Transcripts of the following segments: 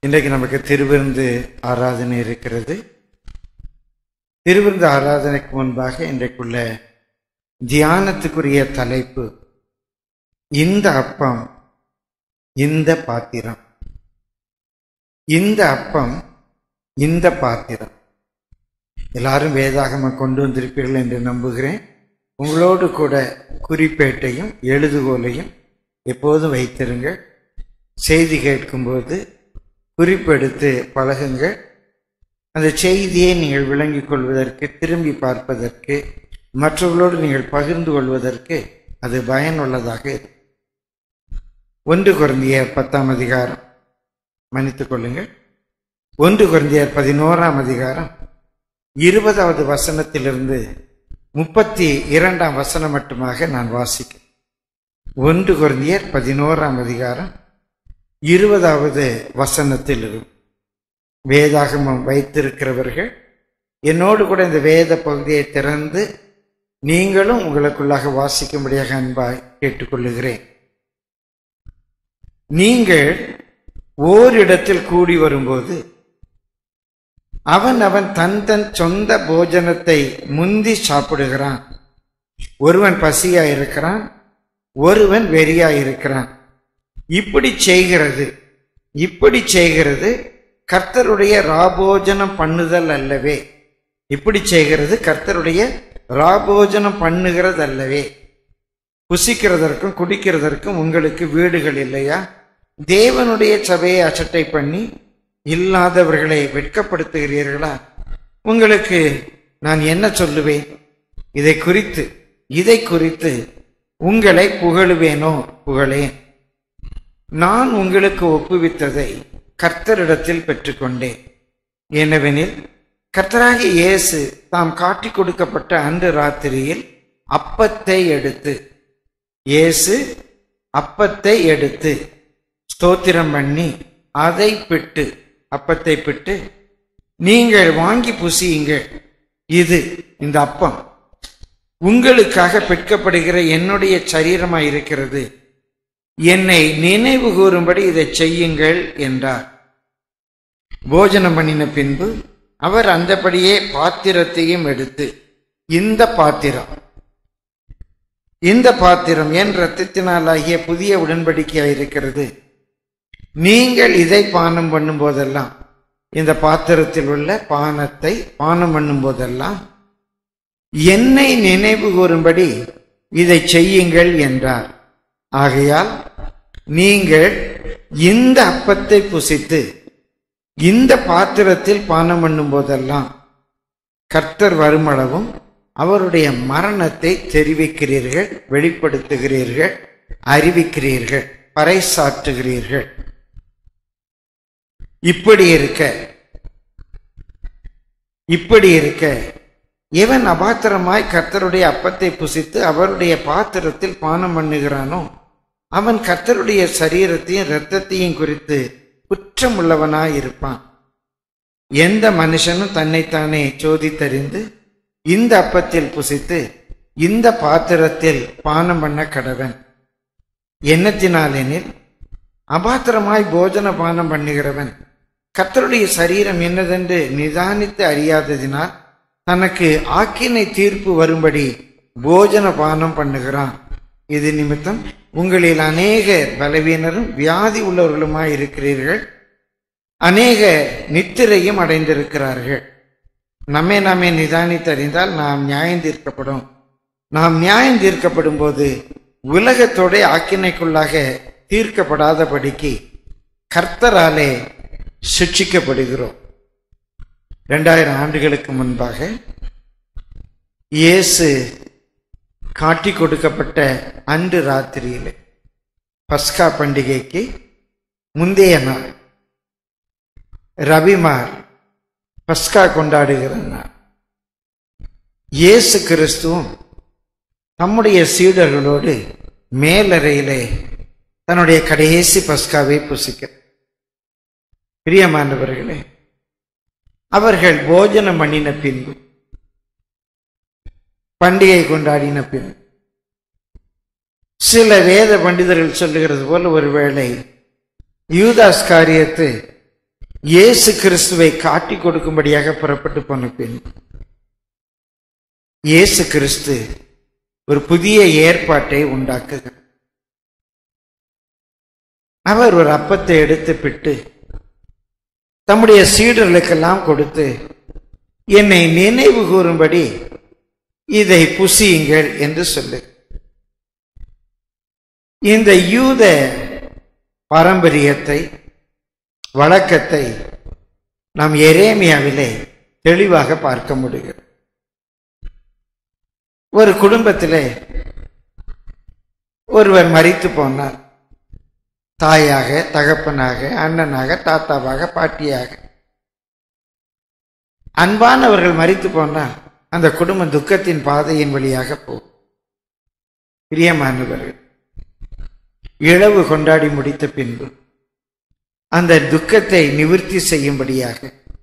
இன்றைக்கு நமக்கு திருவிருந்து ஆராதனை இருக்கிறது திருவிருந்து ஆராதனைக்கு முன்பாக இன்றைக்குள்ள தியானத்துக்குரிய தலைப்பு இந்த அப்பம் இந்த பாத்திரம் இந்த அப்பம் இந்த பாத்திரம் எல்லாரும் வேதாகமம் கொண்டு வந்திருப்பீர்கள் என்று நம்புகிறேன் உங்களோடு கூட குறிப்பேட்டையும் எழுதுகோலையும் எப்போதும் வைத்திருங்கள் செய்தி கேட்கும்போது குறிப்பெடுத்து பழகுங்கள் அந்த செய்தியை நீங்கள் விளங்கிக் கொள்வதற்கு திரும்பி பார்ப்பதற்கு மற்றவர்களோடு நீங்கள் பகிர்ந்து கொள்வதற்கு அது பயனுள்ளதாக இருக்கும் ஒன்று குறைந்தியர் பத்தாம் அதிகாரம் மன்னித்துக் கொள்ளுங்கள் ஒன்று குறைந்தியர் பதினோராம் அதிகாரம் இருபதாவது வசனத்திலிருந்து முப்பத்தி இரண்டாம் வசனம் மட்டுமாக நான் வாசிக்க ஒன்று குறைந்தியர் பதினோராம் அதிகாரம் இருபதாவது வசனத்தில் இருக்கும் வேதாகமம் வைத்திருக்கிறவர்கள் என்னோடு கூட இந்த வேத பகுதியை திறந்து நீங்களும் உங்களுக்குள்ளாக வாசிக்கும்படியாக அன்பாய் கேட்டுக்கொள்ளுகிறேன் நீங்கள் ஓரிடத்தில் கூடி வரும்போது அவன் அவன் தன் தன் சொந்த போஜனத்தை முந்தி சாப்பிடுகிறான் ஒருவன் பசியா இருக்கிறான் ஒருவன் வெறியா இருக்கிறான் இப்படி செய்கிறது இப்படி செய்கிறது கர்த்தருடைய ராபோஜனம் பண்ணுதல் அல்லவே இப்படி செய்கிறது கர்த்தருடைய ராபோஜனம் பண்ணுகிறது அல்லவே புசிக்கிறதற்கும் குடிக்கிறதற்கும் உங்களுக்கு வீடுகள் இல்லையா தேவனுடைய சபையை அசட்டை பண்ணி இல்லாதவர்களை வெட்கப்படுத்துகிறீர்களா உங்களுக்கு நான் என்ன சொல்லுவேன் இதை குறித்து இதை குறித்து உங்களை புகழுவேனோ புகழேன் நான் உங்களுக்கு ஒப்புவித்ததை கர்த்தரிடத்தில் பெற்றுக்கொண்டேன் என்னவெனில் கர்த்தராகிய இயேசு தாம் காட்டிக் கொடுக்கப்பட்ட அன்று ராத்திரியில் அப்பத்தை எடுத்து இயேசு அப்பத்தை எடுத்து ஸ்தோத்திரம் பண்ணி அதை பிட்டு அப்பத்தை பிட்டு நீங்கள் வாங்கி புசியுங்கள் இது இந்த அப்பம் உங்களுக்காக பெட்கப்படுகிற என்னுடைய சரீரமாய் இருக்கிறது என்னை நினைவு கூறும்படி இதை செய்யுங்கள் என்றார் போஜனம் பண்ணின பின்பு அவர் அந்தபடியே பாத்திரத்தையும் எடுத்து இந்த பாத்திரம் இந்த பாத்திரம் என் ரத்தத்தினாலாகிய புதிய உடன்படிக்கையாக இருக்கிறது நீங்கள் இதை பானம் பண்ணும் போதெல்லாம் இந்த பாத்திரத்தில் உள்ள பானத்தை பானம் பண்ணும் போதெல்லாம் என்னை நினைவு கூறும்படி இதை செய்யுங்கள் என்றார் ஆகையால் நீங்கள் இந்த அப்பத்தை புசித்து இந்த பாத்திரத்தில் பானம் பண்ணும் போதெல்லாம் கர்த்தர் வருமளவும் அவருடைய மரணத்தை தெரிவிக்கிறீர்கள் வெளிப்படுத்துகிறீர்கள் அறிவிக்கிறீர்கள் பறைசாற்றுகிறீர்கள் இப்படி இருக்க இப்படி இருக்க எவன் அபாத்திரமாய் கர்த்தருடைய அப்பத்தை புசித்து அவருடைய பாத்திரத்தில் பானம் பண்ணுகிறானோ அவன் கர்த்தருடைய சரீரத்தையும் இரத்தத்தையும் குறித்து குற்றம் உள்ளவனாய் இருப்பான் எந்த மனுஷனும் தன்னைத்தானே சோதித்தறிந்து இந்த அப்பத்தில் புசித்து இந்த பாத்திரத்தில் பானம் பண்ண கடவன் எண்ணத்தினாலெனில் அபாத்திரமாய் போஜன பானம் பண்ணுகிறவன் கர்த்தருடைய சரீரம் என்னதென்று நிதானித்து அறியாததினால் தனக்கு ஆக்கினை தீர்ப்பு வரும்படி போஜன பானம் பண்ணுகிறான் இது நிமித்தம் உங்களில் அநேக பலவீனரும் வியாதி உள்ளவர்களுமாய் இருக்கிறீர்கள் அநேக நித்திரையும் அடைந்திருக்கிறார்கள் நம்மை நாமே நிதானித்தறிந்தால் நாம் நியாயம் தீர்க்கப்படும் நாம் நியாயம் தீர்க்கப்படும் போது உலகத்தோட ஆக்கினைக்குள்ளாக தீர்க்கப்படாதபடிக்கு கர்த்தராலே சிக்ஷிக்கப்படுகிறோம் இரண்டாயிரம் ஆண்டுகளுக்கு முன்பாக இயேசு காட்டி கொடுக்கப்பட்ட அன்று ராத்திரியில் பஸ்கா பண்டிகைக்கு முந்தைய நாள் ரவிமார் பஸ்கா கொண்டாடுகிற நாள் இயேசு கிறிஸ்துவும் தம்முடைய சீடர்களோடு மேலறையிலே தன்னுடைய கடைசி பஸ்காவை புசிக்க பிரியமானவர்களே அவர்கள் போஜனம் பண்ணின பின்பு பண்டிகை கொண்டாடின பின் சில வேத பண்டிதர்கள் சொல்லுகிறது போல ஒருவேளை யூதாஸ் காரியத்து இயேசு கிறிஸ்துவை காட்டிக் கொடுக்கும்படியாக புறப்பட்டு போன பின் இயேசு கிறிஸ்து ஒரு புதிய ஏற்பாட்டை உண்டாக்குகிறார் அவர் ஒரு அப்பத்தை எடுத்து பிட்டு தம்முடைய சீடர்களுக்கெல்லாம் கொடுத்து என்னை நினைவு கூறும்படி இதை புசியுங்கள் என்று சொல்லு இந்த யூத பாரம்பரியத்தை வழக்கத்தை நாம் எரேமியாவிலே தெளிவாக பார்க்க முடியும் ஒரு குடும்பத்திலே ஒருவர் மறித்து போனார் தாயாக தகப்பனாக அண்ணனாக தாத்தாவாக பாட்டியாக அன்பானவர்கள் மறித்து போனால் அந்த குடும்பம் துக்கத்தின் பாதையின் வழியாக போகும் பிரியமானவர்கள் இழவு கொண்டாடி முடித்த பின்பு அந்த துக்கத்தை நிவர்த்தி செய்யும்படியாக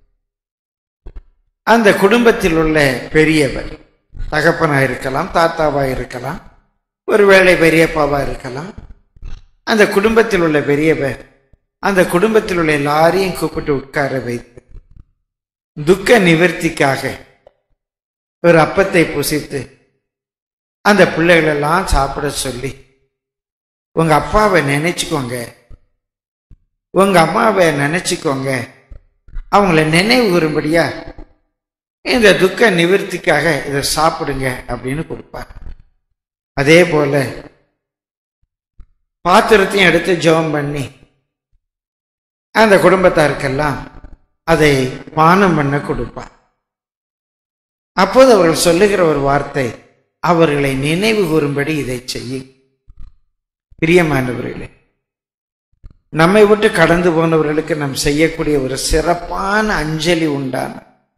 அந்த குடும்பத்தில் உள்ள பெரியவர் தகப்பனா இருக்கலாம் தாத்தாவா இருக்கலாம் ஒருவேளை பெரியப்பாவா இருக்கலாம் அந்த குடும்பத்தில் உள்ள பெரியவர் அந்த குடும்பத்தில் உள்ள எல்லாரையும் கூப்பிட்டு உட்கார வைத்து துக்க நிவர்த்திக்காக ஒரு அப்பத்தை புசித்து அந்த பிள்ளைகளெல்லாம் சாப்பிட சொல்லி உங்க அப்பாவை நினைச்சுக்கோங்க உங்க அம்மாவை நினைச்சுக்கோங்க அவங்கள நினைவு கூறும்படியா இந்த துக்க நிவர்த்திக்காக இதை சாப்பிடுங்க அப்படின்னு கொடுப்பார் அதே போல பாத்திரத்தையும் எடுத்து ஜெபம் பண்ணி அந்த குடும்பத்தாருக்கெல்லாம் அதை பானம் பண்ண கொடுப்பார் அப்போது அவர்கள் சொல்லுகிற ஒரு வார்த்தை அவர்களை நினைவு கூறும்படி இதை செய்யும் பிரியமானவர்களே நம்மை விட்டு கடந்து போனவர்களுக்கு நாம் செய்யக்கூடிய ஒரு சிறப்பான அஞ்சலி உண்டான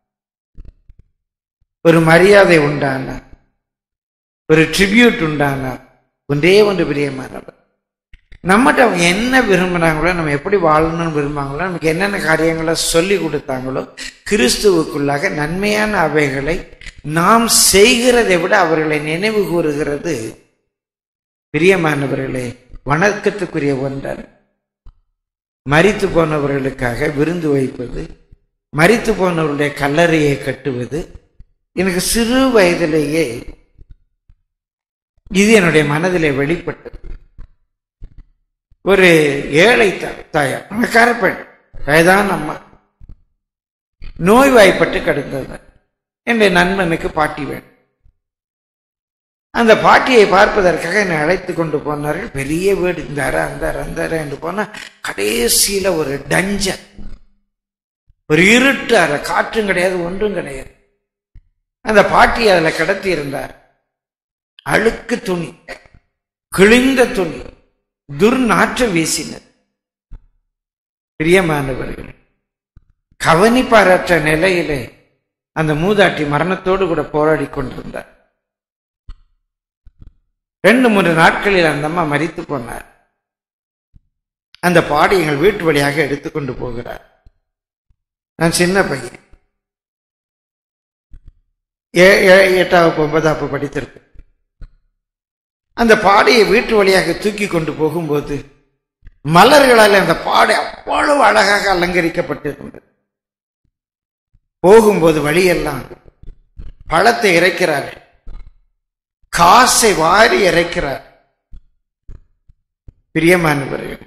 ஒரு மரியாதை உண்டான ஒரு ட்ரிபியூட் உண்டான ஒன்றே ஒன்று பிரியமானவர் நம்மகிட்ட அவங்க என்ன விரும்புனாங்களோ நம்ம எப்படி வாழணும்னு விரும்புவாங்களோ நமக்கு என்னென்ன காரியங்களை சொல்லி கொடுத்தாங்களோ கிறிஸ்துவுக்குள்ளாக நன்மையான அவைகளை நாம் செய்கிறதை விட அவர்களை நினைவு கூறுகிறது பிரியமானவர்களே வணக்கத்துக்குரிய ஒன்றன் மரித்து போனவர்களுக்காக விருந்து வைப்பது மரித்து போனவருடைய கல்லறையை கட்டுவது எனக்கு சிறு வயதிலேயே இது என்னுடைய மனதிலே வெளிப்பட்டது ஒரு ஏழை த- தாயார் பணக்கார பெண் வயதான அம்மா நோய்வாய்ப்பட்டு கிடந்தது என்னுடைய நண்பனுக்கு பாட்டி வேணும் அந்த பாட்டியை பார்ப்பதற்காக என்னை அழைத்து கொண்டு போனார்கள் பெரிய வீடு இந்த அறை அந்த அறை அந்த அறை என்று போனா கடைசியில ஒரு டஞ்சன் ஒரு இருட்டு அறை காற்றும் கிடையாது ஒன்றும் கிடையாது அந்த பாட்டி அதுல கிடத்தி இருந்தார் அழுக்கு துணி கிழிந்த துணி துர்நாற்றம் வீசினது பிரியமானவர்கள் கவனிப்பாரற்ற நிலையிலே அந்த மூதாட்டி மரணத்தோடு கூட போராடி கொண்டிருந்தார் ரெண்டு மூன்று நாட்களில் அந்த அம்மா மரித்து போனார் அந்த பாடி எங்கள் வீட்டு வழியாக எடுத்துக்கொண்டு போகிறார் நான் சின்ன பையன் ஏ- ஏ- எட்டாவது ஒன்பதாப்பு படித்திருப்பேன் அந்த பாடையை வீட்டு வழியாக தூக்கி கொண்டு போகும்போது மலர்களால் அந்த பாடை அவ்வளவு அழகாக அலங்கரிக்கப்பட்டிருந்தது போகும்போது வழியெல்லாம் பழத்தை இறைக்கிறார் காசை வாரி இறைக்கிறார் பிரியமானவர்கள்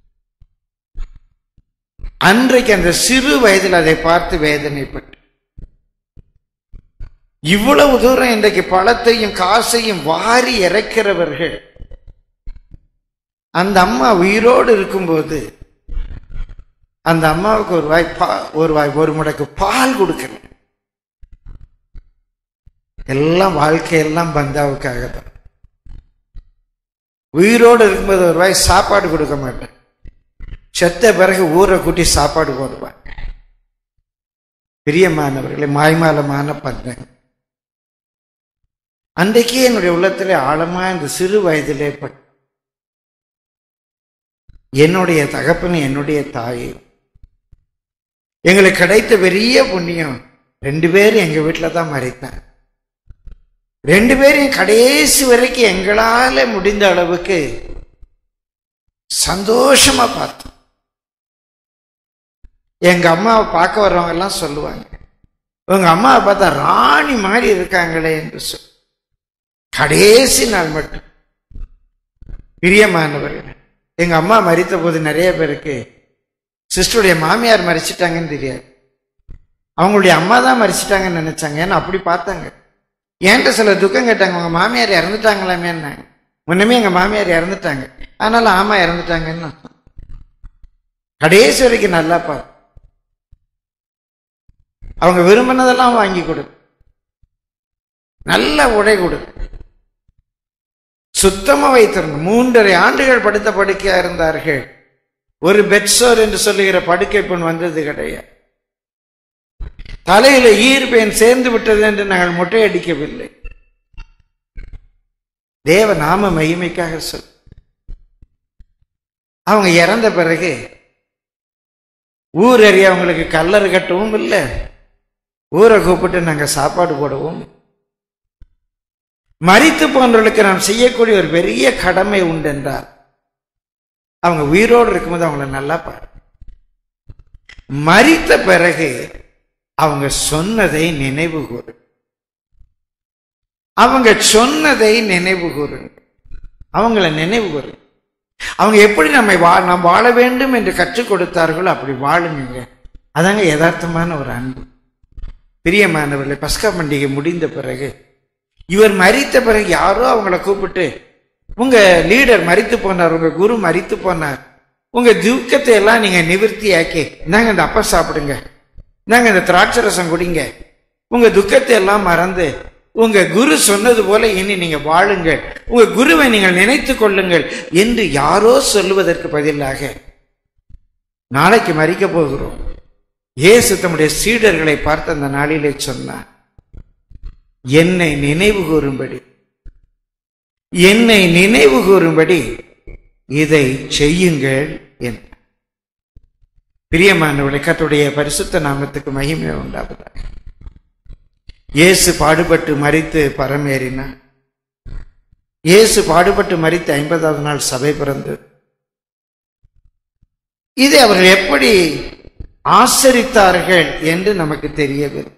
அன்றைக்கு அந்த சிறு வயதில் அதை பார்த்து வேதனைப்பட்டு இவ்வளவு தூரம் இன்றைக்கு பழத்தையும் காசையும் வாரி இறைக்கிறவர்கள் அந்த அம்மா உயிரோடு இருக்கும்போது அந்த அம்மாவுக்கு ஒரு வாய் பா ஒரு வாய் ஒரு முடக்கு பால் கொடுக்கல எல்லாம் வாழ்க்கையெல்லாம் பந்தாவுக்காக தான் உயிரோடு இருக்கும்போது ஒரு வாய் சாப்பாடு கொடுக்க மாட்டேன் செத்த பிறகு ஊரை கூட்டி சாப்பாடு போடுவாங்க பிரியமானவர்களே மாய்மாலமான பந்தங்க அன்றைக்கே என்னுடைய உள்ளத்திலே ஆழமா இந்த சிறு வயதிலே பட் என்னுடைய தகப்பன் என்னுடைய தாய் எங்களுக்கு கிடைத்த பெரிய புண்ணியம் ரெண்டு பேரும் எங்க வீட்டில் தான் மறைத்தாங்க ரெண்டு பேரையும் கடைசி வரைக்கும் எங்களால முடிந்த அளவுக்கு சந்தோஷமா பார்த்தோம் எங்க அம்மாவை பார்க்க வர்றவங்க எல்லாம் சொல்லுவாங்க உங்க அம்மாவை பார்த்தா ராணி மாதிரி இருக்காங்களே என்று சொல் கடைசி நாள் மட்டும் பிரியமானவர்கள் எங்க அம்மா மறித்த போது நிறைய பேருக்கு சிஸ்டருடைய மாமியார் மறிச்சிட்டாங்கன்னு தெரியாது அவங்களுடைய அம்மா தான் மறிச்சிட்டாங்கன்னு நினைச்சாங்க ஏன்னா அப்படி பார்த்தாங்க என்கிட்ட சில துக்கம் கேட்டாங்க உங்க மாமியார் இறந்துட்டாங்களாமேன்னாங்க முன்னமே எங்க மாமியார் இறந்துட்டாங்க அதனால ஆமா இறந்துட்டாங்கன்னு நான் சொன்னேன். கடைசி வரைக்கும் நல்லா பாரு அவங்க விரும்பினதெல்லாம் வாங்கி கொடு நல்ல உடை கொடு சுத்தமா வைத்திருந்த மூன்றரை ஆண்டுகள் படுத்த படுக்கையா இருந்தார்கள் ஒரு பெட்சோர் என்று சொல்லுகிற படுக்கை பெண் வந்தது கிடையாது தலையில ஈர்ப்பேன் சேர்ந்து விட்டது என்று நாங்கள் மொட்டையடிக்கவில்லை தேவ நாம மகிமைக்காக சொல் அவங்க இறந்த பிறகு ஊர் அறிய அவங்களுக்கு கல்லறு கட்டவும் இல்லை ஊரை கூப்பிட்டு நாங்க சாப்பாடு போடவும் மரித்து போன்றவர்களுக்கு நாம் செய்யக்கூடிய ஒரு பெரிய கடமை உண்டு என்றால் அவங்க உயிரோடு இருக்கும்போது அவங்கள நல்லா பாரு மரித்த பிறகு அவங்க சொன்னதை நினைவு கூறு அவங்க சொன்னதை நினைவு கூறுங்க அவங்கள நினைவு கூறு அவங்க எப்படி நம்மை வா நாம் வாழ வேண்டும் என்று கற்றுக் கொடுத்தார்களோ அப்படி வாழுங்க அதாங்க யதார்த்தமான ஒரு அன்பு பிரியமானவர்களே பஸ்கா பண்டிகை முடிந்த பிறகு இவர் மரித்த பிறகு யாரோ அவங்கள கூப்பிட்டு உங்க லீடர் மரித்து போனார் உங்க குரு மரித்து போனார் உங்க துக்கத்தை எல்லாம் நீங்க நிவர்த்தி ஆக்கி நாங்க இந்த அப்பா சாப்பிடுங்க நாங்க இந்த திராட்சை ரசம் குடிங்க உங்க துக்கத்தை எல்லாம் மறந்து உங்க குரு சொன்னது போல இனி நீங்க வாழுங்கள் உங்க குருவை நீங்கள் நினைத்துக் கொள்ளுங்கள் என்று யாரோ சொல்லுவதற்கு பதிலாக நாளைக்கு மறிக்க போகிறோம் இயேசு தம்முடைய சீடர்களை பார்த்து அந்த நாளிலே சொன்னார் என்னை நினைவு கூறும்படி என்னை நினைவு கூறும்படி இதை செய்யுங்கள் என் பிரியமானவர்களை கர்த்தருடைய பரிசுத்த நாமத்துக்கு மகிமை உண்டாவதாக இயேசு பாடுபட்டு மறித்து பரமேறினார் இயேசு பாடுபட்டு மறித்து ஐம்பதாவது நாள் சபை பிறந்தது இதை அவர்கள் எப்படி ஆசரித்தார்கள் என்று நமக்கு தெரியவில்லை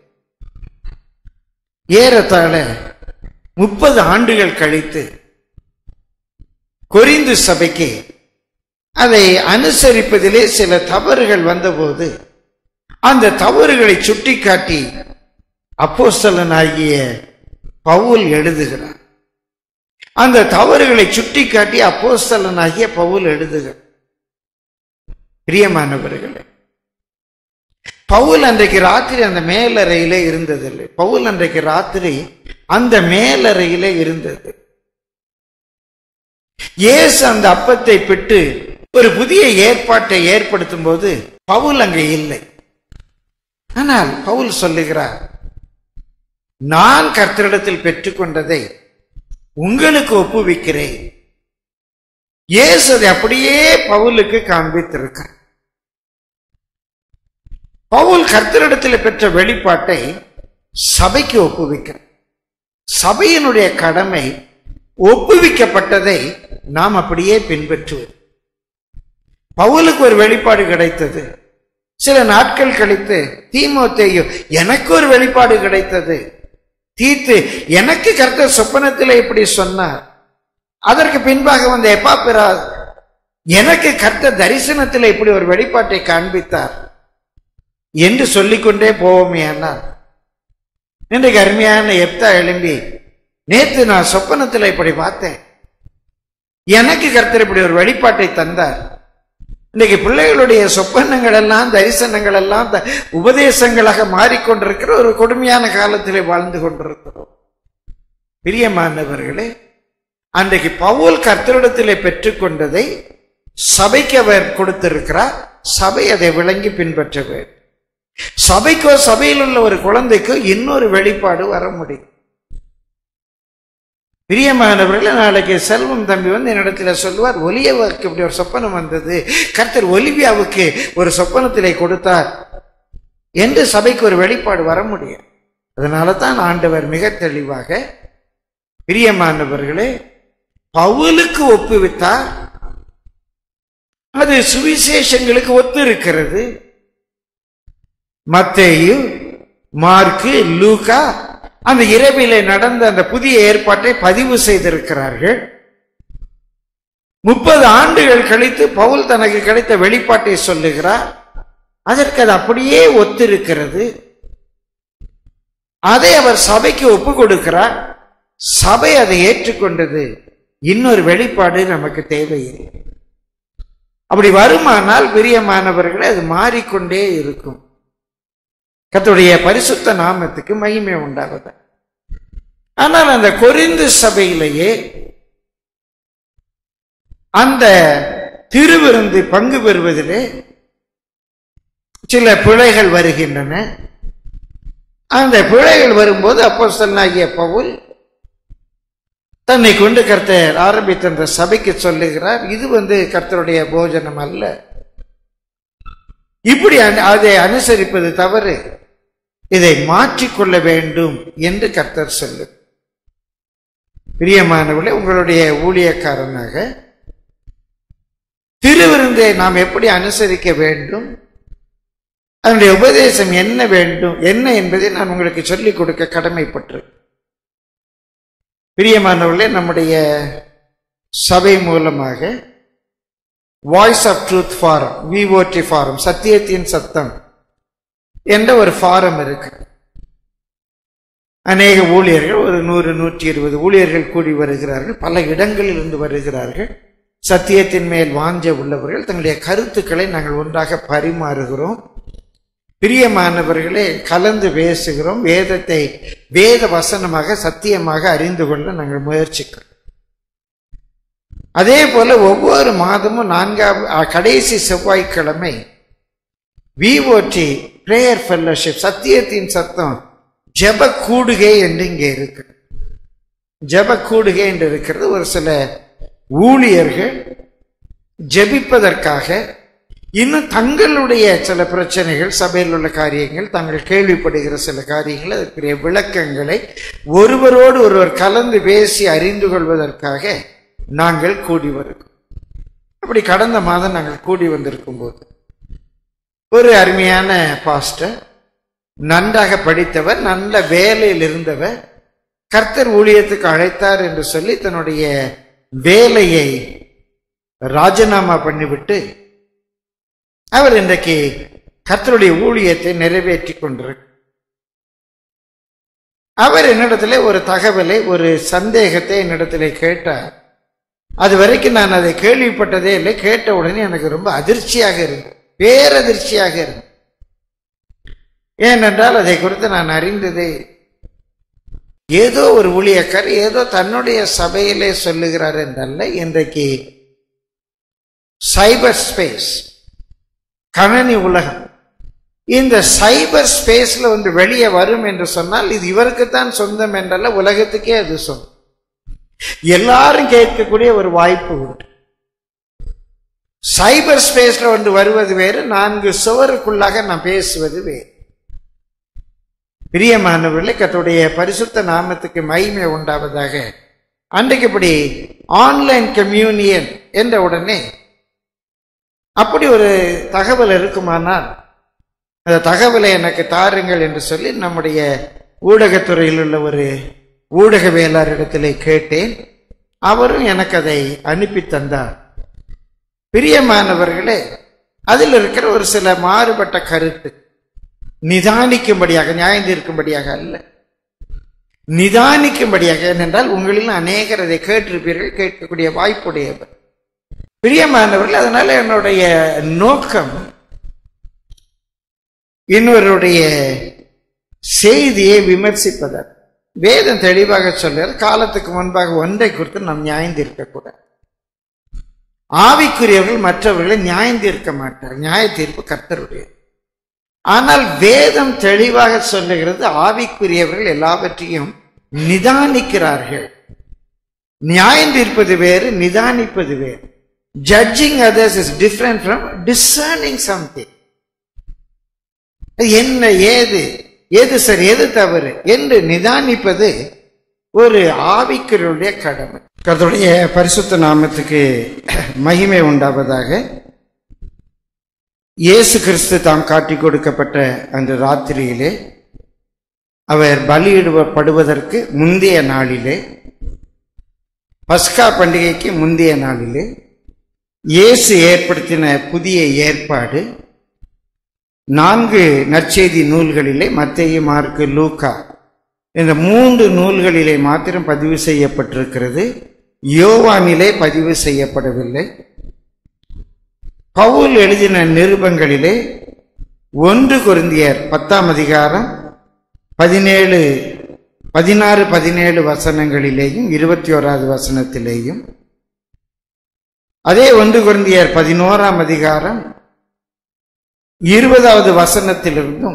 ஏறத்தாழ முப்பது ஆண்டுகள் கழித்து கொரிந்து சபைக்கு அதை அனுசரிப்பதிலே சில தவறுகள் வந்தபோது அந்த தவறுகளை சுட்டிக்காட்டி அப்போஸ்தலனாகிய பவுல் எழுதுகிறார் அந்த தவறுகளை சுட்டிக்காட்டி அப்போஸ்தலனாகிய பவுல் எழுதுகிறார் பிரியமானவர்களே பவுல் அன்றைக்கு ராத்திரி அந்த மேலறையிலே இருந்ததில்லை பவுல் அன்றைக்கு ராத்திரி அந்த மேலறையிலே இருந்தது இயேசு அந்த அப்பத்தை பிட்டு ஒரு புதிய ஏற்பாட்டை ஏற்படுத்தும் போது பவுல் அங்கே இல்லை ஆனால் பவுல் சொல்லுகிறார் நான் கர்த்தரிடத்தில் பெற்றுக்கொண்டதை உங்களுக்கு ஒப்புவிக்கிறேன் இயேசு அதை அப்படியே பவுலுக்கு காண்பித்திருக்கிறார் பவுல் கர்த்தரிடத்தில் பெற்ற வெளிப்பாட்டை சபைக்கு ஒப்புவிக்கிறார் சபையினுடைய கடமை ஒப்புவிக்கப்பட்டதை நாம் அப்படியே பின்பற்றுவது பவுலுக்கு ஒரு வெளிப்பாடு கிடைத்தது சில நாட்கள் கழித்து தீமோத்தேயு எனக்கு ஒரு வெளிப்பாடு கிடைத்தது தீத்து எனக்கு கர்த்தர் சொப்பனத்தில் இப்படி சொன்னார் அதற்கு பின்பாக வந்த எப்பாப்பிரா எனக்கு கர்த்தர் தரிசனத்தில் இப்படி ஒரு வெளிப்பாட்டை காண்பித்தார் என்று சொல்லிக்கொண்டே போவோமே ஆனால் இன்றைக்கு அருமையான எப்தா எழும்பி நேத்து நான் சொப்பனத்தில் இப்படி பார்த்தேன் எனக்கு கர்த்தர் இப்படி ஒரு வெளிப்பாட்டை தந்தார் இன்னைக்கு பிள்ளைகளுடைய சொப்பனங்கள் எல்லாம் தரிசனங்கள் எல்லாம் த- உபதேசங்களாக மாறிக்கொண்டிருக்கிற ஒரு கொடுமையான காலத்திலே வாழ்ந்து கொண்டிருக்கிறோம் பிரியமானவர்களே அன்றைக்கு பவுல் கர்த்தரிடத்திலே பெற்றுக்கொண்டதை சபைக்கு அவர் கொடுத்திருக்கிறார் சபை அதை விளங்கி பின்பற்ற வேண்டும் சபைக்கோ சபையில் உள்ள ஒரு குழந்தைக்கோ இன்னொரு வெளிப்பாடு வர முடியும் பிரியமானவர்களே நாளைக்கு செல்வம் தம்பி வந்து என்னிடத்துல சொல்லுவார் ஒலியவுக்கு இப்படி ஒரு சொப்பனம் வந்தது கர்த்தர் ஒலிவியாவுக்கு ஒரு சொப்பனத்திலே கொடுத்தார் என்று சபைக்கு ஒரு வெளிப்பாடு வர முடியும் அதனால தான் ஆண்டவர் மிக தெளிவாக பிரியமானவர்களே பவுலுக்கு ஒப்புவித்தார் அது சுவிசேஷங்களுக்கு ஒத்து இருக்கிறது மத்தேயு மார்க்கு லூகா அந்த இரவிலே நடந்த அந்த புதிய ஏற்பாட்டை பதிவு செய்திருக்கிறார்கள் முப்பது ஆண்டுகள் கழித்து பவுல் தனக்கு கிடைத்த வெளிப்பாட்டை சொல்லுகிறார் அதற்கு அது அப்படியே ஒத்திருக்கிறது அதை அவர் சபைக்கு ஒப்பு கொடுக்கிறார் சபை அதை ஏற்றுக்கொண்டது இன்னொரு வெளிப்பாடு நமக்கு தேவையில்லை அப்படி வருமானால் பிரியமானவர்களே அது மாறிக்கொண்டே இருக்கும் கர்த்தருடைய பரிசுத்த நாமத்துக்கு மகிமை உண்டாவது ஆனால் அந்த கொரிந்து சபையிலேயே அந்த திருவிருந்து பங்கு பெறுவதிலே சில பிழைகள் வருகின்றன அந்த பிழைகள் வரும்போது அப்போஸ்தலனாகிய பவுல் தன்னை கொண்டு கர்த்தர் ஆரம்பித்த அந்த சபைக்கு சொல்லுகிறார் இது வந்து கர்த்தருடைய போஜனம் அல்ல இப்படி அனு- அதை அனுசரிப்பது தவறு இதை மாற்றிக்கொள்ள வேண்டும் என்று கர்த்தர் சொல்லு பிரியமானவர்களே உங்களுடைய ஊழியக்காரனாக திருவிருந்தை நாம் எப்படி அனுசரிக்க வேண்டும் அதனுடைய உபதேசம் என்ன வேண்டும் என்ன என்பதை நான் உங்களுக்கு சொல்லிக் கொடுக்க கடமைப்பட்டு பிரியமானவர்களே நம்முடைய சபை மூலமாக voice of truth forum VOT forum சத்தியத்தின் சத்தம் என்ற ஒரு ஃபாரம் இருக்கு அநேக ஊழியர்கள் ஒரு நூறு நூற்றி இருபது ஊழியர்கள் கூடி வருகிறார்கள் பல இடங்களில் இருந்து வருகிறார்கள் சத்தியத்தின் மேல் வாஞ்ச உள்ளவர்கள் தங்களுடைய கருத்துக்களை நாங்கள் ஒன்றாக பரிமாறுகிறோம் பிரியமானவர்களே கலந்து பேசுகிறோம் வேதத்தை வேத வசனமாக சத்தியமாக அறிந்து கொள்ள நாங்கள் முயற்சிக்கிறோம் அதே போல ஒவ்வொரு மாதமும் நான்காம் அ, கடைசி செவ்வாய்க்கிழமை விஓடி பிரேயர் ஃபெல்லோஷிப் சத்தியத்தின் சத்தம் ஜெப கூடுகை என்று இங்கே இருக்கு ஜெப கூடுகை என்று இருக்கிறது ஒரு சில ஊழியர்கள் ஜெபிப்பதற்காக இன்னும் தங்களுடைய சில பிரச்சனைகள் சபையில் உள்ள காரியங்கள் தாங்கள் கேள்விப்படுகிற சில காரியங்கள் அதற்குரிய விளக்கங்களை ஒருவரோடு ஒருவர் கலந்து பேசி அறிந்து கொள்வதற்காக நாங்கள் கூடி வருகிறோம் அப்படி கடந்த மாதம் நாங்கள் கூடி வந்திருக்கும் போது ஒரு அருமையான பாஸ்டர் நன்றாக படித்தவர் நல்ல வேலையில் இருந்தவர் கர்த்தர் ஊழியத்துக்கு அழைத்தார் என்று சொல்லி தன்னுடைய வேலையை ராஜினாமா பண்ணிவிட்டு அவர் இன்றைக்கு கர்த்தருடைய ஊழியத்தை நிறைவேற்றி கொண்டிருக்கிறார் அவர் என்னிடத்திலே ஒரு தகவலை ஒரு சந்தேகத்தை என்னிடத்திலே கேட்டார் அது வரைக்கும் நான் அதை கேள்விப்பட்டதே இல்லை கேட்ட உடனே எனக்கு ரொம்ப அதிர்ச்சியாக இருந்தது பேரதிர்ச்சியாக இருந்தது ஏனென்றால் அதை குறித்து நான் அறிந்ததே இல்லை. ஏதோ ஒரு ஊழியக்கார் ஏதோ தன்னுடைய சபையிலே சொல்லுகிறார் என்றல்ல இன்றைக்கு சைபர் ஸ்பேஸ் கணனி உலகம் இந்த சைபர் ஸ்பேஸ்ல வந்து வெளியே வரும் என்று சொன்னால் இது இவருக்குத்தான் சொந்தம் என்றல்ல உலகத்துக்கே அது சொந்தம் எல்லாரும் கேட்கக்கூடிய ஒரு வாய்ப்பு உண்டு சைபர் ஸ்பேஸ்ல வந்து வருவது வேறு நான்கு சுவருக்குள்ளாக நான் பேசுவது வேறு பிரியமானவர்களே கத்துடைய பரிசுத்த நாமத்துக்கு மகிமை உண்டாவதாக அன்றைக்கு இப்படி ஆன்லைன் கம்யூனியன் என்ற உடனே அப்படி ஒரு தகவல் இருக்குமானால் அந்த தகவலை எனக்கு தாருங்கள் என்று சொல்லி நம்முடைய ஊடகத்துறையில் உள்ள ஒரு ஊடகவியலாளரிடத்திலே கேட்டேன் அவரும் எனக்கு அதை அனுப்பி தந்தார் பிரியமானவர்களே அதில் இருக்கிற ஒரு சில மாறுபட்ட கருத்து நிதானிக்கும்படியாக நியாயம் தீர்க்கும்படியாக அல்ல நிதானிக்கும்படியாக ஏனென்றால் உங்களில் அநேகர் அதை கேட்டிருப்பீர்கள் கேட்கக்கூடிய வாய்ப்புடையவர் பிரியமானவர்கள் அதனால என்னுடைய நோக்கம் இன்னொருடைய செய்தியை விமர்சிப்பதர் வேதம் தெளிவாக சொல்றார் காலத்துக்கு முன்பாக ஒன்றை குறித்து நாம் நியாயம் தீர்க்கக்கூடாது ஆவிக்குரியவர்கள் மற்றவர்களை நியாயம் தீர்க்க மாட்டார் நியாய தீர்ப்பு கர்த்தருடைய ஆனால் வேதம் தெளிவாக சொல்லுகிறது ஆவிக்குரியவர்கள் எல்லாவற்றையும் நிதானிக்கிறார்கள் நியாயம் தீர்ப்பது வேறு நிதானிப்பது வேறு judging others is different from discerning something என்ன ஏது எது சரி எது தவறு என்று நிதானிப்பது ஒரு ஆவிக்குரிய கடமை கர்த்தருடைய பரிசுத்த நாமத்துக்கு மகிமை உண்டாவதாக இயேசு கிறிஸ்து தாம் காட்டிக் கொடுக்கப்பட்ட அந்த ராத்திரியிலே அவர் பலியிடப்படுவதற்கு முந்தைய நாளிலே பஸ்கா பண்டிகைக்கு முந்தைய நாளிலே இயேசு ஏற்படுத்தின புதிய ஏற்பாடு நான்கு நற்செய்தி நூல்களிலே மத்தேயு மார்க்கு லூக்கா இந்த மூன்று நூல்களிலே மாத்திரம் பதிவு செய்யப்பட்டிருக்கிறது யோவானிலே பதிவு செய்யப்படவில்லை பவுல் எழுதின நிருபங்களிலே ஒன்று குருந்தியர் பத்தாம் அதிகாரம் பதினேழு பதினாறு பதினேழு வசனங்களிலேயும் இருபத்தி ஓராவது வசனத்திலேயும் அதே ஒன்று குருந்தியர் பதினோராம் அதிகாரம் இருபதாவது வசனத்திலிருந்தும்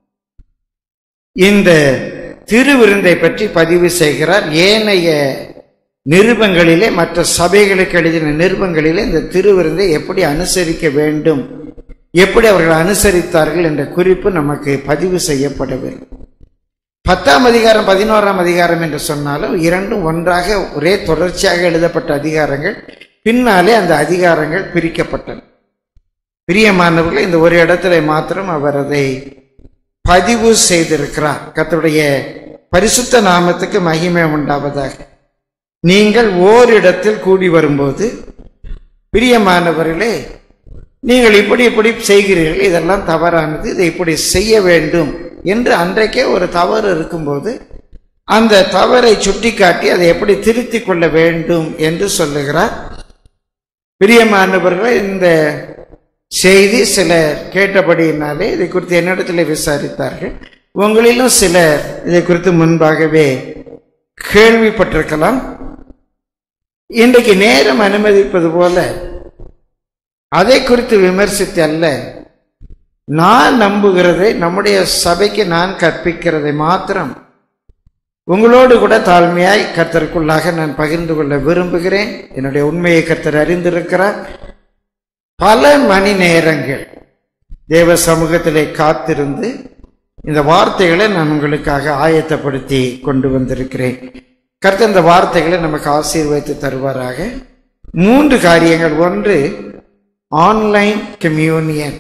இந்த திருவிருந்தை பற்றி பதிவு செய்கிறார் ஏனைய நிருபங்களிலே மற்ற சபைகளுக்கு எழுதின நிருபங்களிலே இந்த திருவிருந்தை எப்படி அனுசரிக்க வேண்டும் எப்படி அவர்கள் அனுசரித்தார்கள் என்ற குறிப்பு நமக்கு பதிவு செய்யப்படவில்லை பத்தாம் அதிகாரம் பதினோராம் அதிகாரம் என்று சொன்னாலும் இரண்டும் ஒன்றாக ஒரே தொடர்ச்சியாக எழுதப்பட்ட அதிகாரங்கள் பின்னாலே அந்த அதிகாரங்கள் பிரிக்கப்பட்டன பிரியமானவர்கள் இந்த ஒரு இடத்துல மாத்திரம் அவர் அதை பதிவு செய்திருக்கிறார் கர்த்தருடைய பரிசுத்த நாமத்துக்கு மகிமை உண்டாவதாக நீங்கள் ஓரிடத்தில் கூடி வரும்போது பிரியமானவர்களே நீங்கள் இப்படி இப்படி செய்கிறீர்கள் இதெல்லாம் தவறானது இதை இப்படி செய்ய வேண்டும் என்று அன்றைக்கே ஒரு தவறு இருக்கும்போது அந்த தவறை சுட்டிக்காட்டி அதை எப்படி திருத்திக் கொள்ள வேண்டும் என்று சொல்லுகிறார் பிரியமானவர்களே இந்த செய்தி சிலர் கேட்டபடியினாலே இதை குறித்து என்னிடத்தில் விசாரித்தார்கள் உங்களிலும் சிலர் இதை குறித்து முன்பாகவே கேள்விப்பட்டிருக்கலாம் இன்றைக்கு நேரம் அனுமதிப்பது போல அதை குறித்து விமர்சித்து அல்ல நான் நம்புகிறதை நம்முடைய சபைக்கு நான் கற்பிக்கிறதை மாத்திரம் உங்களோடு கூட தாழ்மையாய் கர்த்தருக்குள்ளாக நான் பகிர்ந்து கொள்ள விரும்புகிறேன் என்னுடைய உண்மையை கர்த்தர் அறிந்திருக்கிறார் பல மணி நேரங்கள் தேவ சமூகத்திலே காத்திருந்து இந்த வார்த்தைகளை நான் உங்களுக்காக ஆயத்தப்படுத்தி கொண்டு வந்திருக்கிறேன் கர்த்தர் இந்த வார்த்தைகளை நமக்கு ஆசீர்வதித்து தருவாராக மூன்று காரியங்கள் ஒன்று ஆன்லைன் கம்யூனியன்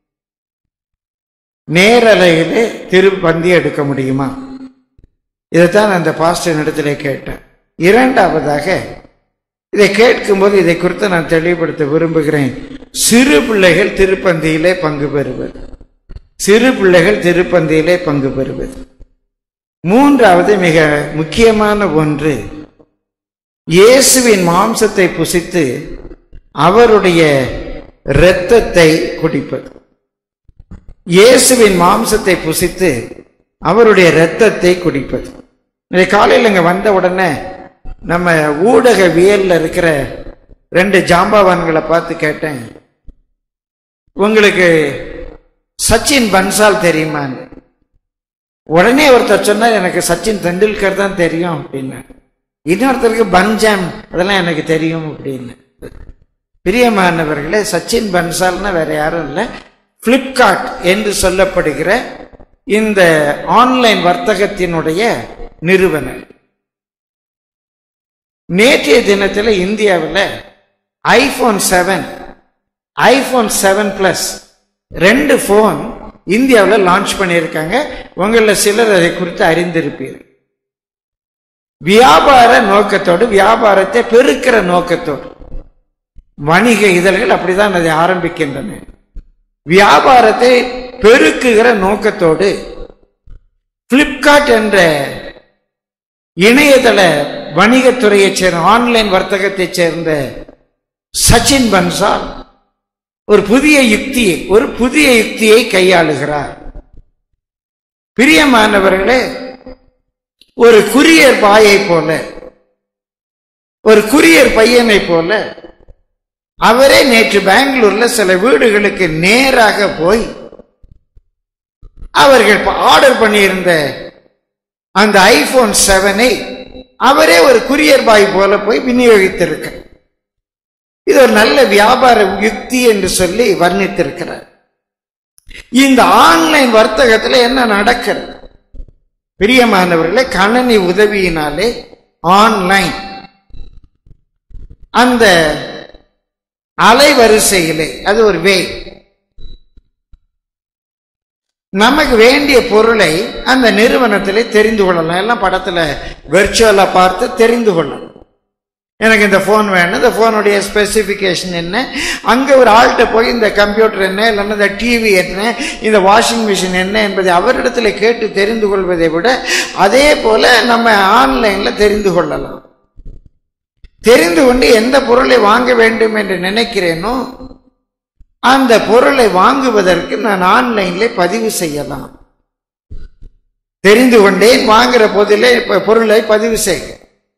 நேரலையிலே திருப்பந்தி எடுக்க முடியுமா இதைத்தான் அந்த பாஸ்டர் இடத்துல கேட்டேன் இரண்டாவதாக இதை கேட்கும்போது இதை குறித்து நான் தெளிவுபடுத்த விரும்புகிறேன் சிறு பிள்ளைகள் திருப்பந்தியிலே பங்கு பெறுவது சிறு பிள்ளைகள் திருப்பந்தியிலே பங்கு பெறுவது மூன்றாவது மிக முக்கியமான ஒன்று இயேசுவின் மாம்சத்தை புசித்து அவருடைய இரத்தத்தை குடிப்பது இயேசுவின் மாம்சத்தை புசித்து அவருடைய இரத்தத்தை குடிப்பது இன்னைக்கு காலையில் இங்க வந்த உடனே நம்ம ஊடகவியல்ல இருக்கிற ரெண்டு ஜாம்பவான்களை பார்த்து கேட்டேன் உங்களுக்கு சச்சின் பன்சால் தெரியுமான்னு உடனே ஒருத்தர் சொன்னார் எனக்கு சச்சின் தெண்டுல்கர் தான் தெரியும் அப்படின்னு இன்னொருத்தருக்கு பன்ஜாம் அதெல்லாம் எனக்கு தெரியும் அப்படின்னு பிரியமானவர்களே சச்சின் பன்சால்னா வேற யாரும் இல்லை பிளிப்கார்ட் என்று சொல்லப்படுகிற இந்த ஆன்லைன் வர்த்தகத்தினுடைய நிறுவனர் நேற்றைய தினத்தில் இந்தியாவில் iPhone seven iPhone seven plus ரெண்டு ஃபோன் இந்தியாவில் லான்ச் பண்ணியிருக்காங்க உங்களில் சிலர் அதை குறித்து அறிந்திருப்பீர்கள் வியாபார நோக்கத்தோடு வியாபாரத்தை பெருக்கிற நோக்கத்தோடு வணிக இதழ்கள் அப்படிதான் அதை ஆரம்பிக்கின்றன வியாபாரத்தை பெருக்குகிற நோக்கத்தோடு பிளிப்கார்ட் என்ற இணையதள வணிகத்துறையைச் சேர்ந்த ஆன்லைன் வர்த்தகத்தைச் சேர்ந்த சச்சின் பன்சால் ஒரு புதிய யுக்தியை ஒரு புதிய யுக்தியை கையாளுகிறார் பிரியமானவர்களே ஒரு குரியர் பாயை போல ஒரு குரியர் பையனை போல அவரே நேற்று பெங்களூர்ல சில வீடுகளுக்கு நேராக போய் அவர்கள் ஆர்டர் பண்ணியிருந்த அந்த ஐபோன் செவனை அவரே ஒரு குரியர் பாய் போல போய் விநியோகித்திருக்க இது ஒரு நல்ல வியாபார யுக்தி என்று சொல்லி வர்ணித்திருக்கிறார் இந்த ஆன்லைன் வர்த்தகத்தில் என்ன நடக்கிறது பிரியமானவர்களே கணனி உதவியினாலே ஆன்லைன் அந்த அலைவரிசையிலே அது ஒரு வே நமக்கு வேண்டிய பொருளை அந்த நிறுவனத்திலே தெரிந்து கொள்ளலாம் எல்லாம் படத்துல வெர்ச்சுவலா பார்த்து தெரிந்து கொள்ளலாம் எனக்கு இந்த ஃபோன் வேணும் இந்த ஃபோனுடைய ஸ்பெசிஃபிகேஷன் என்ன அங்கே ஒரு ஆள்கிட்ட போய் இந்த கம்ப்யூட்டர் என்ன இல்லைன்னா இந்த டிவி என்ன இந்த வாஷிங் மிஷின் என்ன என்பதை அவரிடத்துல கேட்டு தெரிந்து கொள்வதை விட அதே போல நம்ம ஆன்லைனில் தெரிந்து கொள்ளலாம் தெரிந்து கொண்டு எந்த பொருளை வாங்க வேண்டும் என்று நினைக்கிறேனோ அந்த பொருளை வாங்குவதற்கு நான் ஆன்லைன்ல பதிவு செய்யலாம் தெரிந்து கொண்டேன் வாங்குற போதிலே இப்ப பொருளை பதிவு செய்ய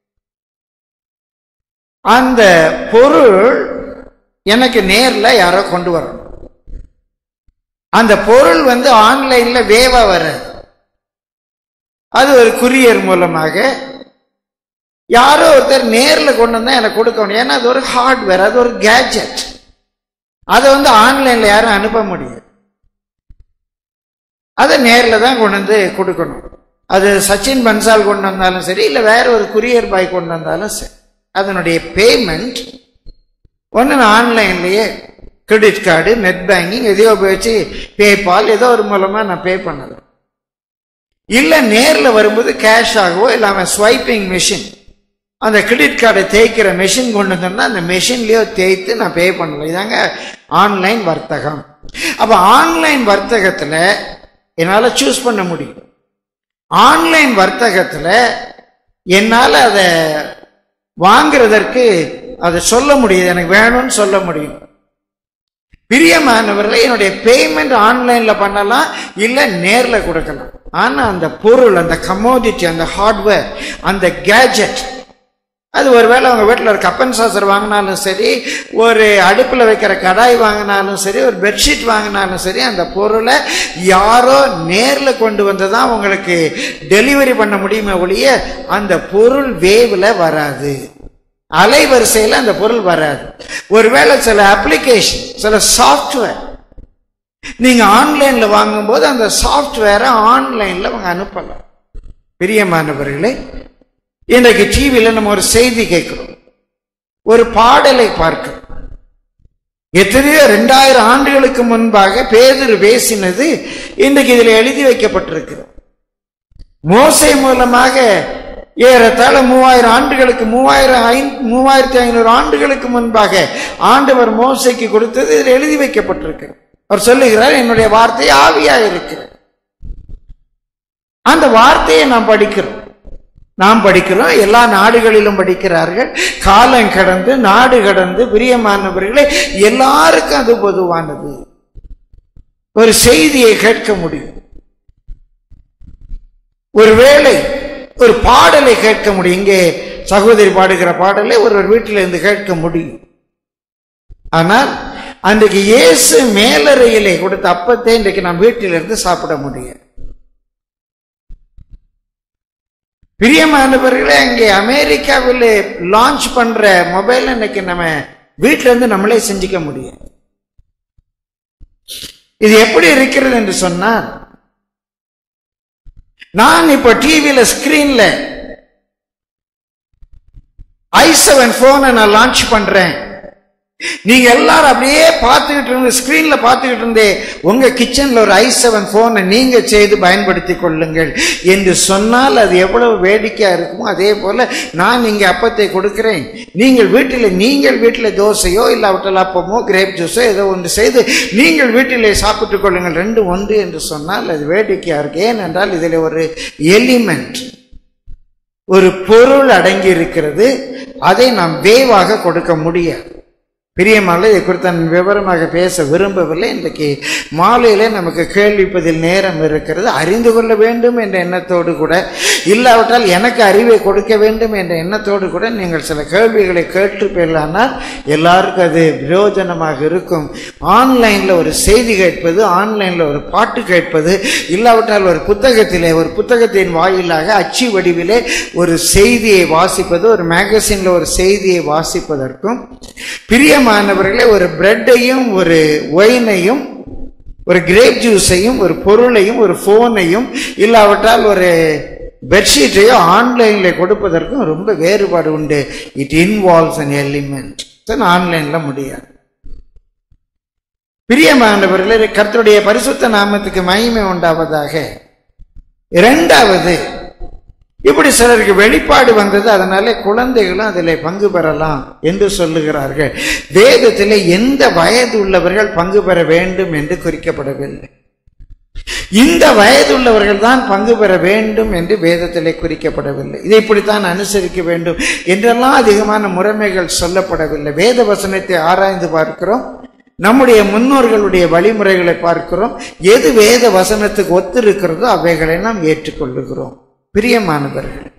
அந்த பொருள் எனக்கு நேர்ல யாரோ கொண்டு வரணும் அந்த பொருள் வந்து ஆன்லைன்ல வேவா வராது அது ஒரு குரியர் மூலமாக யாரோ ஒருத்தர் நேர்ல கொண்டு வந்தா எனக்கு கொடுக்கணும் ஏன்னா அது ஒரு ஹார்ட்வேர் அது ஒரு கேஜெட் அதை வந்து ஆன்லைன்ல யாரும் அனுப்ப முடியாது அதை நேரில் தான் கொண்டு வந்து கொடுக்கணும் அது சச்சின் பன்சால் கொண்டு வந்தாலும் சரி இல்லை வேற ஒரு குரியர் பாய் கொண்டு வந்தாலும் சரி அதனுடைய பேமெண்ட் ஒன்று நான் ஆன்லைன்லேயே கிரெடிட் கார்டு நெட் பேங்கிங் எதையோ உபயோகிச்சு பேபால் ஏதோ ஒரு மூலமாக நான் பே பண்ணலாம் இல்லை நேரில் வரும்போது கேஷ் ஆகவோ இல்லாமல் ஸ்வைப்பிங் மிஷின் அந்த கிரெடிட் கார்டை தேய்க்கிற மெஷின் கொண்டு வந்தோம்னா அந்த மெஷின்லயோ தேய்த்து நான் பே பண்ணலாம் இதாங்க ஆன்லைன் வர்த்தகம் அப்ப ஆன்லைன் வர்த்தகத்துல என்னால சூஸ் பண்ண முடியும் ஆன்லைன் வர்த்தகத்துல என்னால அதை வாங்குறதற்கு அதை சொல்ல முடியுது எனக்கு வேணும்னு சொல்ல முடியும் பிரியமானவர்களை என்னுடைய பேமெண்ட் ஆன்லைன்ல பண்ணலாம் இல்ல நேர்ல கொடுக்கலாம் ஆனா அந்த பொருள் அந்த கமோடிட்டி அந்த ஹார்ட்வேர் அந்த கேஜெட் அது ஒருவேளை அவங்க வீட்டில் ஒரு கப்பன் சாசர் வாங்கினாலும் சரி ஒரு அடுப்பில் வைக்கிற கடாய் வாங்கினாலும் சரி ஒரு பெட்ஷீட் வாங்கினாலும் சரி அந்த பொருளை யாரோ நேரில் கொண்டு வந்து தான் உங்களுக்கு டெலிவரி பண்ண முடியுமே ஒழிய அந்த பொருள் வேவில் வராது அலைவரிசையில் அந்த பொருள் வராது ஒருவேளை சில அப்ளிகேஷன் சில சாஃப்ட்வேர் நீங்க ஆன்லைன்ல வாங்கும்போது அந்த சாஃப்ட்வேரை ஆன்லைன்ல அவங்க அனுப்பலாம் பிரியமானவர்களே இன்றைக்கு டிவியில நம்ம ஒரு செய்தி கேட்கிறோம் ஒரு பாடலை பார்க்கிறோம் எத்தனையோ ரெண்டாயிரம் ஆண்டுகளுக்கு முன்பாக பேதர் பேசினது இன்றைக்கு இதில் எழுதி வைக்கப்பட்டிருக்கிறது மோசை மூலமாக ஏறத்தாழ மூவாயிரம் ஆண்டுகளுக்கு மூவாயிரம் ஐந் மூவாயிரத்தி ஐநூறு ஆண்டுகளுக்கு முன்பாக ஆண்டவர் மோசைக்கு கொடுத்தது இதில் எழுதி வைக்கப்பட்டிருக்கிறது அவர் சொல்லுகிறார் என்னுடைய வார்த்தை ஆவியா இருக்கிறது அந்த வார்த்தையை நாம் படிக்கிறோம் நாம் படிக்கிறோம் எல்லா நாடுகளிலும் படிக்கிறார்கள் காலம் கடந்து நாடு கடந்து பிரியமானவர்களே எல்லாருக்கும் அது பொதுவானது ஒரு செய்தியை கேட்க முடியும் ஒருவேளை ஒரு பாடலை கேட்க முடியும் இங்கே சகோதரி பாடுகிற பாடலை ஒருவர் வீட்டில் இருந்து கேட்க முடியும் ஆனால் அன்றைக்கு இயேசு மேலறையிலே கொடுத்த அப்பத்தை இன்றைக்கு நாம் வீட்டிலிருந்து சாப்பிட முடியும் பிரியமானவர்களே அங்கே அமெரிக்காவில் லான்ச் பண்ற மொபைல் இன்னைக்கு நம்ம வீட்டில இருந்து நம்மளே செஞ்சுக்க முடியும் இது எப்படி இருக்கிறது என்று சொன்னால் நான் இப்ப டிவியில ஸ்கிரீன்ல ஐ செவன் போனை நான் லான்ச் பண்றேன் நீங்க எல்லாரும் அப்படியே பார்த்துக்கிட்டு இருந்து ஸ்கிரீன்ல பார்த்துக்கிட்டு இருந்தே உங்க கிச்சன்ல ஒரு ஐ செவன் போனை நீங்க செய்து பயன்படுத்தி கொள்ளுங்கள் என்று சொன்னால் அது எவ்வளவு வேடிக்கையா இருக்குமோ அதே போல நான் இங்க அப்பத்தை கொடுக்கிறேன் நீங்கள் வீட்டில் நீங்கள் வீட்டில் தோசையோ இல்லாவிட்டால் அப்பமோ கிரேப் ஜூஸோ ஏதோ ஒன்று செய்து நீங்கள் வீட்டிலே சாப்பிட்டுக் கொள்ளுங்கள் ரெண்டு ஒன்று என்று சொன்னால் அது வேடிக்கையா இருக்கு ஏனென்றால் இதில் ஒரு எலிமெண்ட் ஒரு பொருள் அடங்கி இருக்கிறது அதை நாம் வேவாக கொடுக்க முடியாது பிரியமால இதை குறித்து நான் விவரமாக பேச விரும்பவில்லை இன்றைக்கு மாலையிலே நமக்கு கேள்விப்பதில் நேரம் இருக்கிறது அறிந்து கொள்ள வேண்டும் என்ற எண்ணத்தோடு கூட இல்லாவிட்டால் எனக்கு அறிவை கொடுக்க வேண்டும் என்ற எண்ணத்தோடு கூட நீங்கள் சில கேள்விகளை கேட்டுப்பீர்களானால் எல்லாருக்கும் அது பிரயோஜனமாக இருக்கும் ஆன்லைனில் ஒரு செய்தி கேட்பது ஆன்லைனில் ஒரு பாட்டு கேட்பது இல்லாவிட்டால் ஒரு புத்தகத்திலே ஒரு புத்தகத்தின் வாயிலாக அச்சு வடிவிலே ஒரு செய்தியை வாசிப்பது ஒரு மேகசின்ல ஒரு செய்தியை வாசிப்பதற்கும் பிரியமானவர்களே ஒரு பிரெட்டையும் ஒரு ஒயினையும் ஒரு கிரேப் ஜூஸையும் ஒரு பொருளையும் ஒரு ஃபோனையும் இல்லாவிட்டால் ஒரு பெட்ஷீட்டையோ ஆன்லைன்ல கொடுப்பதற்கும் ரொம்ப வேறுபாடு உண்டு இட் இன்வால்வ்ஸ் அன் எலிமெண்ட் ஆன்லைன்ல முடியாது பிரியமானவர்களே கர்த்தருடைய பரிசுத்த நாமத்துக்கு மகிமை உண்டாவதாக இரண்டாவது இப்படி சிலருக்கு வெளிப்பாடு வந்தது அதனால குழந்தைகளும் அதில் பங்கு பெறலாம் என்று சொல்லுகிறார்கள் வேதத்தில் எந்த வயது உள்ளவர்கள் பங்கு பெற வேண்டும் என்று குறிக்கப்படவில்லை இந்த வயதுள்ளவர்கள் தான் பங்கு பெற வேண்டும் என்று வேதத்திலே குறிக்கப்படவில்லை இதை இப்படித்தான் அனுசரிக்க வேண்டும் என்றெல்லாம் அதிகமான முறைமைகள் சொல்லப்படவில்லை வேத வசனத்தை ஆராய்ந்து பார்க்கிறோம் நம்முடைய முன்னோர்களுடைய வழிமுறைகளை பார்க்கிறோம் எது வேத வசனத்துக்கு ஒத்திருக்கிறதோ அவைகளை நாம் ஏற்றுக்கொள்ளுகிறோம் பிரியமானவர்கள்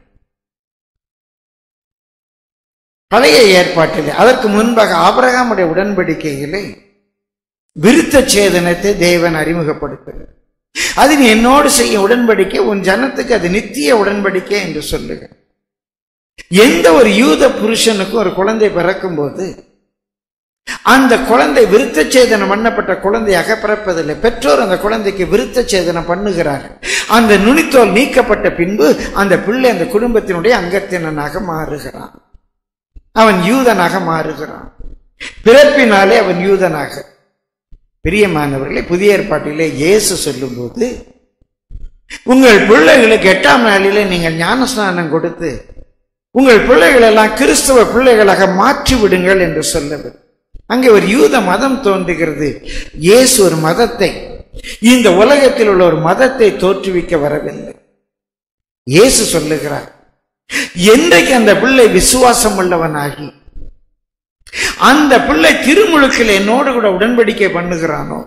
பழைய ஏற்பாட்டிலே அதற்கு முன்பாக ஆபரகாமுடைய உடன்படிக்கையிலே விருத்த சேதனத்தை தேவன் அறிமுகப்படுத்துகிறார் அது நீ என்னோடு செய்ய உடன்படிக்கை உன் ஜனத்துக்கு அது நித்திய உடன்படிக்கை என்று சொல்லுக எந்த ஒரு யூத புருஷனுக்கும் ஒரு குழந்தை பிறக்கும் போது அந்த குழந்தை விருத்த சேதனம் பண்ணப்பட்ட குழந்தையாக பிறப்பதில்லை பெற்றோர் அந்த குழந்தைக்கு விருத்த சேதனம் பண்ணுகிறார்கள் அந்த நுனித்தோல் நீக்கப்பட்ட பின்பு அந்த பிள்ளை அந்த குடும்பத்தினுடைய அங்கத்தினனாக மாறுகிறான் அவன் யூதனாக மாறுகிறான் பிறப்பினாலே அவன் யூதனாக பிரியமானவர்களே புதிய ஏற்பாட்டிலே இயேசு சொல்லும்போது உங்கள் பிள்ளைகளுக்கு எட்டாம் நாளிலே நீங்கள் ஞானஸ்நானம் கொடுத்து உங்கள் பிள்ளைகள் எல்லாம் கிறிஸ்தவ பிள்ளைகளாக மாற்றி விடுங்கள் என்று சொல்லவர் அங்கே ஒரு யூத மதம் தோன்றுகிறது இயேசு ஒரு மதத்தை இந்த உலகத்தில் உள்ள ஒரு மதத்தை தோற்றுவிக்க வரவில்லை இயேசு சொல்லுகிறார் என்றைக்கு அந்த பிள்ளை விசுவாசம் உள்ளவனாகி அந்த பிள்ளை திருமுழுக்கில் என்னோடு கூட உடன்படிக்கை பண்ணுகிறானோ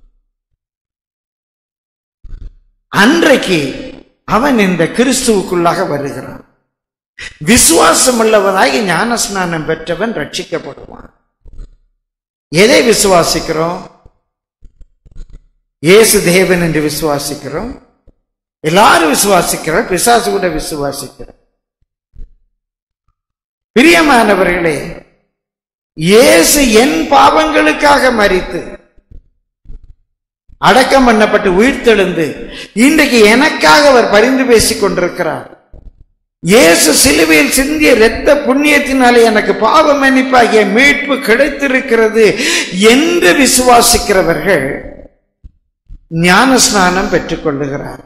அன்றைக்கு அவன் இந்த கிறிஸ்துவுக்குள்ளாக வருகிறான் விசுவாசம் உள்ளவனாகி ஞானஸ்நானம் பெற்றவன் ரட்சிக்கப்படுவான் எதை விசுவாசிக்கிறோம் இயேசு தேவன் என்று விசுவாசிக்கிறோம் எல்லாரும் விசுவாசிக்கிறோம் பிசாசு கூட விசுவாசிக்கிறோம் பிரியமானவர்களே இயேசு என் பாவங்களுக்காக மறித்து அடக்கம் பண்ணப்பட்டு உயிர்த்தெழுந்து இன்றைக்கு எனக்காக அவர் பரிந்து பேசிக் கொண்டிருக்கிறார் இயேசு சிலுவையில் சிந்திய இரத்த புண்ணியத்தினாலே எனக்கு பாவ மன்னிப்பாகிய மீட்பு கிடைத்திருக்கிறது என்று விசுவாசிக்கிறவர்கள் ஞான ஸ்நானம் பெற்றுக் கொள்ளுகிறார்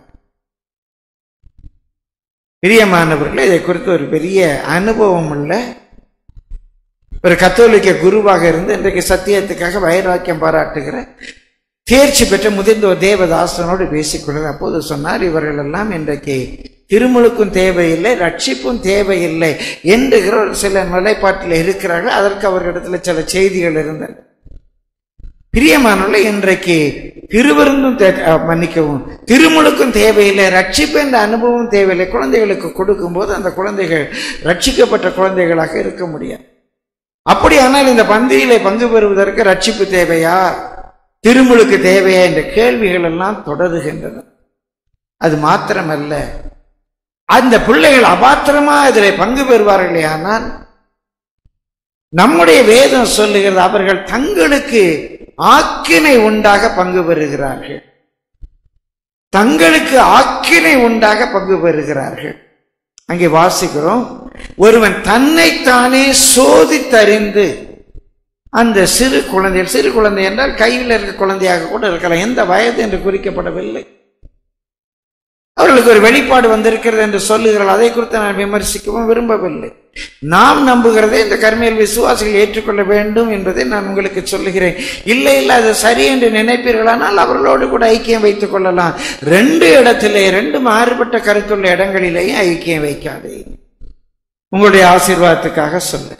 பிரியமானவர்களே இதை குறித்து ஒரு பெரிய அனுபவம் உள்ள ஒரு கத்தோலிக்க குருவாக இருந்து இன்றைக்கு சத்தியத்துக்காக வைராக்கியம் பாராட்டுகிற தேர்ச்சி பெற்ற முதிர்ந்த ஒரு தேவதாசனோடு பேசிக்கொள்ளுங்க அப்போது சொன்னார் இவர்கள் எல்லாம் இன்றைக்கு திருமுழுக்கும் தேவையில்லை ரட்சிப்பும் தேவையில்லை என்கிற ஒரு சில நிலைப்பாட்டில் இருக்கிறார்கள் அதற்கு அவர்களிடத்தில் சில செய்திகள் இருந்தன பிரியமானவர்களே இன்றைக்கு திருவிருந்தும் தே- அஹ், மன்னிக்கவும் திருமுழுக்கும் தேவையில்லை ரட்சிப்பு என்ற அனுபவம் தேவையில்லை குழந்தைகளுக்கு கொடுக்கும்போது அந்த குழந்தைகள் ரட்சிக்கப்பட்ட குழந்தைகளாக இருக்க முடியாது அப்படியானால் இந்த பந்தியிலே பங்கு பெறுவதற்கு ரட்சிப்பு தேவையா திருமுழுக்கு தேவையா என்ற கேள்விகள் எல்லாம் தொடருகின்றன அது மாத்திரமல்ல அந்த பிள்ளைகள் அபாத்திரமா இதில் பங்கு பெறுவார்களே ஆனால் நம்முடைய வேதம் சொல்லுகிறது அவர்கள் தங்களுக்கு ஆக்கினை உண்டாக பங்கு பெறுகிறார்கள் தங்களுக்கு ஆக்கினை உண்டாக பங்கு பெறுகிறார்கள் அங்கே வாசிக்கிறோம் ஒருவன் தன்னைத்தானே சோதித்தறிந்து அந்த சிறு குழந்தை சிறு குழந்தை என்றால் கையில் இருக்க குழந்தையாக கூட இருக்கலாம் எந்த வயது என்று குறிக்கப்படவில்லை அவர்களுக்கு ஒரு வெளிப்பாடு வந்திருக்கிறது என்று சொல்லுகிறார்கள் அதை குறித்து நான் விமர்சிக்கவும் விரும்பவில்லை நாம் நம்புகிறதை இந்த கர்மையில் விசுவாசிகள் ஏற்றுக்கொள்ள வேண்டும் என்பதை நான் உங்களுக்கு சொல்லுகிறேன் இல்லை இல்லை அது சரி என்று நினைப்பீர்களானால் அவர்களோடு கூட ஐக்கியம் வைத்துக் கொள்ளலாம் ரெண்டு இடத்திலே ரெண்டு மாறுபட்ட கருத்துள்ள இடங்களிலேயும் ஐக்கியம் வைக்காதே உங்களுடைய ஆசீர்வாதத்துக்காக சொல்லு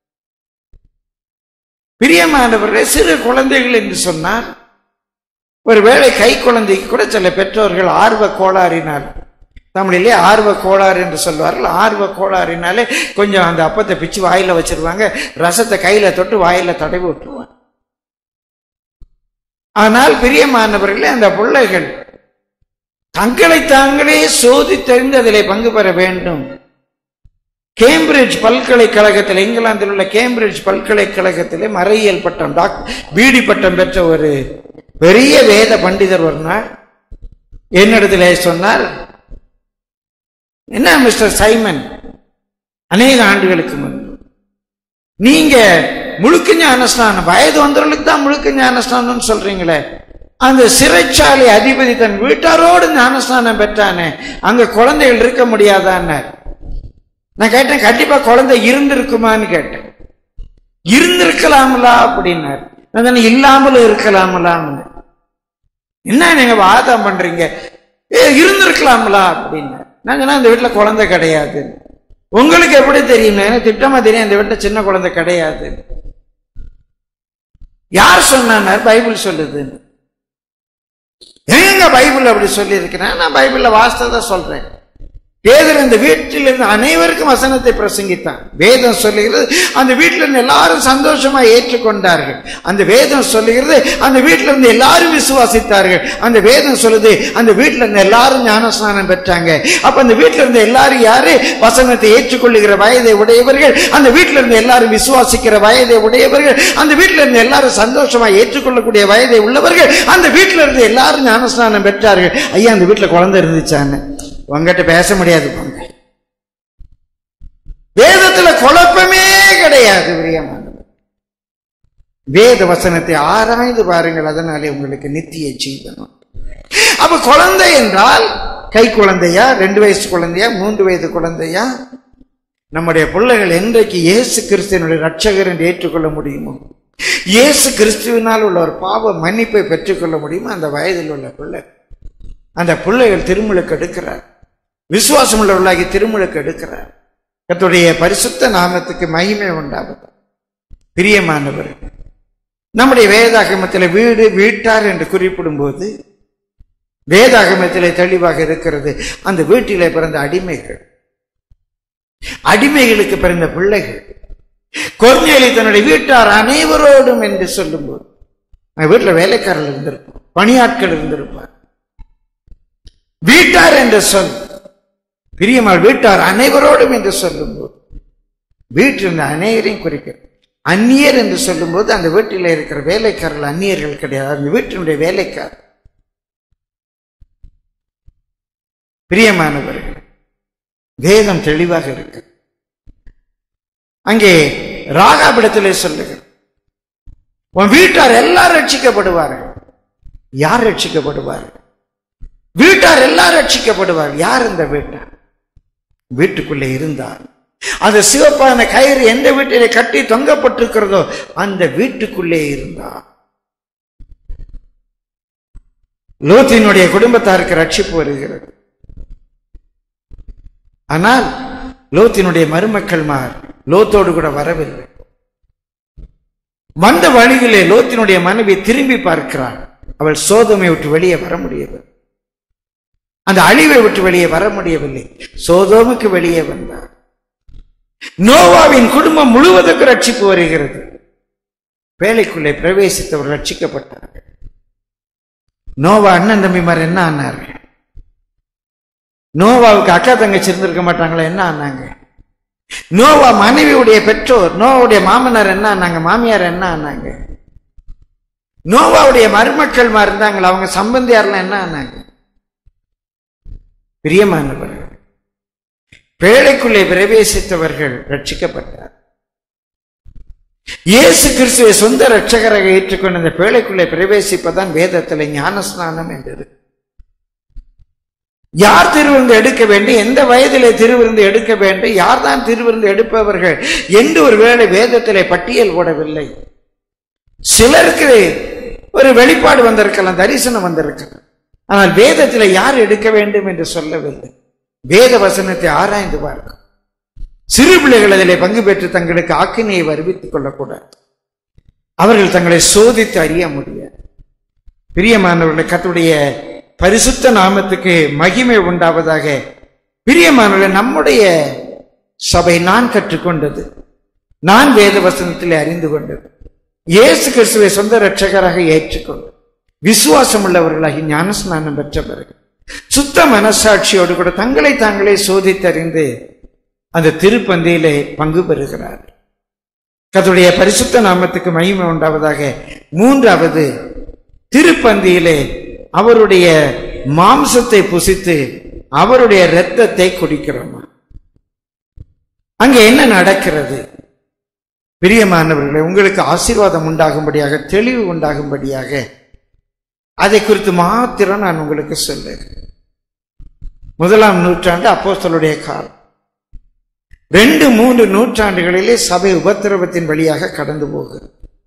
பிரியமானவர்களே சிறு குழந்தைகள் என்று சொன்னார் ஒருவேளை கை குழந்தைக்கு கூட சில பெற்றோர்கள் ஆர்வ கோளாறினால் தமிழிலே ஆர்வ கோளாறு என்று சொல்வார்கள் ஆர்வ கோளாறினாலே கொஞ்சம் அந்த அப்பத்தை பிச்சு வாயில வச்சிருவாங்க ரசத்தை கையில தொட்டு வாயில தடவி விட்டுருவாங்க ஆனால் பிரியமானவர்களே அந்த பிள்ளைகள் தங்களை தாங்களே சோதித்தறிந்து அதிலே பங்கு பெற வேண்டும் கேம்பிரிட்ஜ் பல்கலைக்கழகத்தில் இங்கிலாந்தில் உள்ள கேம்பிரிட்ஜ் பல்கலைக்கழகத்திலே மறையியல் பட்டம் டாக்டர் பிடி பட்டம் பெற்ற ஒரு பெரிய வேத பண்டிதர் ஒரு நாள் என்னிடத்திலே சொன்னார் என்ன மிஸ்டர் சைமன் அநேக ஆண்டுகளுக்கு முன்பு நீங்க முழுக்க ஞானஸ்நானம் வயது வந்தவர்களுக்கு தான் முழுக்க ஞானஸ்நானம்னு சொல்றீங்களே அந்த சிறைச்சாலை அதிபதி தன் வீட்டாரோடு ஞானஸ்நானம் பெற்றானே அங்க குழந்தைகள் இருக்க முடியாதான்னார் நான் கேட்டேன் கண்டிப்பா குழந்தை இருந்திருக்குமான்னு கேட்டேன் இருந்திருக்கலாமலா அப்படின்னாரு நான் சொன்னேன், இல்லாமலும் இருக்கலாமலாம்னு என்ன நீங்க வாதம் பண்றீங்க ஏ இருந்திருக்கலாமலா அப்படின்னாரு நான் சொன்னேன் அந்த வீட்டுல குழந்தை கிடையாது உங்களுக்கு எப்படி தெரியும் எனக்கு திட்டமா தெரியும் அந்த வீட்டுல சின்ன குழந்தை கிடையாது யார் சொன்னார் பைபிள் சொல்லுதுன்னு எங்க பைபிள் அப்படி சொல்லி இருக்கிறேன் நான் பைபிள்ல வாஸ்தவத்தை சொல்றேன் பேதர் இந்த வீட்டில் இருந்து அனைவருக்கும் வசனத்தை பிரசங்கித்தான் வேதம் சொல்லுகிறது அந்த வீட்டில் இருந்து எல்லாரும் சந்தோஷமா ஏற்றுக்கொண்டார்கள் அந்த வேதம் சொல்லுகிறது அந்த வீட்டில் இருந்து எல்லாரும் விசுவாசித்தார்கள் அந்த வேதம் சொல்லுது அந்த வீட்டில் இருந்து எல்லாரும் ஞானஸ்நானம் பெற்றாங்க அப்ப அந்த வீட்டில் இருந்து எல்லாரும் யாரு வசனத்தை ஏற்றுக்கொள்ளுகிற வயதை உடையவர்கள் அந்த வீட்டில் இருந்து எல்லாரும் விசுவாசிக்கிற வயதை உடையவர்கள் அந்த வீட்டில் இருந்து எல்லாரும் சந்தோஷமா ஏற்றுக்கொள்ளக்கூடிய வயதை உள்ளவர்கள் அந்த வீட்டில் இருந்து எல்லாரும் ஞானஸ்நானம் பெற்றார்கள் ஐயா அந்த வீட்டில் குழந்தை இருந்துச்சான்னு உங்ககிட்ட பேச முடியாது போங்க வேதத்துல குழப்பமே கிடையாது பிரியமானவர் வேத வசனத்தை ஆராய்ந்து பாருங்கள் அதனாலே உங்களுக்கு நித்திய ஜீவனம் அப்ப குழந்தை என்றால் கை குழந்தையா ரெண்டு வயசு குழந்தையா மூன்று வயது குழந்தையா நம்முடைய பிள்ளைகள் என்றைக்கு இயேசு கிறிஸ்துவனுடைய ரட்சகர் என்று ஏற்றுக்கொள்ள முடியுமோ இயேசு கிறிஸ்துவினால் உள்ள ஒரு பாவ மன்னிப்பை பெற்றுக்கொள்ள முடியுமோ அந்த வயதில் உள்ள பிள்ளை அந்த பிள்ளைகள் திருமுழுக்கு எடுக்கிறார் விசுவாசம் உள்ளவர்களாகி திருமுழுக்கு எடுக்கிறார் கர்த்தருடைய பரிசுத்த நாமத்துக்கு மகிமை உண்டாவது பிரியமானவர் நம்முடைய வேதாகமத்தில் வீடு வீட்டார் என்று குறிப்பிடும் போது வேதாகமத்திலே தெளிவாக இருக்கிறது அந்த வீட்டிலே பிறந்த அடிமைகள் அடிமைகளுக்கு பிறந்த பிள்ளைகள் கொர்நேலி தன்னுடைய வீட்டார் அனைவரோடும் என்று சொல்லும்போது அவன் வீட்டுல வேலைக்காரர்கள் இருந்திருப்பான் பணியாட்கள் இருந்திருப்பார் வீட்டார் என்று சொல் பிரியமாள் வீட்டார் அனைவரோடும் என்று சொல்லும்போது வீட்டில் இருந்த அநேகரையும் குறிக்கிறது அந்நியர் என்று சொல்லும்போது அந்த வீட்டில் இருக்கிற வேலைக்காரர்கள் அந்நியர்கள் கிடையாது அந்த வீட்டினுடைய வேலைக்காரர் பிரியமானவர்கள் வேதம் தெளிவாக இருக்கு அங்கே ராகாபிடத்திலே சொல்லுங்கள் உன் வீட்டார் எல்லாரும் ரட்சிக்கப்படுவார்கள் யார் ரட்சிக்கப்படுவார்கள் வீட்டார் எல்லாரும் ரட்சிக்கப்படுவார்கள் யார் இந்த வீட்டார் வீட்டுக்குள்ளே இருந்தார் அந்த சிவப்பான கயிறு எந்த வீட்டிலே கட்டி தொங்கப்பட்டிருக்கிறதோ அந்த வீட்டுக்குள்ளே இருந்தார் லோத்தினுடைய குடும்பத்தாருக்கு ரட்சிப்பு வருகிறது ஆனால் லோத்தினுடைய மருமக்கள்மார் லோத்தோடு கூட வரவில்லை வந்த வழியிலே லோத்தினுடைய மனைவி திரும்பி பார்க்கிறாள் அவள் சோதமை விட்டு வெளியே வர முடியவில்லை அந்த அழிவை விட்டு வெளியே வர முடியவில்லை சோதோமுக்கு வெளியே வந்தார் நோவாவின் குடும்பம் முழுவதுக்கு ரட்சிப்பு வருகிறது வேலைக்குள்ளே பிரவேசித்தவர் ரட்சிக்கப்பட்டார்கள் நோவா அண்ணன் தம்பிமார் என்ன ஆனார்கள் நோவாவுக்கு அக்கா தங்கச்சி இருந்திருக்க மாட்டாங்களா என்ன ஆனாங்க நோவா மனைவியுடைய பெற்றோர் நோவாவுடைய மாமனார் என்ன ஆனாங்க மாமியார் என்ன ஆனாங்க நோவாவுடைய மருமக்கள் இருந்தாங்களா அவங்க சம்பந்தியார்லாம் என்ன ஆனாங்க பிரியமானவர்கள் பேழைக்குள்ளே பிரவேசித்தவர்கள் ரட்சிக்கப்பட்டார் இயேசு கிறிஸ்துவை சொந்த ரட்சகராக ஏற்றுக்கொண்ட இந்த பேழைக்குள்ளே பிரவேசிப்பதான் வேதத்தில் ஞானஸ்நானம் என்றது யார் திருவிருந்து எடுக்க வேண்டும் எந்த வயதிலே திருவிருந்து எடுக்க வேண்டும் யார் தான் திருவிருந்து எடுப்பவர்கள் என்று ஒரு வேளை வேதத்திலே பட்டியல் போடவில்லை சிலருக்கு ஒரு வெளிப்பாடு வந்திருக்கலாம் தரிசனம் வந்திருக்கலாம் ஆனால் வேதத்தில் யார் எடுக்க வேண்டும் என்று சொல்லவில்லை வேத வசனத்தை ஆராய்ந்து பார்க்கும் சிறு பிள்ளைகள் அதிலே பங்கு பெற்று தங்களுக்கு ஆக்கினையை வருவித்துக் கொள்ளக்கூடாது அவர்கள் தங்களை சோதித்து அறிய முடியாது பிரியமானவர்களை கத்துடைய பரிசுத்த நாமத்துக்கு மகிமை உண்டாவதாக பிரியமானவர்கள் நம்முடைய சபை நான் கற்றுக்கொண்டது நான் வேத வசனத்திலே அறிந்து கொண்டது இயேசு கிறிஸ்துவை சொந்த ரட்சகராக ஏற்றுக்கொண்டது விசுவாசம் உள்ளவர்களாகி ஞானஸ்நானம் பெற்றவர்கள் சுத்த மனசாட்சியோடு கூட தங்களை தாங்களே சோதித்தறிந்து அந்த திருப்பந்தியிலே பங்கு பெறுகிறார் கத்துடைய பரிசுத்த நாமத்துக்கு மகிமை உண்டாவதாக மூன்றாவது திருப்பந்தியிலே அவருடைய மாம்சத்தை புசித்து அவருடைய இரத்தத்தை குடிக்கிறோமா அங்க என்ன நடக்கிறது பிரியமானவர்களே உங்களுக்கு ஆசீர்வாதம் உண்டாகும்படியாக தெளிவு உண்டாகும்படியாக அதை குறித்து மாத்திரம் நான் உங்களுக்கு சொல்லுகிறேன் முதலாம் நூற்றாண்டு அப்போஸ்தலருடைய காலம் ரெண்டு மூன்று நூற்றாண்டுகளிலே சபை உபத்திரவத்தின் வழியாக கடந்து போகுது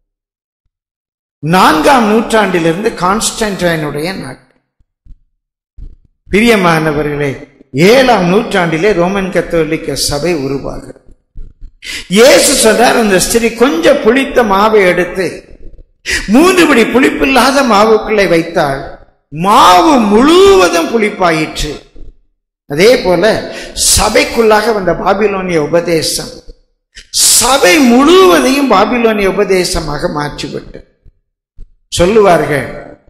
நான்காம் நூற்றாண்டிலிருந்து கான்ஸ்டன்டைனுடைய நாட்டு பிரியமானவர்களே ஏழாம் நூற்றாண்டிலே ரோமன் கத்தோலிக்க சபை உருவாகுது இயேசு சொன்னார் அந்த ஸ்திரீ கொஞ்சம் புளித்த மாவை எடுத்து மூன்று படி புளிப்பில்லாத மாவுக்குள்ளே வைத்தால் மாவு முழுவதும் புளிப்பாயிற்று அதே போல சபைக்குள்ளாக வந்த பாபிலோனிய உபதேசம் சபை முழுவதையும் பாபிலோனிய உபதேசமாக மாற்றிவிட்டு சொல்லுவார்கள்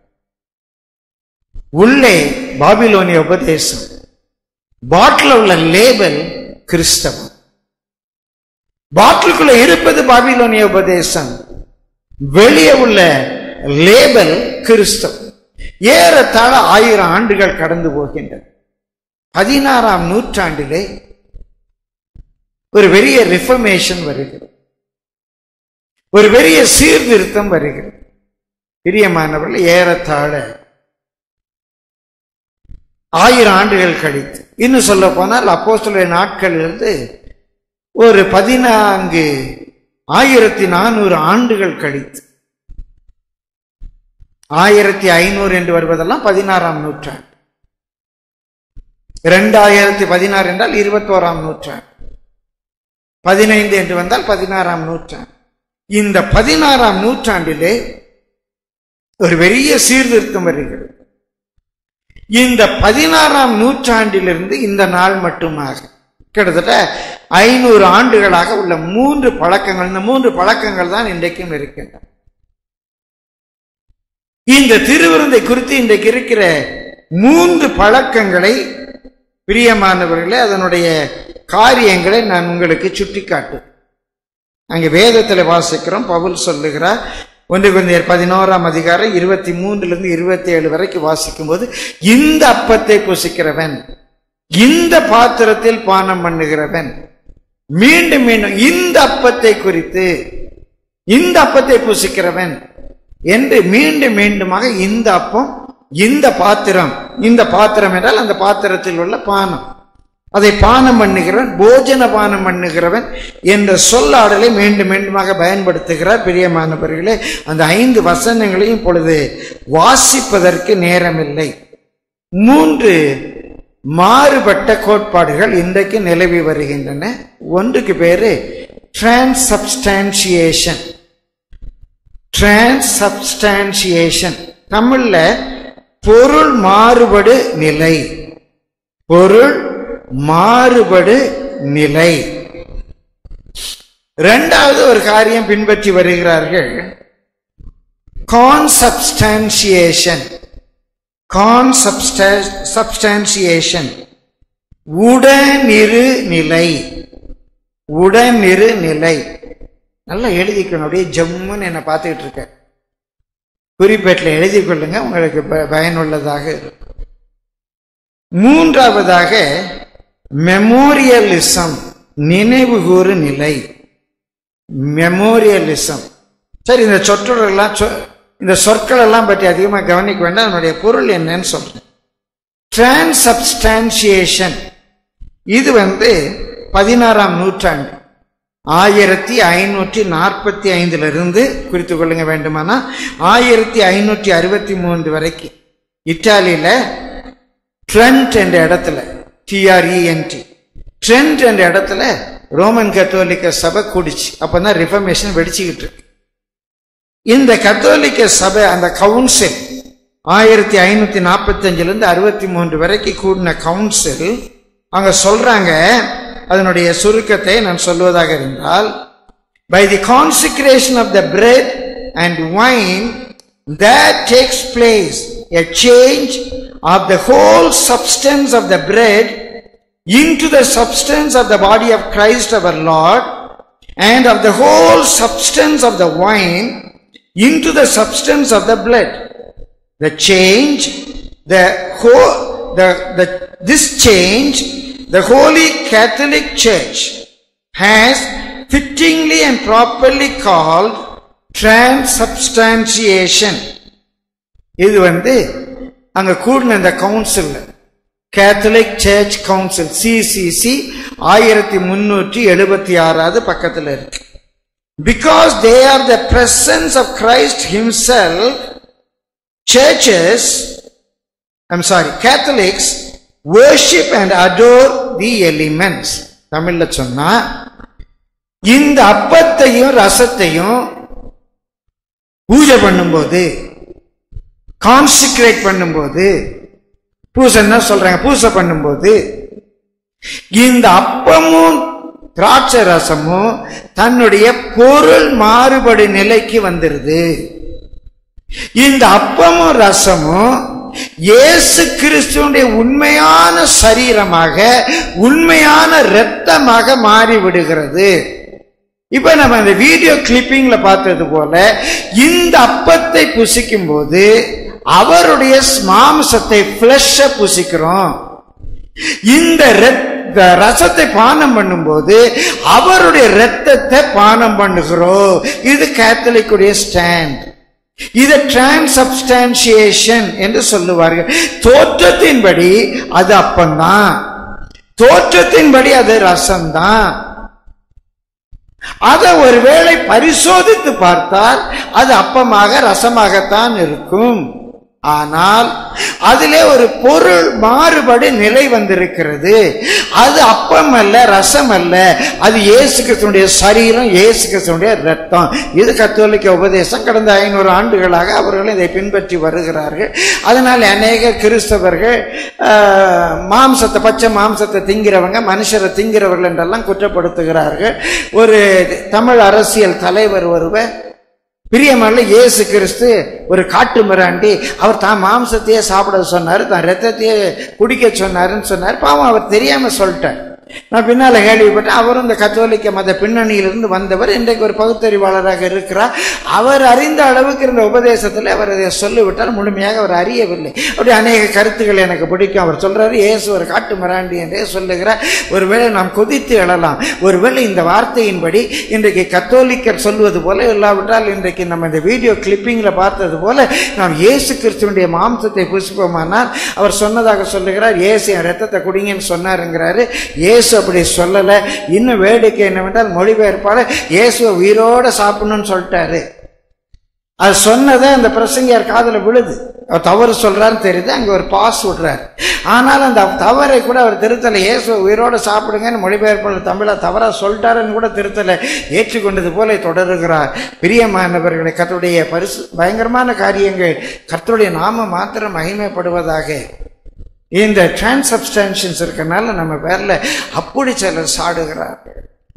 உள்ளே பாபிலோனிய உபதேசம் பாட்டில் உள்ள லேபல் கிறிஸ்தவம் பாட்டிலுக்குள்ள இருப்பது பாபிலோனிய உபதேசம் வெளியே உள்ள லேபல் கிறிஸ்தவம் ஏறத்தாழ ஆயிரம் ஆண்டுகள் கடந்து போகின்றன பதினாறாம் நூற்றாண்டிலே ஒரு பெரிய ரிஃபர்மேஷன் வருகிறது ஒரு பெரிய சீர்திருத்தம் வருகிறது பிரியமானவர்கள் ஏறத்தாழ ஆயிரம் ஆண்டுகள் கழித்து இன்னும் சொல்ல போனால் அப்போஸ்தலருடைய நாட்களிலிருந்து ஒரு பதினான்கு ஆயிரத்தி நானூறு ஆண்டுகள் கழித்து ஆயிரத்தி ஐநூறு என்று வருவதெல்லாம் பதினாறாம் நூற்றாண்டு இரண்டாயிரத்தி பதினாறு என்றால் இருபத்தோராம் நூற்றாண்டு பதினைந்து என்று வந்தால் பதினாறாம் நூற்றாண்டு இந்த பதினாறாம் நூற்றாண்டிலே ஒரு பெரிய சீர்திருத்தம் வருகிறது இந்த பதினாறாம் நூற்றாண்டிலிருந்து இந்த நாள் மட்டுமாக கிட்டத்தட்ட ஐநூறு ஆண்டுகளாக உள்ள மூன்று பழக்கங்கள் இந்த மூன்று பழக்கங்கள் தான் இன்றைக்கும் இருக்கின்றன இந்த திருவிருந்தை குறித்து இன்றைக்கு இருக்கிற மூன்று பழக்கங்களை பிரியமானவர்களே அதனுடைய காரியங்களை நான் உங்களுக்கு சுட்டிக்காட்டு அங்கே வேதத்தில் வாசிக்கிறோம் பவுல் சொல்லுகிறார் ஒன்று குழந்தையர் பதினோராம் அதிகாரம் இருபத்தி மூன்றிலிருந்து இருபத்தி ஏழு வரைக்கும் வாசிக்கும் போது இந்த அப்பத்தை புசிக்கிறவன் இந்த பாத்திரத்தில் பானம் பண்ணுகிறவன் மீண்டும் மீண்டும் இந்த அப்பத்தை குறித்து இந்த அப்பத்தை புசிக்கிறவன் என்று மீண்டும் மீண்டுமாக இந்த அப்பம் இந்த பாத்திரம் இந்த பாத்திரம் என்றால் அந்த பாத்திரத்தில் உள்ள பானம் அதை பானம் பண்ணுகிறவன் போஜன பானம் பண்ணுகிறவன் என்ற சொல்லாடலை மீண்டும் மீண்டுமாக பயன்படுத்துகிறார் பிரியமானவர்களே அந்த ஐந்து வசனங்களையும் பொழுது வாசிப்பதற்கு நேரமில்லை மூன்று மாறுபட்ட கோட்பாடுகள் இன்றைக்கு நிலவி வருகின்றன ஒன்றுக்கு பேரு டிரான்சப்ஸ்டான்சியேஷன் டிரான்சப்ஸ்டான்சியேஷன் தமிழ்ல பொருள் மாறுபடு நிலை பொருள் மாறுபடு நிலை இரண்டாவது ஒரு காரியம் பின்பற்றி வருகிறார்கள் கான்சப்ஸ்டான்சியேஷன் கான்சப்ஸ்டான்சியேஷன் உடனிரு நிலை உடனிரு நிலை நல்லா எழுதிக்கணும் அப்படியே ஜம்முன்னு என்னை பார்த்துக்கிட்டு இருக்க குறிப்பேட்டில் எழுதி கொள்ளுங்க உங்களுக்கு ப- பயனுள்ளதாக இருக்கும் மூன்றாவதாக மெமோரியலிசம் நினைவுகூறு நிலை மெமோரியலிசம் சரி இந்த சொற்றொடரெல்லாம் சொ- இந்த சொற்கள் எல்லாம் பற்றி அதிகமாக கவனிக்க வேண்டாம் அதனுடைய பொருள் என்னன்னு சொல்றேன் டிரான்சப்ஸ்டான்சியேஷன் இது வந்து பதினாறாம் நூற்றாண்டு ஆயிரத்தி ஐநூற்றி நாற்பத்தி ஐந்துல இருந்து குறித்து கொள்ளுங்க வேண்டுமானா ஆயிரத்தி ஐநூற்றி அறுபத்தி மூன்று வரைக்கும் இத்தாலியில ட்ரெண்ட் என்ற இடத்துல டிஆர்இஎன்டி ட்ரெண்ட் என்ற இடத்துல ரோமன் கத்தோலிக்க சபை கூடிச்சு அப்பதான் ரிஃபர்மேஷன் வெடிச்சுக்கிட்டு இருக்கு இந்த கத்தோலிக்க சபை அந்த கவுன்சில் ஆயிரத்தி ஐநூத்தி நாற்பத்தி அஞ்சுல இருந்து அறுபத்தி மூன்று வரைக்கும் கூடின கவுன்சில் அங்க சொல்றாங்க அதனுடைய சுருக்கத்தை நான் சொல்வதாக இருந்தால் by the consecration of the bread and wine there takes place a change of the whole substance of the bread into the substance of the body of Christ our Lord and of the whole substance of the wine into the substance of the blood the change the whole the, the this change the holy catholic church has fittingly and properly called transubstantiation இது வந்து அங்க கூடின இந்த council catholic church council CCC ஆயிரத்தி முன்னூற்றி எழுபத்தி ஆறாவது பக்கத்தில் இருக்கு because they are the presence of Christ himself churches I'm sorry Catholics worship and adore the elements தமிழ்ல சொன்னா இந்த அப்பத்தையும் ரசத்தையும் பூஜை பண்ணும்போது கான்சிக்ரேட் பண்ணும்போது பூசைன்னா சொல்றாங்க பூசை பண்ணும்போது இந்த அப்பமும் திராட்சை ரசமும் தன்னுடைய பொருள் மாறுபடு நிலைக்கு வந்துருது இந்த அப்பமும் ரசமும் இயேசு கிறிஸ்துவனுடைய உண்மையான சரீரமாக உண்மையான இரத்தமாக மாறி விடுகிறது இப்ப நம்ம இந்த வீடியோ கிளிப்பிங்ல பார்த்தது போல இந்த அப்பத்தை புசிக்கும் போது அவருடைய மாம்சத்தை பிளஷ புசிக்கிறோம் இந்த இரத்த ரசத்தை பானம் பண்ணும்போது அவருடைய இரத்தத்தை பானம் பண்ணுகிறோம் இது கேத்தலிக்குடைய ஸ்டாண்ட் இது டிரான்சப்ஸ்டான்சியேஷன் என்று சொல்லுவார்கள் தோற்றத்தின்படி அது அப்பந்தான் தோற்றத்தின்படி அது ரசம்தான் அதை ஒருவேளை பரிசோதித்து பார்த்தால் அது அப்பமாக ரசமாகத்தான் இருக்கும் ஆனால் அதிலே ஒரு பொருள் மாறுபடு நிலை வந்திருக்கிறது அது அப்பம் அல்ல ரசம் அல்ல அது இயேசு கிறிஸ்துடைய சரீரம் இயேசு கிறிஸ்துடைய ரத்தம் இது கத்தோலிக்க உபதேசம் கடந்த ஐநூறு ஆண்டுகளாக அவர்கள் இதை பின்பற்றி வருகிறார்கள் அதனால் அநேக கிறிஸ்தவர்கள் ஆஹ், மாம்சத்தை பச்சை மாம்சத்தை திங்கிறவங்க மனுஷரை திங்கிறவர்கள் என்றெல்லாம் குற்றப்படுத்துகிறார்கள் ஒரு தமிழ் அரசியல் தலைவர் ஒருவர் பிரியமல்ல இயேசு கிறிஸ்து ஒரு காட்டு மிராண்டி அவர் தான் மாம்சத்தையே சாப்பிட சொன்னார் தான் ரத்தத்தையே குடிக்க சொன்னாருன்னு சொன்னார் பாவம் அவர் தெரியாம சொல்லிட்டார் நான் பின்னால கேள்விப்பட்டேன் அவரும் இந்த கத்தோலிக்க மத பின்னணியிலிருந்து வந்தவர் இன்றைக்கு ஒரு பகுத்தறிவாளராக இருக்கிறார் அவர் அறிந்த அளவுக்கு இருந்த உபதேசத்தில் அவர் அதை சொல்லிவிட்டார் முழுமையாக அவர் அறியவில்லை அப்படி அநேக கருத்துக்கள் எனக்கு பிடிக்கும் அவர் சொல்றாரு இயேசு ஒரு காட்டு மிராண்டி என்றே சொல்லுகிறார் ஒருவேளை நாம் கொதித்து எழலாம் ஒருவேளை இந்த வார்த்தையின்படி இன்றைக்கு கத்தோலிக்கர் சொல்வது போல இல்லாவிட்டால் இன்றைக்கு நம்ம இந்த வீடியோ கிளிப்பிங்கில் பார்த்தது போல நாம் இயேசு கிறிஸ்துவனுடைய மாம்சத்தை புசிப்போமானால் அவர் சொன்னதாக சொல்லுகிறார் இயேசு என் ரத்தத்தை குடிங்கன்னு சொன்னாருங்கிறாரு இயேசு அப்படி சொல்லலை இன்னும் வேடிக்கை என்னவென்றால் மொழிபெயர்ப்பாளர் இயேசுவை உயிரோட சாப்பிடணும்னு சொல்லிட்டாரு அது சொன்னதை அந்த பிரசங்கியார் காதுல விழுது அவர் தவறு சொல்றாருன்னு தெரியுது அங்க ஒரு பாஸ் விடுறாரு ஆனால் அந்த தவறை கூட அவர் திருத்தலை இயேசுவை உயிரோட சாப்பிடுங்கன்னு மொழிபெயர்ப்பாளர் தமிழா தவறா சொல்லிட்டாருன்னு கூட திருத்தலை ஏற்றுக்கொண்டது போல தொடருகிறார் பிரியமானவர்களை கர்த்தருடைய பரிசு பயங்கரமான காரியங்கள் கர்த்தருடைய நாம மாத்திரம் மகிமைப்படுவதாக இந்த டிரான்சப்ஸ்டான்ஷன்ஸ் இருக்கனால நம்ம பேர்ல அப்படி சிலர் சாடுகிறார்கள்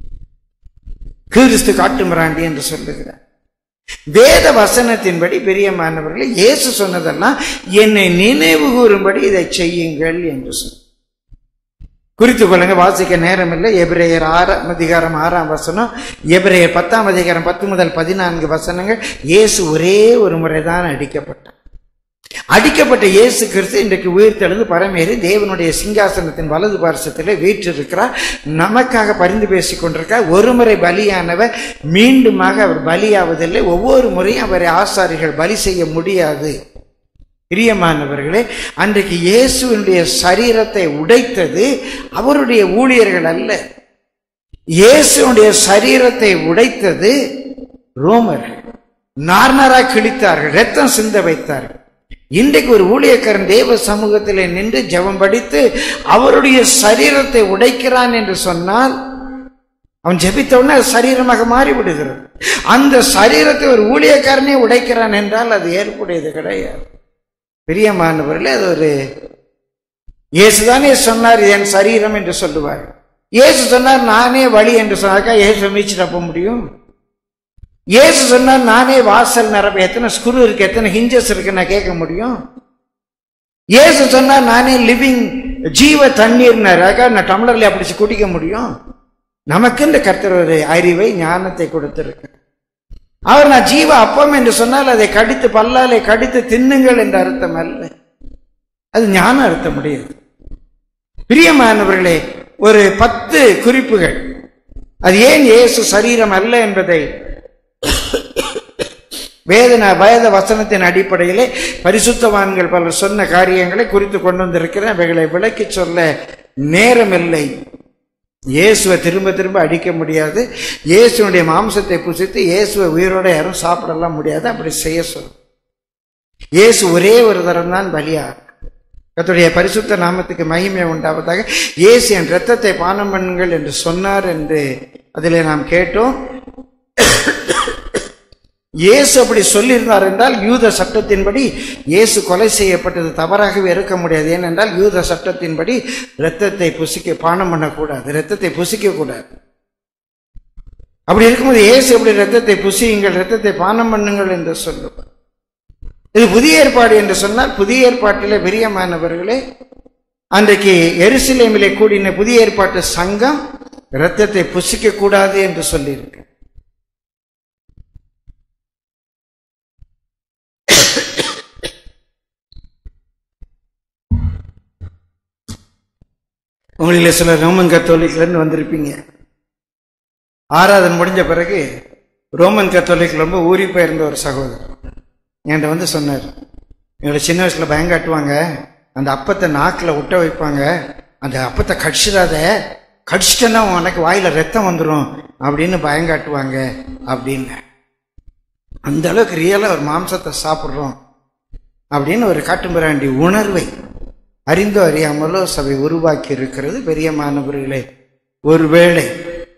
கிறிஸ்து காட்டுமிராண்டி என்று சொல்லுகிறார் வேத வசனத்தின்படி பிரியமானவர்களே இயேசு சொன்னதெல்லாம் என்னை நினைவு கூறும்படி இதை செய்யுங்கள் என்று சொன்ன குறித்து கொள்ளுங்க வாசிக்க நேரம் இல்லை எபிரேயர் ஆறாம் அதிகாரம் ஆறாம் வசனம் எபிரேயர் பத்தாம் அதிகாரம் பத்து முதல் பதினான்கு வசனங்கள் இயேசு ஒரே ஒரு முறைதான் அடிக்கப்பட்டார் அடிக்கப்பட்ட இயேசு கிறிஸ்து இன்றைக்கு உயிர்த்தெழுந்து பரமேறி தேவனுடைய சிங்காசனத்தின் வலது பார்சத்திலே வீற்றிருக்கிறார் நமக்காக பரிந்து பேசிக் கொண்டிருக்கார் ஒரு முறை பலியானவர் மீண்டுமாக அவர் பலியாவதில்லை ஒவ்வொரு முறையும் அவரை ஆசாரிகள் பலி செய்ய முடியாது பிரியமானவர்களே அன்றைக்கு இயேசுவினுடைய சரீரத்தை உடைத்தது அவருடைய ஊழியர்கள் அல்ல இயேசுடைய சரீரத்தை உடைத்தது ரோமர்கள் நார்னரா கிழித்தார்கள் ரத்தம் சிந்த வைத்தார்கள் இன்றைக்கு ஒரு ஊழியக்காரன் தேவ சமூகத்தில் நின்று ஜெபம் படித்து அவருடைய சரீரத்தை உடைக்கிறான் என்று சொன்னால் அவன் ஜெபித்தவுடனே அது சரீரமாக மாறிவிடுகிறது அந்த சரீரத்தை ஒரு ஊழியக்காரனே உடைக்கிறான் என்றால் அது ஏற்புடையது கிடையாது பிரியமானவர்களே அது ஒரு இயேசுதானே சொன்னார் இது என் சரீரம் என்று சொல்லுவார் இயேசு சொன்னார் நானே வழி என்று சொன்னாக்கா இயேசு மீச்சு தப்ப முடியும் இயேசு சொன்னார் நானே வாசல் நிரப்ப எத்தனை ஸ்குரு இருக்கு எத்தனை ஹிஞ்சஸ் இருக்கு நான் கேட்க முடியும் இயேசு சொன்னார் நானே லிவிங் ஜீவ தண்ணீர்னார் அதுக்காக நான் டம்ளர்ல பிடிச்சு குடிக்க முடியும் நமக்கு இந்த கர்த்தர் ஒரு அறிவை ஞானத்தை கொடுத்திருக்கு அவர் நான் ஜீவ அப்பம் என்று சொன்னால் அதை கடித்து பல்லாலை கடித்து தின்னுங்கள் என்ற அர்த்தம் அல்ல அது ஞான அர்த்தம் முடியாது பிரியமானவர்களே ஒரு பத்து குறிப்புகள் அது ஏன் இயேசு சரீரம் அல்ல என்பதை வேதன வேத வசனத்தின் அடிப்படையிலே பரிசுத்தவான்கள் பலர் சொன்ன காரியங்களை குறித்து கொண்டு வந்திருக்கிறேன் அவைகளை விளக்கி சொல்ல நேரமில்லை இயேசுவை திரும்ப திரும்ப அடிக்க முடியாது இயேசுனுடைய மாம்சத்தை புசித்து இயேசுவை உயிரோட யாரும் சாப்பிடலாம் முடியாது அப்படி செய்ய சொல் இயேசு ஒரே ஒரு தரம் தான் பலியா கர்த்தருடைய பரிசுத்த நாமத்துக்கு மகிமை உண்டாவதாக இயேசு என் ரத்தத்தை பானம் பண்ணுங்கள் என்று சொன்னார் என்று அதிலே நாம் கேட்டோம் இயேசு அப்படி சொல்லியிருந்தார் என்றால் யூத சட்டத்தின்படி இயேசு கொலை செய்யப்பட்டது தவறாகவே இருக்க முடியாது ஏனென்றால் யூத சட்டத்தின்படி இரத்தத்தை புசிக்க பானம் பண்ணக்கூடாது இரத்தத்தை புசிக்க கூடாது அப்படி இருக்கும்போது இயேசு எப்படி இரத்தத்தை புசியுங்கள் இரத்தத்தை பானம் பண்ணுங்கள் என்று சொல்லுவார் இது புதிய ஏற்பாடு என்று சொன்னால் புதிய ஏற்பாட்டிலே பிரியமானவர்களே அன்றைக்கு எருசலேமிலே கூடின புதிய ஏற்பாட்டு சங்கம் இரத்தத்தை புசிக்க கூடாது என்று சொல்லியிருக்கு உங்களிலே சில ரோமன் கத்தோலிக்லேருந்து வந்திருப்பீங்க ஆராதனை முடிஞ்ச பிறகு ரோமன் கத்தோலிக் ரொம்ப ஊறி போயிருந்த ஒரு சகோதரர் என்கிட்ட வந்து சொன்னார் எங்களை சின்ன வயசுல பயங்காட்டுவாங்க அந்த அப்பத்தை நாக்கில் விட்ட வைப்பாங்க அந்த அப்பத்தை கடிச்சிடாத கடிச்சிட்டேன்னா உனக்கு வாயில ரத்தம் வந்துடும் அப்படின்னு பயங்காட்டுவாங்க அப்படின்னு அந்த அளவுக்கு ரியலாக ஒரு மாம்சத்தை சாப்பிட்றோம் அப்படின்னு ஒரு காட்டுமிராண்டி உணர்வை அறிந்தோ அறியாமலோ சபை உருவாக்கி இருக்கிறது பெரிய மாணவர்களே ஒருவேளை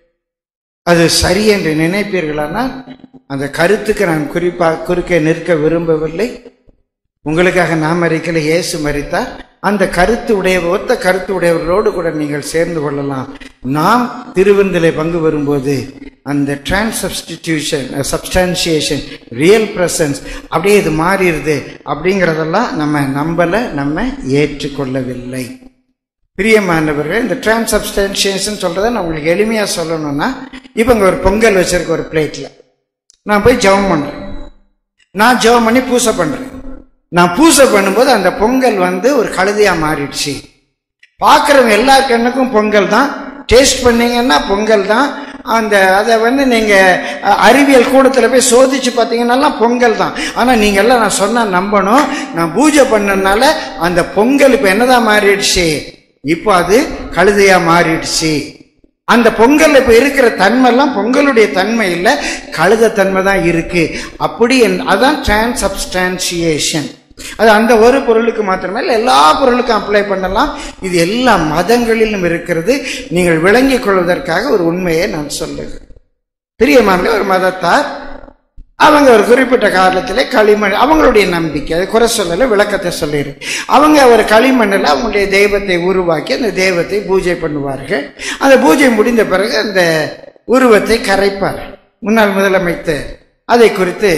அது சரி என்று நினைப்பீர்களானால் அந்த கருத்துக்கு நான் குறிப்பாக குறுக்கே நிற்க விரும்பவில்லை உங்களுக்காக நாம் மறிக்கல இயேசு மறித்தார் அந்த கருத்து உடைய ஒத்த கருத்து உடையவர்களோடு கூட நீங்கள் சேர்ந்து கொள்ளலாம் நாம் திருவிருந்திலே பங்கு வரும்போது அந்த டிரான்சப்ஸ்டிடியூஷன் சப்ஸ்டான்சியேஷன் ரியல் பிரசன்ஸ் அப்படியே இது மாறிடுது அப்படிங்கிறதெல்லாம் நம்ம நம்பலை நம்ம ஏற்றுக்கொள்ளவில்லை பிரியமானவர்கள் இந்த டிரான்சப்ஸ்டான்சியேஷன் சொல்றதை நான் உங்களுக்கு எளிமையாக சொல்லணும்னா இப்போ இங்கே ஒரு பொங்கல் வச்சிருக்க ஒரு பிளேட்டில் நான் போய் ஜெபம் பண்ணுறேன் நான் ஜெபம் பண்ணி பூசை பண்ணுறேன் நான் பூசை பண்ணும்போது அந்த பொங்கல் வந்து ஒரு கழுதையா மாறிடுச்சு பார்க்குறவங்க எல்லா கண்ணுக்கும் பொங்கல் தான் டேஸ்ட் பண்ணீங்கன்னா பொங்கல் தான் அந்த அதை வந்து நீங்கள் அறிவியல் கூடத்தில் போய் சோதிச்சு பார்த்தீங்கன்னா பொங்கல் தான் ஆனால் நீங்கள் எல்லாம் நான் சொன்னால் நம்பணும் நான் பூஜை பண்ணனால அந்த பொங்கல் இப்போ என்னதான் மாறிடுச்சு இப்போ அது கழுதையா மாறிடுச்சு அந்த பொங்கல் இப்ப இருக்கிற தன்மை எல்லாம் பொங்கலுடைய தன்மை இல்லை கழுத தன்மை தான் இருக்கு அப்படி என்- அதான் டிரான்சப்ஸ்டான்சியேஷன் அது அந்த ஒரு பொருளுக்கு மாத்திரமே இல்லை எல்லா பொருளுக்கும் அப்ளை பண்ணலாம் இது எல்லா மதங்களிலும் இருக்கிறது நீங்கள் விளங்கிக் கொள்வதற்காக ஒரு உண்மையை நான் சொல்லுகிறேன் பிரியமான ஒரு மதத்தார் அவங்க ஒரு குறிப்பிட்ட காலத்திலே களிமண் அவங்களுடைய நம்பிக்கை அது குறை சொல்லல விளக்கத்தை சொல்லிடுறேன் அவங்க ஒரு களிமண்ணில் அவங்களுடைய தெய்வத்தை உருவாக்கி அந்த தெய்வத்தை பூஜை பண்ணுவார்கள் அந்த பூஜை முடிந்த பிறகு அந்த உருவத்தை கரைப்பார் முன்னாள் முதலமைச்சர் அதை குறித்து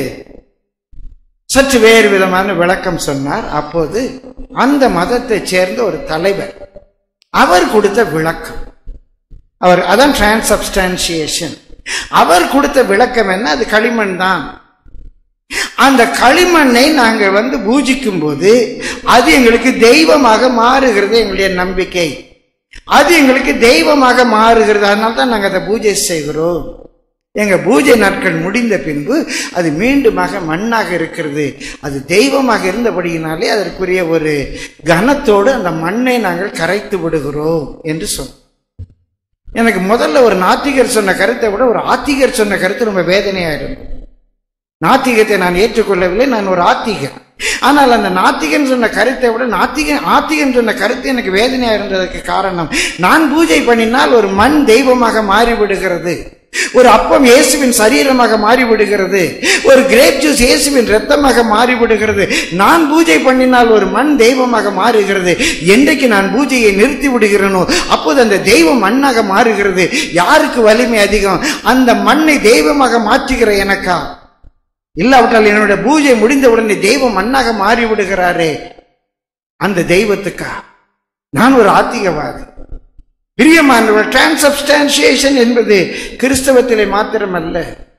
சற்று வேறு விதமான விளக்கம் சொன்னார் அப்போது அந்த மதத்தைச் சேர்ந்த ஒரு தலைவர் அவர் கொடுத்த விளக்கம் அவர் அதான் டிரான்சப்ஸ்டான்சியேஷன் அவர் கொடுத்த விளக்கம் என்ன அது களிமண் தான் அந்த களிமண்ணை நாங்கள் வந்து பூஜிக்கும் போது அது எங்களுக்கு தெய்வமாக மாறுகிறது எங்களுடைய நம்பிக்கை அது எங்களுக்கு தெய்வமாக மாறுகிறது அதனால தான் நாங்கள் அதை பூஜை செய்கிறோம் எங்க பூஜை நாட்கள் முடிந்த பின்பு அது மீண்டுமாக மண்ணாக இருக்கிறது அது தெய்வமாக இருந்தபடியினாலே அதற்குரிய ஒரு கனத்தோடு அந்த மண்ணை நாங்கள் கரைத்து விடுகிறோம் என்று சொன்னோம் எனக்கு முதல்ல ஒரு நாத்திகர் சொன்ன கருத்தை விட ஒரு ஆத்திகர் சொன்ன கருத்து ரொம்ப வேதனையா இருந்தது நாத்திகத்தை நான் ஏற்றுக்கொள்ளவில்லை நான் ஒரு ஆத்திகன் ஆனால் அந்த நாத்திகன் சொன்ன கருத்தை விட நாத்திகன் ஆத்திகன் சொன்ன கருத்து எனக்கு வேதனையா இருந்ததற்கு காரணம் நான் பூஜை பண்ணினால் ஒரு மண் தெய்வமாக மாறிவிடுகிறது ஒரு அப்பம் இயேசுவின் சரீரமாக மாறிவிடுகிறது ஒரு கிரேப் ஜூஸ் இயேசுவின் ரத்தமாக மாறிவிடுகிறது நான் பூஜை பண்ணினால் ஒரு மண் தெய்வமாக மாறுகிறது என்றைக்கு நான் பூஜையை நிறுத்தி விடுகிறேனோ அப்போது அந்த தெய்வம் மண்ணாக மாறுகிறது யாருக்கு வலிமை அதிகம் அந்த மண்ணை தெய்வமாக மாற்றுகிற எனக்கா இல்லாவிட்டால் என்னுடைய பூஜை முடிந்த உடனே தெய்வம் மண்ணாக மாறி விடுகிறாரே அந்த தெய்வத்துக்கா நான் ஒரு ஆத்திகவாதி பிரியமானவர் டிரான்சப்ஸ்டான்சியேஷன் என்பது கிறிஸ்தவத்திலே மாத்திரமல்ல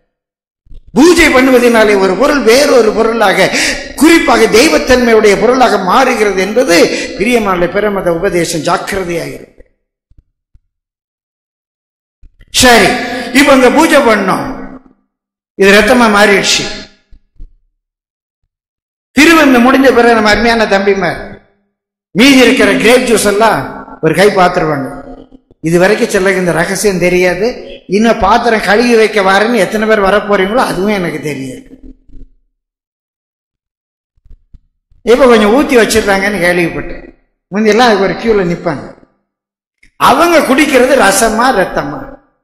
பூஜை பண்ணுவதனாலே ஒரு பொருள் வேறொரு பொருளாக குறிப்பாக தெய்வத்தன்மையுடைய பொருளாக மாறுகிறது என்பது பிரியமான பிரமத உபதேசம் ஜாக்கிரதையாக இருக்கு சரி இப்ப இங்க பூஜை பண்ணோம் இது ரத்தமா மாறிடுச்சு திருவந்து முடிஞ்ச பிறகு நம்ம அருமையான தம்பிமார் மீதி இருக்கிற கிரேப் ஜூஸ் எல்லாம் ஒரு கை பாத்துருவாங்க இது வரைக்கும் சிலருக்கு இந்த ரகசியம் தெரியாது இன்னும் பாத்திரம் கழுவி வைக்க வரேன்னு எத்தனை பேர் வரப்போறீங்களோ அதுவும் எனக்கு தெரியாது இப்ப கொஞ்சம் ஊத்தி வச்சிருக்காங்கன்னு கேள்விப்பட்டேன் முந்தையெல்லாம் அதுக்கு ஒரு கியூல நிப்பாங்க அவங்க குடிக்கிறது ரசமா ரத்தமா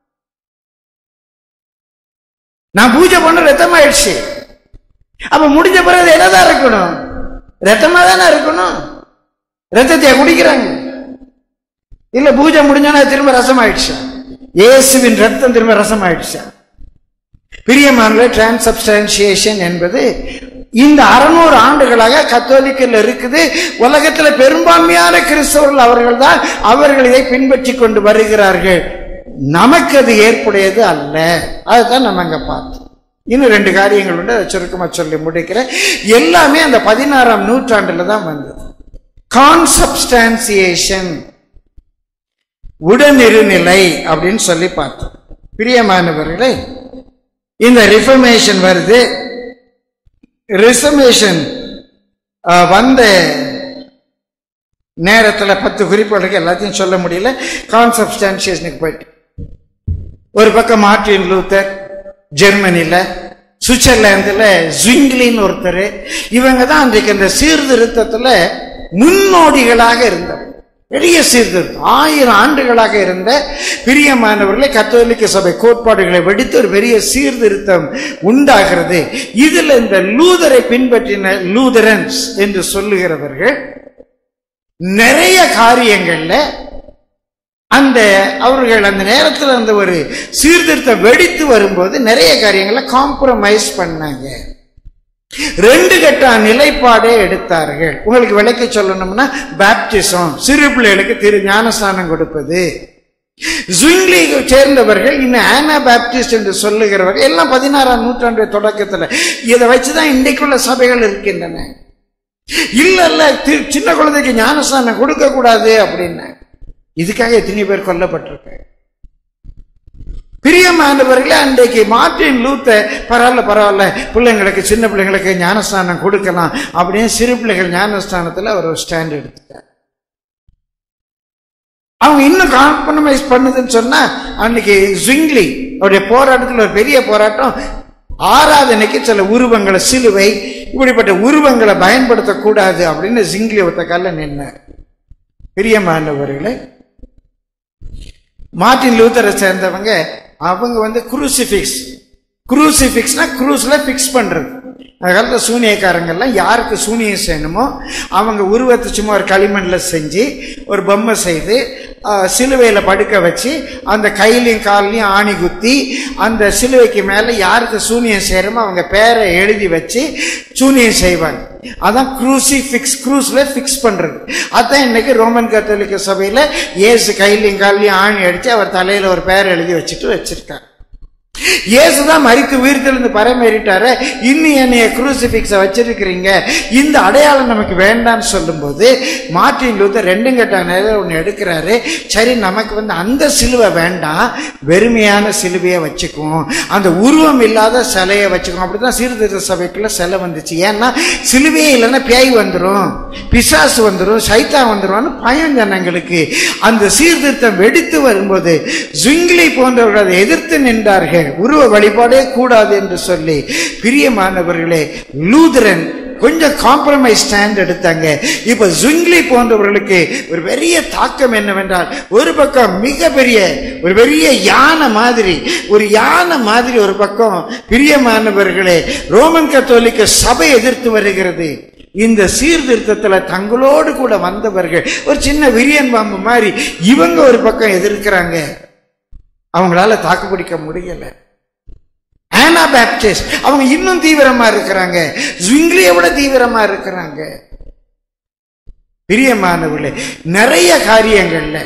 நான் பூஜை பண்ண ரத்தமாயிடுச்சு அப்ப முடிஞ்ச பிறகு அது என்னதான் இருக்கணும் ரத்தமா தானே இருக்கணும் ரத்தத்தை குடிக்கிறாங்க இல்ல பூஜை முடிஞ்சோன்னா அது திரும்ப ரசம் ஆயிடுச்சா இயேசுவின் ரத்தம் திரும்ப ரசம் ஆயிடுச்சா பிரியமான டிரான்சப்ஸ்டான்சியேஷன் என்பது இந்த அறுநூறு ஆண்டுகளாக கத்தோலிக்கல் இருக்குது உலகத்துல பெரும்பான்மையான கிறிஸ்தவர்கள் அவர்கள் தான் அவர்கள் இதை பின்பற்றி கொண்டு வருகிறார்கள் நமக்கு அது ஏற்புடையது அல்ல அதுதான் நம்ம அங்க பார்த்தோம் இன்னும் ரெண்டு காரியங்கள் உண்டு அதை சுருக்கமா சொல்லி முடிக்கிறேன் எல்லாமே அந்த பதினாறாம் நூற்றாண்டுல தான் வந்தது கான்சப்ஸ்டான்சியேஷன் உடனிருநிலை அப்படின்னு சொல்லி பார்த்தோம் பிரியமானவர்களே இந்த ரிஃபர்மேஷன் வருது ரிசர்வேஷன் வந்த நேரத்தில் பத்து குறிப்புகளுக்கு எல்லாத்தையும் சொல்ல முடியல கான்சப்ஸ்டான்சியேஷனுக்கு போயிட்டு ஒரு பக்கம் மார்டின் லூத்தர் ஜெர்மனியில் சுவிட்சர்லாந்தில் ஜுங்கிலின்னு ஒருத்தர் இவங்க தான் அன்றைக்கு அந்த சீர்திருத்தத்தில் முன்னோடிகளாக இருந்தவர் பெரிய சீர்திருத்தம் ஆயிரம் ஆண்டுகளாக இருந்த பிரியமானவர்களை கத்தோலிக்க சபை கோட்பாடுகளை வெடித்து ஒரு பெரிய சீர்திருத்தம் உண்டாகிறது இதுல இந்த லூதரை பின்பற்றின லூதரன்ஸ் என்று சொல்லுகிறவர்கள் நிறைய காரியங்கள்ல அந்த அவர்கள் அந்த நேரத்தில் அந்த ஒரு சீர்திருத்தம் வெடித்து வரும்போது நிறைய காரியங்களை காம்ப்ரமைஸ் பண்ணாங்க ரெண்டு கட்ட நிலைப்பாடே எடுத்தார்கள் உங்களுக்கு விளக்கி சொல்லணும்னா பேப்டிசம் சிறு பிள்ளைகளுக்கு திரு ஞானஸ்தானம் கொடுப்பது ஜுங்லி சேர்ந்தவர்கள் இன்னும் ஆனா பேப்டிஸ்ட் என்று சொல்லுகிறவர்கள் எல்லாம் பதினாறாம் நூற்றாண்டு தொடக்கத்தில் இதை வச்சுதான் இன்றைக்குள்ள சபைகள் இருக்கின்றன இல்ல இல்ல தி- சின்ன குழந்தைக்கு ஞானஸ்தானம் கொடுக்க கூடாது அப்படின்னு இதுக்காக எத்தனை பேர் கொல்லப்பட்டிருக்காங்க பிரியமானவர்களே அன்றைக்கு மார்ட்டின் லூத்த பரவாயில்ல பரவாயில்ல பிள்ளைங்களுக்கு சின்ன பிள்ளைங்களுக்கு ஞானஸ்தானம் கொடுக்கலாம் அப்படின்னு சிறு பிள்ளைகள் ஞானஸ்தானத்தில் அவர் ஒரு ஸ்டாண்ட் எடுத்துட்டார் அவங்க இன்னும் காம்ப்ரமைஸ் பண்ணுதுன்னு சொன்னா அன்னைக்கு ஜிங்லி அவருடைய போராட்டத்தில் ஒரு பெரிய போராட்டம் ஆராதனைக்கு சில உருவங்களை சிலுவை இப்படிப்பட்ட உருவங்களை பயன்படுத்தக்கூடாது அப்படின்னு ஜிங்லி ஒத்த கல்ல நின்னார் பிரியமானவர்களே மார்ட்டின் லூத்தரை சேர்ந்தவங்க அவங்க வந்து குரூசிஃபிக்ஸ் குரூசிஃபிக்ஸ்னா குரூஸ்ல ஃபிக்ஸ் பண்றது அந்த காலத்தில் சூனியக்காரங்கெல்லாம் யாருக்கு சூனியம் செய்யணுமோ அவங்க உருவத்தை சும்மா ஒரு களிமண்ல செஞ்சு ஒரு பொம்மை செய்து ஆஹ், சிலுவையில படுக்க வச்சு அந்த கையிலையும் கால்லையும் ஆணி குத்தி அந்த சிலுவைக்கு மேல யாருக்கு சூனியம் செய்யறோமோ அவங்க பேரை எழுதி வச்சு சூனியம் செய்வாங்க அதான் குரூசி ஃபிக்ஸ் குரூஸ்ல ஃபிக்ஸ் பண்றது அதான் இன்னைக்கு ரோமன் கத்தோலிக்க சபையில இயேசு கையிலையும் கால்லையும் ஆணி அடிச்சு அவர் தலையில ஒரு பேர் எழுதி வச்சுட்டு வச்சிருக்காங்க இயேசுதான் மறித்து உயிர்த்தெழுந்து பரமேறிட்டாரு இன்னும் என்னைய குரூசிபிக்ஸ வச்சிருக்கிறீங்க இந்த அடையாளம் நமக்கு வேண்டாம்னு சொல்லும்போது மார்ட்டின் லூத்தர் ரெண்டும் கட்ட நேரம் ஒன்று எடுக்கிறாரு சரி நமக்கு வந்து அந்த சிலுவை வேண்டாம் வெறுமையான சிலுவையை வச்சுக்குவோம் அந்த உருவம் இல்லாத சிலையை வச்சுக்குவோம் அப்படிதான் சீர்திருத்த சபைக்குள்ள சிலை வந்துச்சு ஏன்னா சிலுவையே இல்லைன்னா பேய் வந்துடும் பிசாசு வந்துடும் சைத்தா வந்துரும்னு பயம் ஜனங்களுக்கு அந்த சீர்திருத்தம் வெடித்து வரும்போது ஜுங்கிலி போன்றவர்கள் அதை எதிர்த்து நின்றார்கள் உருவ வழிபாடே கூடாது என்று சொல்லி பிரியமானவர்களே லூதரன் கொஞ்சம் காம்ப்ரமைஸ் ஸ்டாண்ட் எடுத்தாங்க இப்ப ஜுங்லி போன்றவர்களுக்கு ஒரு பெரிய தாக்கம் என்னவென்றால் ஒரு பக்கம் மிக பெரிய ஒரு பெரிய யானை மாதிரி ஒரு யானை மாதிரி ஒரு பக்கம் பிரியமானவர்களே ரோமன் கத்தோலிக்க சபை எதிர்த்து வருகிறது இந்த சீர்திருத்தத்துல தங்களோடு கூட வந்தவர்கள் ஒரு சின்ன விரியன் பாம்பு மாதிரி இவங்க ஒரு பக்கம் எதிர்க்கிறாங்க அவங்களால தாக்கு பிடிக்க முடியல ஆனா பேப்டிஸ்ட் அவங்க இன்னும் தீவிரமா இருக்கிறாங்க ஜுங்கிலியை விட தீவிரமா இருக்கிறாங்க பிரியமானவர்களே நிறைய காரியங்கள்ல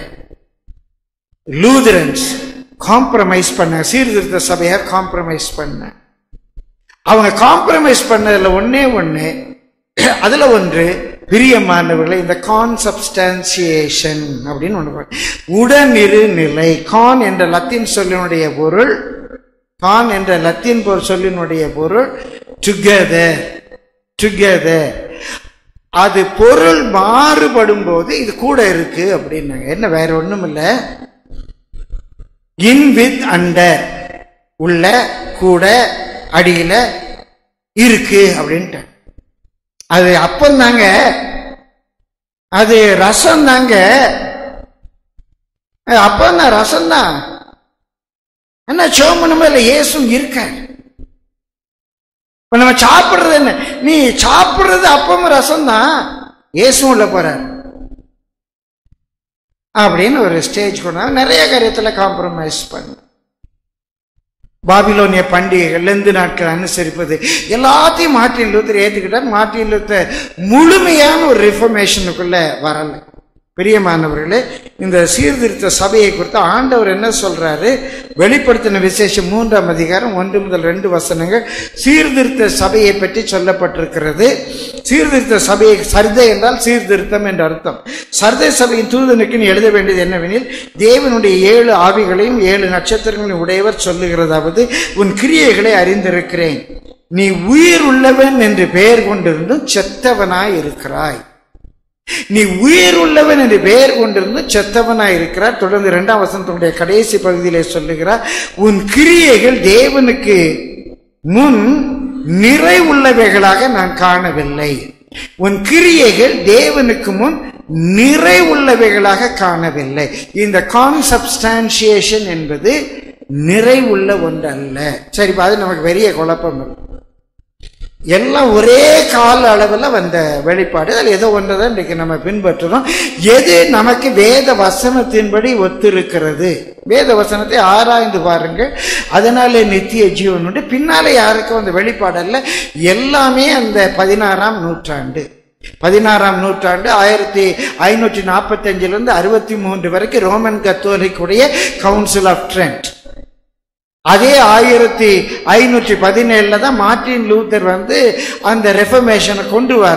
லூதரன்ஸ் காம்ப்ரமைஸ் பண்ண சீர்திருத்த சபையை காம்ப்ரமைஸ் பண்ண அவங்க காம்ப்ரமைஸ் பண்ணதுல ஒண்ணே ஒண்ணு அதுல ஒன்று பிரியமானவர்களை இந்த கான்சப்ஸ்டான்சியேஷன் அப்படின்னு ஒன்று உடனிரு நிலை கான் என்ற லத்தீன் சொல்லினுடைய பொருள் கான் என்ற லத்தீன் பொருள் சொல்லினுடைய பொருள் டுகெதர் டுகெதர் அது பொருள் மாறுபடும் போது இது கூட இருக்கு அப்படின்னாங்க என்ன வேற ஒண்ணும் இல்ல இன் வித் அண்டர் உள்ள கூட அடியில இருக்கு அப்படின்ட்டு அது அப்பம் தாங்க அது ரசம் தாங்க அப்பம் தான் ரசம் தான் என்ன சோமனமே இல்லை இயேசும் இருக்காரு இப்ப நம்ம சாப்பிடுறது என்ன நீ சாப்பிடுறது அப்பமும் ரசம் தான் இயேசும் உள்ள போறார் அப்படின்னு ஒரு ஸ்டேஜ் கொண்டு நிறைய காரியத்துல காம்ப்ரமைஸ் பண்ணு பாபிலோனிய பண்டிகைகள் லெந்து நாட்கள் அனுசரிப்பது எல்லாத்தையும் மார்ட்டின் லூத்தர் ஏத்துக்கிட்டார் மார்ட்டின் லூத்தர் முழுமையான ஒரு ரிஃபர்மேஷனுக்குள்ள வரல பிரியமானவர்களே இந்த சீர்திருத்த சபையை குறித்து ஆண்டவர் என்ன சொல்றாரு வெளிப்படுத்தின விசேஷம் மூன்றாம் அதிகாரம் ஒன்று முதல் ரெண்டு வசனங்கள் சீர்திருத்த சபையை பற்றி சொல்லப்பட்டிருக்கிறது சீர்திருத்த சபையை சர்தை என்றால் சீர்திருத்தம் என்ற அர்த்தம் சர்தை சபையின் தூதனுக்கு நீ எழுத வேண்டியது என்னவெனில் தேவனுடைய ஏழு ஆவிகளையும் ஏழு நட்சத்திரங்களையும் உடையவர் சொல்லுகிறதாவது உன் கிரியைகளை அறிந்திருக்கிறேன் நீ உயிர் உள்ளவன் என்று பெயர் கொண்டிருந்தும் செத்தவனாய் இருக்கிறாய் நீ உயிர் உள்ளவன் என்று பெயர் கொண்டிருந்து செத்தவனாய் இருக்கிறார் தொடர்ந்து இரண்டாம் வசனத்தினுடைய கடைசி பகுதியிலே சொல்லுகிறார் உன் கிரியைகள் தேவனுக்கு முன் நிறைவுள்ளவைகளாக நான் காணவில்லை உன் கிரியைகள் தேவனுக்கு முன் நிறைவுள்ளவைகளாக காணவில்லை இந்த கான்சப்ஸ்டான்சியேஷன் என்பது நிறைவுள்ள ஒன்றல்ல சரி இப்ப அது நமக்கு பெரிய குழப்பம் இல்லை எல்லாம் ஒரே கால அளவில் வந்த வெளிப்பாடு அதில் ஏதோ ஒன்று தான் இன்றைக்கு நம்ம பின்பற்றுறோம் எது நமக்கு வேத வசனத்தின்படி ஒத்திருக்கிறது வேத வசனத்தை ஆராய்ந்து பாருங்கள் அதனால நித்திய ஜீவன் உண்டு பின்னாலே யாருக்கும் அந்த வெளிப்பாடு அல்ல எல்லாமே அந்த பதினாறாம் நூற்றாண்டு பதினாறாம் நூற்றாண்டு ஆயிரத்தி ஐநூற்றி நாற்பத்தி இருந்து அறுபத்தி மூன்று வரைக்கும் ரோமன் கத்தோலிக்குடைய கவுன்சில் ஆஃப் ட்ரெண்ட் அதே ஆயிரத்தி ஐநூற்றி பதினேழுல தான் மார்ட்டின் லூத்தர் வந்து அந்த ரெஃபர்மேஷனை கொண்டு வர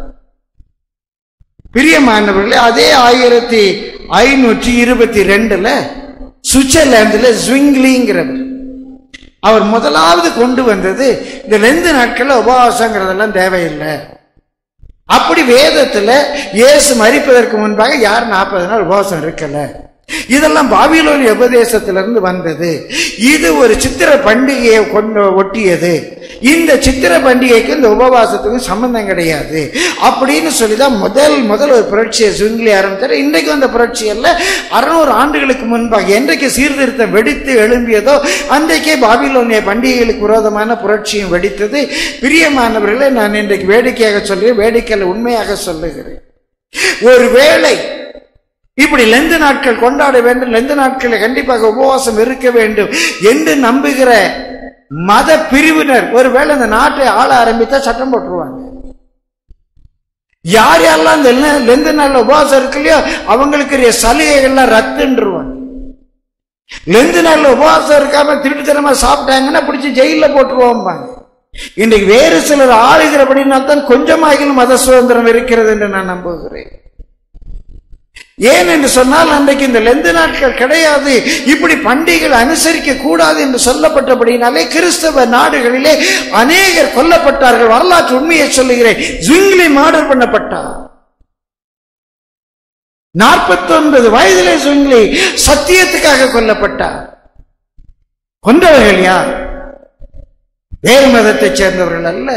பிரியமானவர்களே அதே ஆயிரத்தி ஐநூற்றி இருபத்தி ரெண்டுல சுவிட்சர்லாந்துல ஜுவிங்லிங்கிறவர் அவர் முதலாவது கொண்டு வந்தது இந்த ரெண்டு நாட்கள்ல உபவாசங்கிறதெல்லாம் தேவையில்லை அப்படி வேதத்துல இயேசு மறிப்பதற்கு முன்பாக யார் நாற்பது நாள் உபவாசம் இருக்கல இதெல்லாம் பாபிலோனிய உபதேசத்திலிருந்து வந்தது இது ஒரு சித்திர பண்டிகையை கொண்டு ஒட்டியது இந்த சித்திர பண்டிகைக்கு இந்த உபவாசத்துக்கும் சம்பந்தம் கிடையாது அப்படின்னு சொல்லிதான் முதல் முதல் ஒரு புரட்சியை சுங்கிலி ஆரம்பித்தார் இன்றைக்கு வந்த புரட்சி அல்ல அறுநூறு ஆண்டுகளுக்கு முன்பாக என்றைக்கு சீர்திருத்தம் வெடித்து எழும்பியதோ அன்றைக்கே பாபிலோனிய பண்டிகைகளுக்கு விரோதமான புரட்சியும் வெடித்தது பிரியமானவர்களை நான் இன்றைக்கு வேடிக்கையாக சொல்கிறேன் வேடிக்கையில் உண்மையாக சொல்லுகிறேன் ஒருவேளை இப்படி லெந்து நாட்கள் கொண்டாட வேண்டும் லெந்து நாட்களில் கண்டிப்பாக உபவாசம் இருக்க வேண்டும் என்று நம்புகிற மத பிரிவினர் ஒருவேளை இந்த நாட்டை ஆள ஆரம்பித்தா சட்டம் போட்டுருவாங்க யார் யாரெல்லாம் இந்த லெ- லெந்து நாள்ல உபவாசம் இருக்கு இல்லையோ அவங்களுக்கு சலுகைகள்லாம் ரத்துன்றுவாங்க லெந்து நாள்ல உபவாசம் இருக்காம திருட்டுத்தனமா சாப்பிட்டாங்கன்னா பிடிச்சி ஜெயில போட்டுருவோம்பாங்க இன்றைக்கு வேறு சிலர் ஆளுகிறபடினால் தான் கொஞ்சமாகிலும் மத சுதந்திரம் இருக்கிறது என்று நான் நம்புகிறேன் ஏன் என்று சொன்னால் அன்றைக்கு இந்த லெந்து நாட்கள் கிடையாது இப்படி பண்டிகைகள் அனுசரிக்க கூடாது என்று சொல்லப்பட்டபடினாலே கிறிஸ்தவ நாடுகளிலே அநேகர் கொல்லப்பட்டார்கள் வரலாற்று உண்மையை சொல்லுகிறேன் ஜுங்கிலி மாடர் பண்ணப்பட்டார் நாற்பத்தொன்பது வயதிலே ஜுங்கிலி சத்தியத்துக்காக கொல்லப்பட்டார் கொன்றவர்கள் யார் வேறு மதத்தைச் சேர்ந்தவர்கள் அல்ல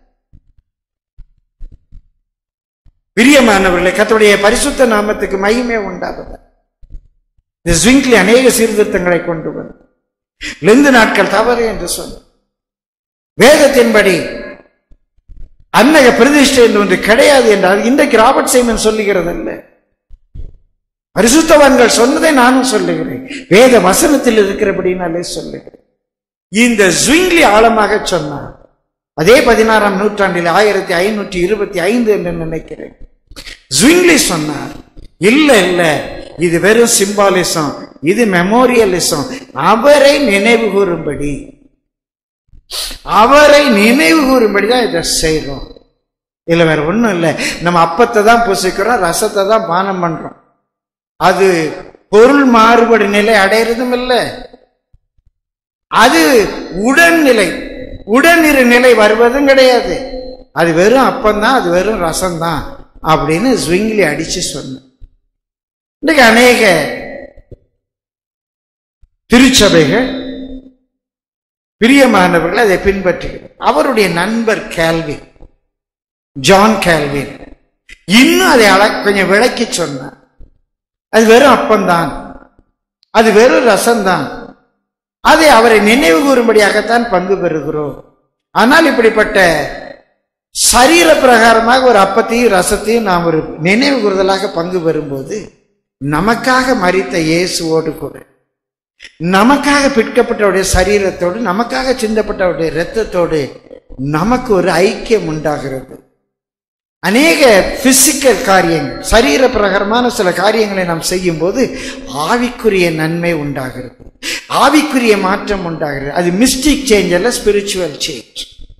பிரியமானவர்களே கர்த்தருடைய பரிசுத்த நாமத்துக்கு மகிமை உண்டாகுது இந்த ஸ்விங்க்லி அநேக சீர்திருத்தங்களை கொண்டு வந்து லெந்து நாட்கள் தவறு என்று சொன்ன வேதத்தின்படி அன்னக பிரதிஷ்டை என்று ஒன்று கிடையாது என்றால் இன்றைக்கு ராபர்ட் சைமன் சொல்லுகிறது அல்ல பரிசுத்தவான்கள் சொன்னதை நானும் சொல்லுகிறேன் வேத வசனத்தில் இருக்கிறபடினாலே சொல்லுகிறேன் இந்த ஸ்விங்லி ஆழமாக சொன்னார் அதே பதினாறாம் நூற்றாண்டில் ஆயிரத்தி ஐநூற்றி இருபத்தி ஐந்து என்று நினைக்கிறேன் ஸ்விங்லி சொன்னார் இல்ல இல்ல இது வெறும் சிம்பாலிசம் இது மெமோரியலிசம் அவரை நினைவு கூறும்படி அவரை நினைவு கூறும்படி தான் இதை செய்றோம் இதுல வேற ஒண்ணும் இல்லை நம்ம அப்பத்தை தான் புசிக்கிறோம் ரசத்தை தான் பானம் பண்றோம் அது பொருள் மாறுபடு நிலை அடையிறதும் இல்லை அது உடல்நிலை உடனிரு நிலை வருவதும் கிடையாது அது வெறும் அப்பந்தான் அது வெறும் ரசம்தான் அப்படின்னு ஸ்விங்லி அடிச்சு சொன்னேன் இன்னைக்கு அநேக திருச்சபைகள் பிரியமானவர்கள் அதை பின்பற்றுகிறார் அவருடைய நண்பர் கேல்வின் ஜான் கேல்வின் இன்னும் அதை அழ கொஞ்சம் விளக்கி சொன்னார் அது வெறும் அப்பந்தான் அது வெறும் ரசம்தான் அதை அவரை நினைவு கூறும்படியாகத்தான் பங்கு பெறுகிறோம் ஆனால் இப்படிப்பட்ட சரீர பிரகாரமாக ஒரு அப்பத்தையும் ரசத்தையும் நாம் ஒரு நினைவு கூறுதலாக பங்கு பெறும்போது நமக்காக மறித்த இயேசுவோடு கூட நமக்காக பிற்கப்பட்டவருடைய சரீரத்தோடு நமக்காக சிந்தப்பட்டவருடைய இரத்தத்தோடு நமக்கு ஒரு ஐக்கியம் உண்டாகிறது அநேக பிசிக்கல் காரியங்கள் சரீர பிரகாரமான சில காரியங்களை நாம் செய்யும் போது ஆவிக்குரிய நன்மை உண்டாகிறது ஆவிக்குரிய மாற்றம் உண்டாகிறது அது மிஸ்டிக் சேஞ்ச் அல்ல ஸ்பிரிச்சுவல் சேஞ்ச்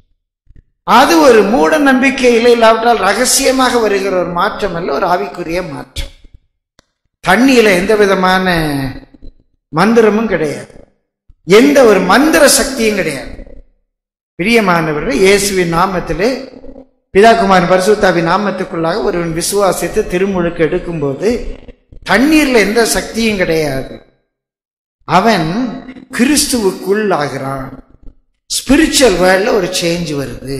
அது ஒரு மூட நம்பிக்கையில் இல்லாவிட்டால் ரகசியமாக வருகிற ஒரு மாற்றம் அல்ல ஒரு ஆவிக்குரிய மாற்றம் தண்ணியில எந்த விதமான மந்திரமும் கிடையாது எந்த ஒரு மந்திர சக்தியும் கிடையாது பிரியமானவர்கள் இயேசுவின் நாமத்திலே பிதாகுமாரன் பரிசுத்தாவின் நாமத்துக்குள்ளாக ஒருவன் விசுவாசித்து திருமுழுக்கு எடுக்கும்போது தண்ணீர்ல எந்த சக்தியும் கிடையாது அவன் கிறிஸ்துவுக்குள் ஆகிறான் ஸ்பிரிச்சுவல் வேர்ல்ட்ல ஒரு சேஞ்ச் வருது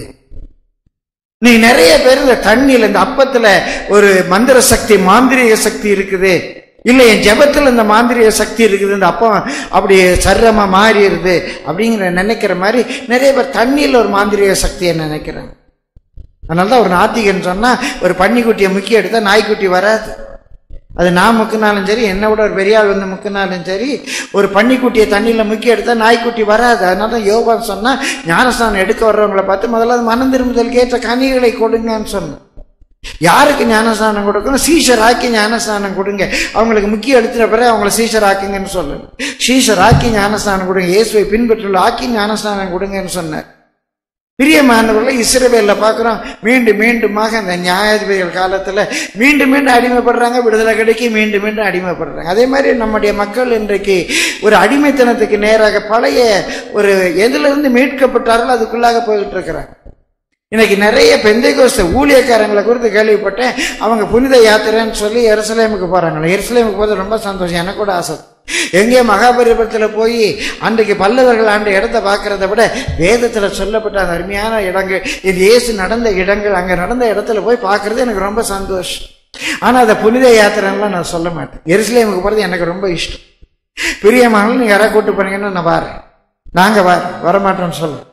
நீ நிறைய பேர் இந்த தண்ணியில இந்த அப்பத்துல ஒரு மந்திர சக்தி மாந்திரிக சக்தி இருக்குது இல்ல என் ஜெபத்துல இந்த மாந்திரிக சக்தி இருக்குது இந்த அப்பம் அப்படி சர்ரமா மாறிடுது அப்படிங்கிற நினைக்கிற மாதிரி நிறைய பேர் தண்ணியில ஒரு மாந்திரிக சக்தியை நினைக்கிறாங்க அதனால தான் ஒரு நாத்திகன் சொன்னா ஒரு பன்னிக்குட்டியை முக்கிய எடுத்தா நாய்க்குட்டி வராது அது நான் முக்கினாலும் சரி என்னை விட ஒரு பெரிய ஆள் வந்து முக்கினாலும் சரி ஒரு பன்னிக்குட்டியை தண்ணியில் முக்கி எடுத்தா நாய்க்குட்டி வராது அதனால தான் யோகான் சொன்னா ஞானஸ்தானம் எடுக்க வர்றவங்களை பார்த்து முதல்ல அது மனம் திரும்புதல் கேட்ட கனிகளை கொடுங்கன்னு சொன்னேன் யாருக்கு ஞானஸ்தானம் கொடுக்கணும் சீஷர் ஆக்கி ஞானஸ்தானம் கொடுங்க அவங்களுக்கு முக்கிய எடுத்துட்ட பிறகு அவங்கள சீஷர் ஆக்குங்கன்னு சொல்லணும் சீஷர் ஆக்கி ஞானஸ்தானம் கொடுங்க இயேசுவை பின்பற்றுள்ள ஆக்கி ஞானஸ்தானம் கொடுங்கன்னு சொன்னார் பிரியமானவர்களை இஸ்ரவேலில் பார்க்குறோம் மீண்டும் மீண்டுமாக அந்த நியாயாதிபதிகள் காலத்தில் மீண்டும் மீண்டும் அடிமைப்படுறாங்க விடுதலை கிடைக்கி மீண்டும் மீண்டும் அடிமைப்படுறாங்க அதே மாதிரி நம்முடைய மக்கள் இன்றைக்கு ஒரு அடிமைத்தனத்துக்கு நேராக பழைய ஒரு எதிலிருந்து மீட்கப்பட்டார்கள் அதுக்குள்ளாக போயிட்டு இருக்கிறாங்க இன்னைக்கு நிறைய பெந்தைகோஸ்த ஊழியக்காரங்களை குறித்து கேள்விப்பட்டேன் அவங்க புனித யாத்திரைன்னு சொல்லி எருசலேமுக்கு போறாங்களே எருசலேமுக்கு போது ரொம்ப சந்தோஷம் எனக்கு கூட ஆசை எங்கே மகாபலிபுரத்தில் போய் அன்றைக்கு பல்லவர்கள் ஆண்ட இடத்த பார்க்கறத விட வேதத்தில் சொல்லப்பட்ட அந்த அருமையான இடங்கள் இது இயேசு நடந்த இடங்கள் அங்கே நடந்த இடத்துல போய் பார்க்கறது எனக்கு ரொம்ப சந்தோஷம் ஆனால் அதை புனித யாத்திரைலாம் நான் சொல்ல மாட்டேன் எருசலேமுக்கு போகிறது எனக்கு ரொம்ப இஷ்டம் பிரியமானாலும் நீங்கள் யாராவது கூட்டு போனீங்கன்னா நான் வரேன் நாங்கள் வர வரமாட்டோம்னு சொல்லுவோம்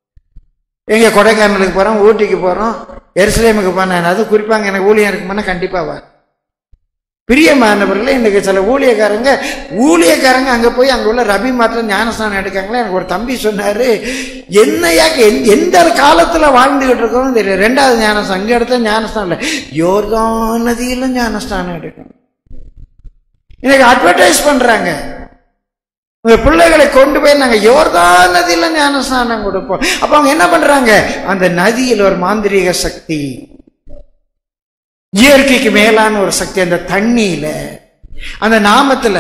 எங்க கொடைக்கானலுக்கு போறோம் ஊட்டிக்கு போறோம் எருசலேமுக்கு போனேன் அது குறிப்பாங்க எனக்கு ஊழியம் இருக்குமானா கண்டிப்பா வா பிரியமானவர்களே இன்னைக்கு சில ஊழியக்காரங்க ஊழியக்காரங்க அங்க போய் அங்க உள்ள ரபி மாற்றம் ஞானஸ்தானம் எடுக்காங்களே எனக்கு ஒரு தம்பி சொன்னாரு என்னையா எந்த- எந்த காலத்துல வாழ்ந்துகிட்டு இருக்கோம் தெரியும் ரெண்டாவது ஞானஸ்தானம் அங்க எடுத்த ஞானஸ்தானம் இல்லை யோர்தான் நதியில ஞானஸ்தானம் எடுக்கணும் இன்னைக்கு அட்வர்டைஸ் பண்றாங்க உங்க பிள்ளைகளை கொண்டு போய் நாங்க யோர்தான் நதியில ஞானஸ்நானம் கொடுப்போம் அப்ப அவங்க என்ன பண்றாங்க அந்த நதியில் ஒரு மாந்திரீக சக்தி இயற்கைக்கு மேலான ஒரு சக்தி அந்த தண்ணியில அந்த நாமத்துல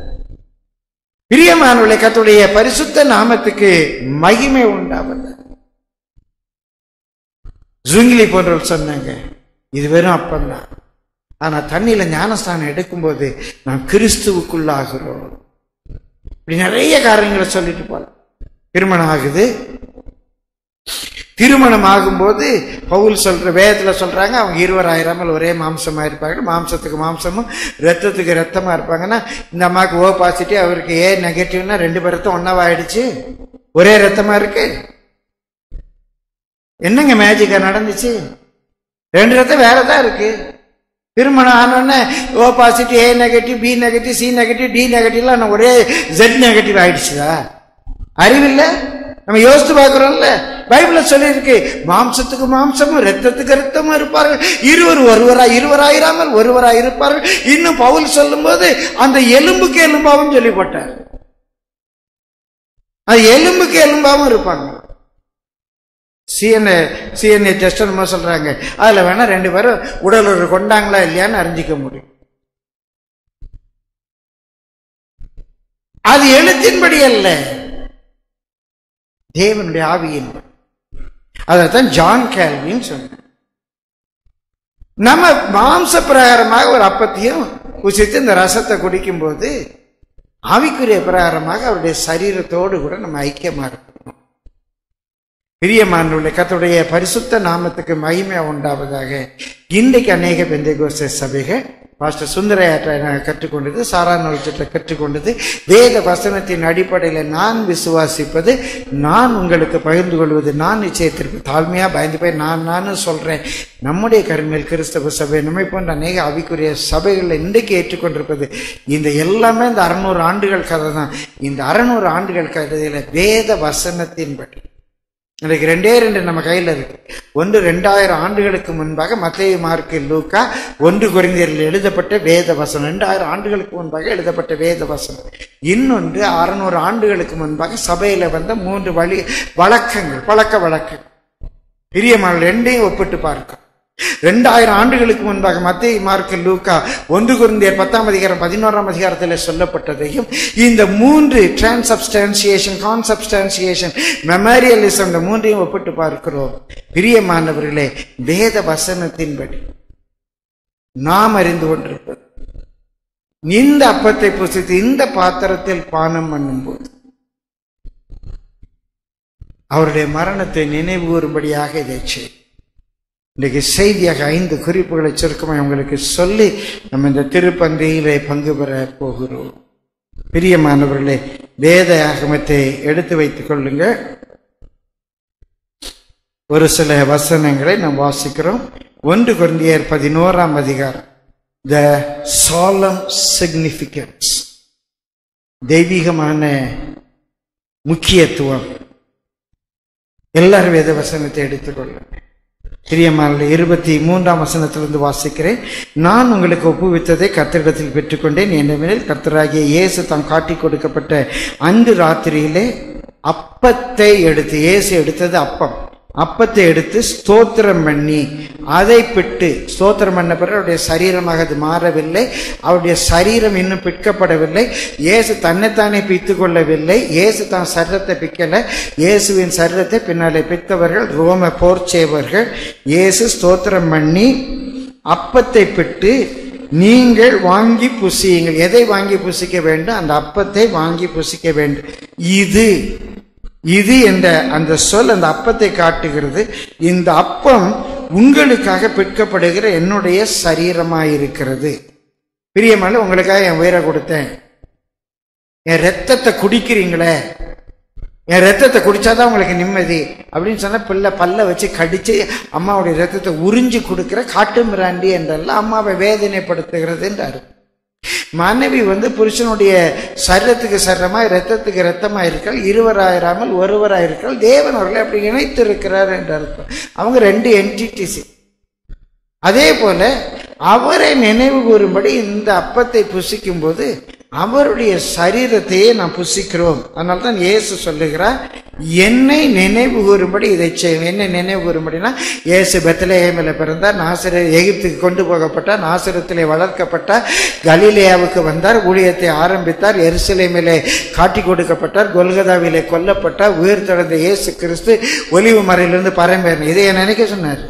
பிரியமானவளை கத்துடைய பரிசுத்த நாமத்துக்கு மகிமை உண்டாவது ஜுங்கிலி போன்றவர் சொன்னாங்க இது வெறும் அப்பந்தான் ஆனா தண்ணியில ஞானஸ்தானம் எடுக்கும்போது நாம் கிறிஸ்துவுக்குள்ளாகிறோம் இப்படி நிறைய காரியங்களை சொல்லிட்டு போலாம் திருமணம் ஆகுது திருமணம் ஆகும்போது பவுல் சொல்ற வேதத்துல சொல்றாங்க அவங்க இருவர் ஆயிராமல் ஒரே மாம்சமா இருப்பாங்க மாம்சத்துக்கு மாம்சமும் ரத்தத்துக்கு ரத்தமா இருப்பாங்கன்னா இந்த அம்மாவுக்கு ஓ பாசிட்டிவ் அவருக்கு ஏ நெகட்டிவ்னா ரெண்டு பேர் ரத்தம் ஒன்னாவாயிடுச்சு ஒரே ரத்தமா இருக்கு என்னங்க மேஜிக்கா நடந்துச்சு ரெண்டு ரத்தம் வேற தான் இருக்கு திருமணம் ஆனோடனே O positive A negative B negative C negative D நெகட்டிவ்லாம் ஒரே ஜெட் நெகட்டிவ் ஆயிடுச்சுதா அறிவில்ல நம்ம யோசித்து பார்க்கிறோம்ல பைபிள்ல சொல்லியிருக்கு மாம்சத்துக்கு மாம்சமும் ரத்தத்துக்கு ரத்தமும் இருப்பார்கள் இருவர் ஒருவரா இருவராயிராமல் ஒருவரா இருப்பார்கள் இன்னும் பவுல் சொல்லும்போது அந்த எலும்புக்கு எலும்பாவும் சொல்லிப்பட்டார் அது எலும்புக்கு எலும்பாவும் இருப்பாங்க சிஎன்ஏ சிஎன்ஏ டெஸ்ட் என்னமோ சொல்றாங்க அதுல வேணா ரெண்டு பேரும் உடல் உறவு கொண்டாங்களா இல்லையான்னு அறிஞ்சிக்க முடியும் அது எழுத்தின்படி அல்ல தேவனுடைய ஆவியின் அதைத்தான் ஜான் கேல்வின் சொன்னார் நம்ம மாம்ச பிரகாரமாக ஒரு அப்பத்தையும் புசித்து இந்த ரசத்தை குடிக்கும்போது ஆவிக்குரிய பிரகாரமாக அவருடைய சரீரத்தோடு கூட நம்ம ஐக்கியமா இருக்கணும் பிரியமானுள்ள கத்துடைய பரிசுத்த நாமத்துக்கு மகிமை உண்டாவதாக இன்றைக்கு அநேக பெந்தைகோச சபைகள் பாஸ்டர் சுந்தரையாற்றை நாங்கள் கற்றுக்கொண்டது சாரா நோச்சத்தில் கற்றுக்கொண்டது வேத வசனத்தின் அடிப்படையில் நான் விசுவாசிப்பது நான் உங்களுக்கு பகிர்ந்து கொள்வது நான் நிச்சயத்திற்கு தாழ்மையாக பயந்து போய் நான் நானும் சொல்கிறேன் நம்முடைய கருமையில் கிறிஸ்தவ சபை நம்மை போன்ற அநேக அவிக்குரிய சபைகளில் இன்றைக்கு ஏற்றுக்கொண்டிருப்பது இந்த எல்லாமே இந்த அறநூறு ஆண்டுகள் கதை தான் இந்த அறநூறு ஆண்டுகள் கதையில் வேத வசனத்தின்படி இன்றைக்கு ரெண்டே ரெண்டு நம்ம கையில் இருக்கு ஒன்று ரெண்டாயிரம் ஆண்டுகளுக்கு முன்பாக மத்திய மார்க்கு லூக்கா ஒன்று குறைந்தரில் எழுதப்பட்ட வேத வசனம் ரெண்டாயிரம் ஆண்டுகளுக்கு முன்பாக எழுதப்பட்ட வேத வசனம் இன்னொன்று அறநூறு ஆண்டுகளுக்கு முன்பாக சபையில வந்த மூன்று வழி வழக்கங்கள் பழக்க வழக்கங்கள் பிரியமான ரெண்டையும் ஒப்பிட்டு பார்க்க ரெண்டாயிரம் ஆண்டுகளுக்கு முன்பாக மத்திய மார்க்கு லூக்கா ஒன்று குருந்தியர் பத்தாம் அதிகாரம் பதினோராம் அதிகாரத்தில் சொல்லப்பட்டதையும் இந்த மூன்று டிரான்சப்ஸ்டான்சியேஷன் கான்சப்ஸ்டான்சியேஷன் மெமரியலிசம் இந்த மூன்றையும் ஒப்பிட்டு பார்க்கிறோம் பிரியமானவர்களே வேத வசனத்தின்படி நாம் அறிந்து கொண்டிருப்பது இந்த அப்பத்தை புசித்து இந்த பாத்திரத்தில் பானம் பண்ணும்போது அவருடைய மரணத்தை நினைவு கூறும்படியாக இதை செய் இன்றைக்கு செய்தியாக ஐந்து குறிப்புகளை சுருக்கமாக உங்களுக்கு சொல்லி நம்ம இந்த திருப்பந்தியிலே பங்கு பெற போகிறோம் பிரியமானவர்களே வேத ஆகமத்தை எடுத்து வைத்துக் கொள்ளுங்க ஒரு சில வசனங்களை நாம் வாசிக்கிறோம் ஒன்று குருந்தியர் பதினோராம் அதிகாரம் த சாலம் சிக்னிபிகன்ஸ் தெய்வீகமான முக்கியத்துவம் எல்லாரும் வேத வசனத்தை எடுத்துக்கொள்ளுங்க பிரியமான இருபத்தி மூன்றாம் வசனத்திலிருந்து வாசிக்கிறேன் நான் உங்களுக்கு ஒப்புவித்ததை கர்த்தரிடத்தில் பெற்றுக்கொண்டேன் என்னவெனில் கர்த்தராகிய இயேசு தாம் காட்டி கொடுக்கப்பட்ட அன்று ராத்திரியிலே அப்பத்தை எடுத்து இயேசு எடுத்தது அப்பம் அப்பத்தை எடுத்து ஸ்தோத்திரம் பண்ணி அதை பிட்டு ஸ்தோத்திரம் பண்ண பிறகு அவருடைய சரீரமாக அது மாறவில்லை அவருடைய சரீரம் இன்னும் பிற்கப்படவில்லை இயேசு தன்னைத்தானே பித்து கொள்ளவில்லை இயேசு தான் சரீரத்தை பிக்கல இயேசுவின் சரீரத்தை பின்னாலே பித்தவர்கள் ரோம போர்ச்சேவர்கள் இயேசு ஸ்தோத்திரம் பண்ணி அப்பத்தை பிட்டு நீங்கள் வாங்கி புசியுங்கள் எதை வாங்கி புசிக்க வேண்டும் அந்த அப்பத்தை வாங்கி புசிக்க வேண்டும் இது இது என்ற அந்த சொல் அந்த அப்பத்தை காட்டுகிறது இந்த அப்பம் உங்களுக்காக பிற்கப்படுகிற என்னுடைய சரீரமாயிருக்கிறது பிரியமான உங்களுக்காக என் உயிரை கொடுத்தேன் என் ரத்தத்தை குடிக்கிறீங்களே என் ரத்தத்தை குடிச்சாதான் உங்களுக்கு நிம்மதி அப்படின்னு சொன்னா பிள்ளை பல்ல வச்சு கடிச்சு அம்மாவுடைய ரத்தத்தை உறிஞ்சு கொடுக்கிற காட்டு மிராண்டி என்றெல்லாம் அம்மாவை வேதனைப்படுத்துகிறது என்றாரு மனைவி வந்து புருஷனுடைய சரீரத்துக்கு சரமா ரத்தத்துக்கு ரத்தமா இருக்கால் இருவராயிராமல் ஒருவராயிருக்கால் தேவன் அவர்களை அப்படி இணைத்து இருக்கிறார் என்று அர்த்தம் அவங்க ரெண்டு என்டிடிசி அதே போல அவரை நினைவு கூறும்படி இந்த அப்பத்தை புசிக்கும் போது அவருடைய சரீரத்தையே நாம் புசிக்கிறோம் அதனால தான் இயேசு சொல்லுகிறார் என்னை நினைவு கூறும்படி இதை செய்யும் என்னை நினைவு கூறும்படினா இயேசு பெத்தலேஹேமில் பிறந்தார் நாசிர எகிப்துக்கு கொண்டு போகப்பட்டார் நாசிரத்திலே வளர்க்கப்பட்டார் கலிலேயாவுக்கு வந்தார் ஊழியத்தை ஆரம்பித்தார் எருசலேமிலே காட்டி கொடுக்கப்பட்டார் கொல்கதாவிலே கொல்லப்பட்டார் உயிர் தொடர்ந்த இயேசு கிறிஸ்து ஒலிவு மறையிலிருந்து பரம்பேறணும் இதை நினைக்க சொன்னார்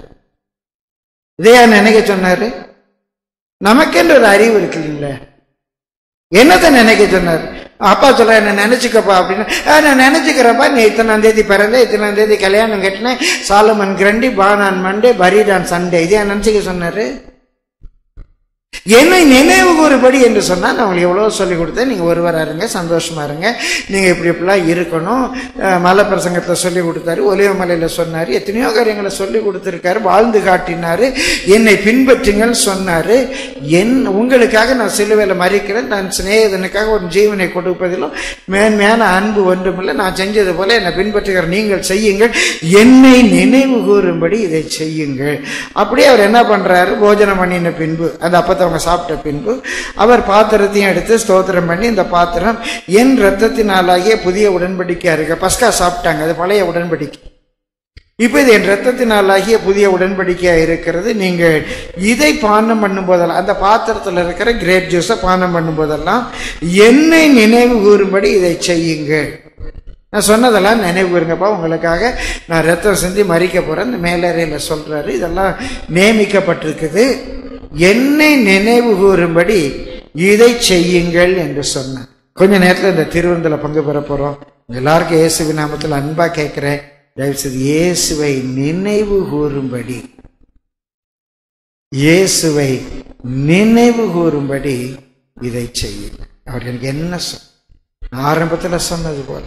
இதையா நினைக்க சொன்னாரு நமக்கென்று ஒரு அறிவு இருக்கு இல்லைங்களா என்னத்தை நினைக்க சொன்னார் அப்பா சொல்ற என்ன நினைச்சுக்கப்பா அப்படின்னு "ஆ, நான் நினைச்சுக்கிறப்பா நீ இத்தனாம் தேதி பிறந்த இத்தனாம் தேதி கல்யாணம் கட்டினேன் Solomon Grundy born on Monday buried on Sunday இதே நினைச்சுக்க சொன்னாரு என்னை நினைவு கூறுபடி என்று சொன்னால் நான் உங்களுக்கு எவ்வளோ சொல்லி கொடுத்தேன் நீங்கள் ஒருவராக இருங்க சந்தோஷமா இருங்க நீங்கள் இப்படி இப்படிலாம் இருக்கணும் அஹ் மலை பிரசங்கத்தை சொல்லி கொடுத்தாரு ஒலிவ மலையில் சொன்னார் எத்தனையோ காரியங்களை சொல்லி கொடுத்துருக்காரு வாழ்ந்து காட்டினாரு என்னை பின்பற்றுங்கள் சொன்னார் என் உங்களுக்காக நான் சிலுவையில் மறிக்கிறேன் நான் சிநேகிதனுக்காக ஒரு ஜீவனை கொடுப்பதிலும் மேன்மையான அன்பு ஒன்றுமில்லை நான் செஞ்சது போல என்னை பின்பற்றுகிற நீங்கள் செய்யுங்கள் என்னை நினைவு கூறும்படி இதை செய்யுங்கள் அப்படியே அவர் என்ன பண்றாரு போஜனம் பண்ணின பின்பு அந்த அப்பத்தை அவங்க சாப்பிட்ட பின்பு அவர் பாத்திரத்தையும் எடுத்து ஸ்தோத்திரம் பண்ணி இந்த பாத்திரம் என் ரத்தத்தினாலாகிய புதிய உடன்படிக்கையா இருக்கு பஸ்கா சாப்பிட்டாங்க அது பழைய உடன்படிக்கை இப்ப இது என் ரத்தத்தினாலாகிய புதிய உடன்படிக்கையா இருக்கிறது நீங்கள் இதை பானம் பண்ணும் போதெல்லாம் அந்த பாத்திரத்தில் இருக்கிற கிரேப் ஜூஸை பானம் பண்ணும் போதெல்லாம் என்னை நினைவு கூறும்படி இதை செய்யுங்கள் நான் சொன்னதெல்லாம் நினைவு கூறுங்கப்பா உங்களுக்காக நான் ரத்தம் செஞ்சு மறிக்க போறேன் இந்த மேலறையில் சொல்றாரு இதெல்லாம் நியமிக்கப்பட்டிருக்குது என்னை நினைவு கூறும்படி இதை செய்யுங்கள் என்று சொன்னார் கொஞ்ச நேரத்தில் இந்த திருவிருந்தில் பங்கு பெற போறோம் உங்க எல்லாருக்கும் இயேசுவி நாமத்தில் அன்பா கேட்கிறேன் தயவுசெய்து இயேசுவை நினைவு கூறும்படி இயேசுவை நினைவு கூறும்படி இதை செய்யும் அவர் எனக்கு என்ன சொல் ஆரம்பத்தில் சொன்னது போல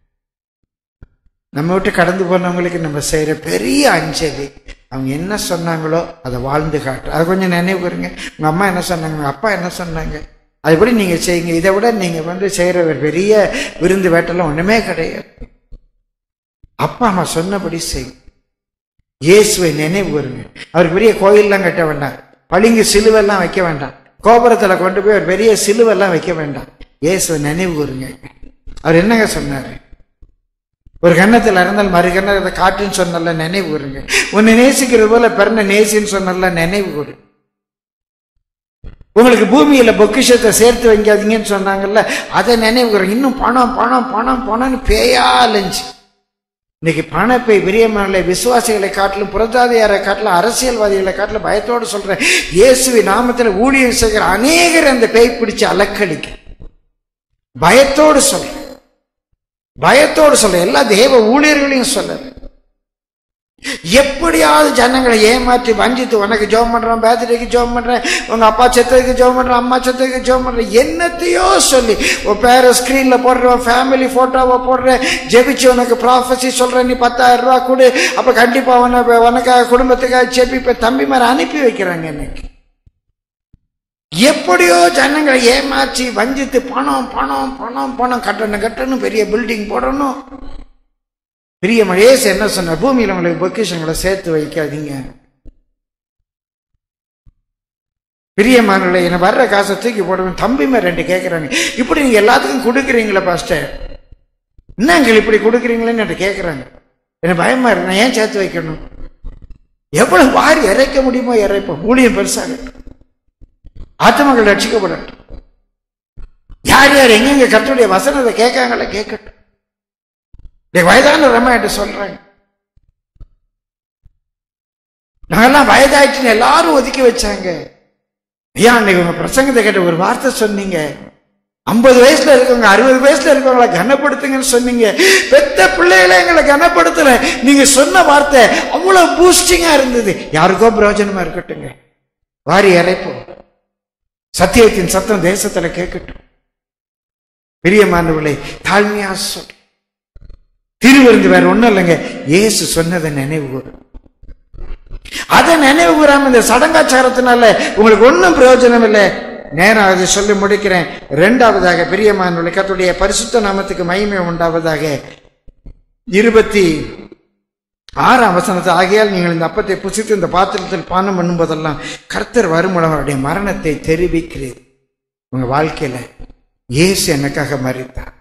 நம்ம விட்டு கடந்து போனவங்களுக்கு நம்ம செய்யற பெரிய அஞ்சலி அவங்க என்ன சொன்னாங்களோ அதை வாழ்ந்து காட்டு அது கொஞ்சம் நினைவு கூறுங்க உங்க அம்மா என்ன சொன்னாங்க உங்க அப்பா என்ன சொன்னாங்க அதுபடி நீங்க செய்யுங்க இதை விட நீங்க வந்து செய்யற ஒரு பெரிய விருந்து வேட்டெல்லாம் ஒண்ணுமே கிடையாது அப்பா அம்மா சொன்னபடி செய்யும் இயேசுவை நினைவு கூறுங்க அவருக்கு பெரிய கோயில்லாம் கட்ட வேண்டாம் பளிங்கு சிலுவெல்லாம் வைக்க வேண்டாம் கோபுரத்துல கொண்டு போய் ஒரு பெரிய சிலுவெல்லாம் வைக்க வேண்டாம் இயேசுவை நினைவு கூறுங்க அவர் என்னங்க சொன்னாரு ஒரு கன்னத்தில் இருந்தால் மறு கன்னத்தை காட்டுன்னு சொன்னல நினைவு கூறுங்க உன்னை நேசிக்கிறது போல பிறந்த நேசின்னு சொன்னல நினைவு கூறு உங்களுக்கு பூமியில பொக்கிஷத்தை சேர்த்து வைக்காதீங்கன்னு சொன்னாங்கல்ல அதை நினைவு கூறுங்க இன்னும் பணம் பணம் பணம் பணம்னு பேயா அலைஞ்சு இன்னைக்கு பணப்பை பிரியமான விசுவாசிகளை காட்டிலும் புறஜாதியாரை காட்டிலும் அரசியல்வாதிகளை காட்டிலும் பயத்தோடு சொல்றேன் இயேசுவி நாமத்தில் ஊழியம் செய்கிற அநேகர் அந்த பேய் பிடிச்சு அலக்கழிக்க பயத்தோடு சொல்றேன் பயத்தோடு சொல்ல எல்லா தேவ ஊழியர்களையும் சொல்ல எப்படியாவது ஜனங்களை ஏமாற்றி வஞ்சித்து உனக்கு ஜோம் பண்றேன் பேர்த்டேக்கு ஜோம் பண்றேன் உங்க அப்பா செத்ததுக்கு ஜோம் பண்றேன் அம்மா செத்ததுக்கு ஜோம் பண்றேன் என்னத்தையோ சொல்லி உன் பேரை ஸ்கிரீன்ல போடுற ஃபேமிலி போட்டோவை போடுற ஜெபிச்சு உனக்கு ப்ராஃபஸி சொல்ற நீ பத்தாயிரம் ரூபாய் கொடு அப்ப கண்டிப்பா உன உனக்காக குடும்பத்துக்காக ஜெபிப்ப தம்பி மாதிரி அனுப்பி வைக்கிறாங்க இன்னைக்கு எப்படியோ ஜனங்களை ஏமாற்றி வஞ்சித்து பணம் பணம் பணம் பணம் கட்டணும் கட்டணும் பெரிய பில்டிங் போடணும் பெரிய மழேசு என்ன சொன்ன பூமியில் உங்களுக்கு பொக்கிஷங்களை சேர்த்து வைக்காதீங்க பிரியமானவர்களை என்ன வர்ற காசை தூக்கி போடுவேன் தம்பிமே ரெண்டு கேட்குறாங்க இப்படி நீங்க எல்லாத்துக்கும் கொடுக்குறீங்களா பாஸ்டர் என்னங்கள் இப்படி கொடுக்குறீங்களேன்னு என்கிட்ட கேட்குறாங்க எனக்கு பயமா இருக்கு நான் ஏன் சேர்த்து வைக்கணும் எவ்வளவு வாரி இறைக்க முடியுமோ இறைப்போம் ஊழியம் பெருசாக ஆத்மகள் ரட்சிக்கப்படட்டும் யார் யார் எங்கெங்க கத்துடைய வசனத்தை கேட்காங்கள கேட்கட்டும் இந்த வயதான ரம்மா என்று சொல்றாங்க நாங்கெல்லாம் வயதாயிடுச்சுன்னு எல்லாரும் ஒதுக்கி வச்சாங்க ஐயா அன்னைக்கு உங்க பிரசங்கத்தை கேட்ட ஒரு வார்த்தை சொன்னீங்க ஐம்பது வயசுல இருக்கவங்க அறுபது வயசுல இருக்கவங்கள கனப்படுத்துங்கன்னு சொன்னீங்க பெத்த பிள்ளைகளை எங்களை கனப்படுத்தல நீங்க சொன்ன வார்த்தை அவ்வளவு பூஸ்டிங்கா இருந்தது யாருக்கோ பிரயோஜனமா இருக்கட்டுங்க வாரி இறைப்போம் சத்தியத்தின் சத்தம் தேசத்துல கேட்கட்டும் பிரியமானவர்களை தாழ்மையா சொல் திருவிருந்து வேற ஒண்ணும் இல்லைங்க இயேசு சொன்னதை நினைவு கூறும் அதை நினைவு கூறாம இந்த சடங்காச்சாரத்தினால உங்களுக்கு ஒன்றும் பிரயோஜனம் இல்லை நேரம் அதை சொல்லி முடிக்கிறேன் இரண்டாவதாக பிரியமானவர்களை கத்துடைய பரிசுத்த நாமத்துக்கு மகிமை உண்டாவதாக இருபத்தி ஆறாம் வசனத்தை ஆகையால் நீங்கள் இந்த அப்பத்தை புசித்து இந்த பாத்திரத்தில் பானம் பண்ணும்போதெல்லாம் கர்த்தர் வரும் அவருடைய மரணத்தை தெரிவிக்கிறீர் உங்க வாழ்க்கையில இயேசு எனக்காக மறித்தார்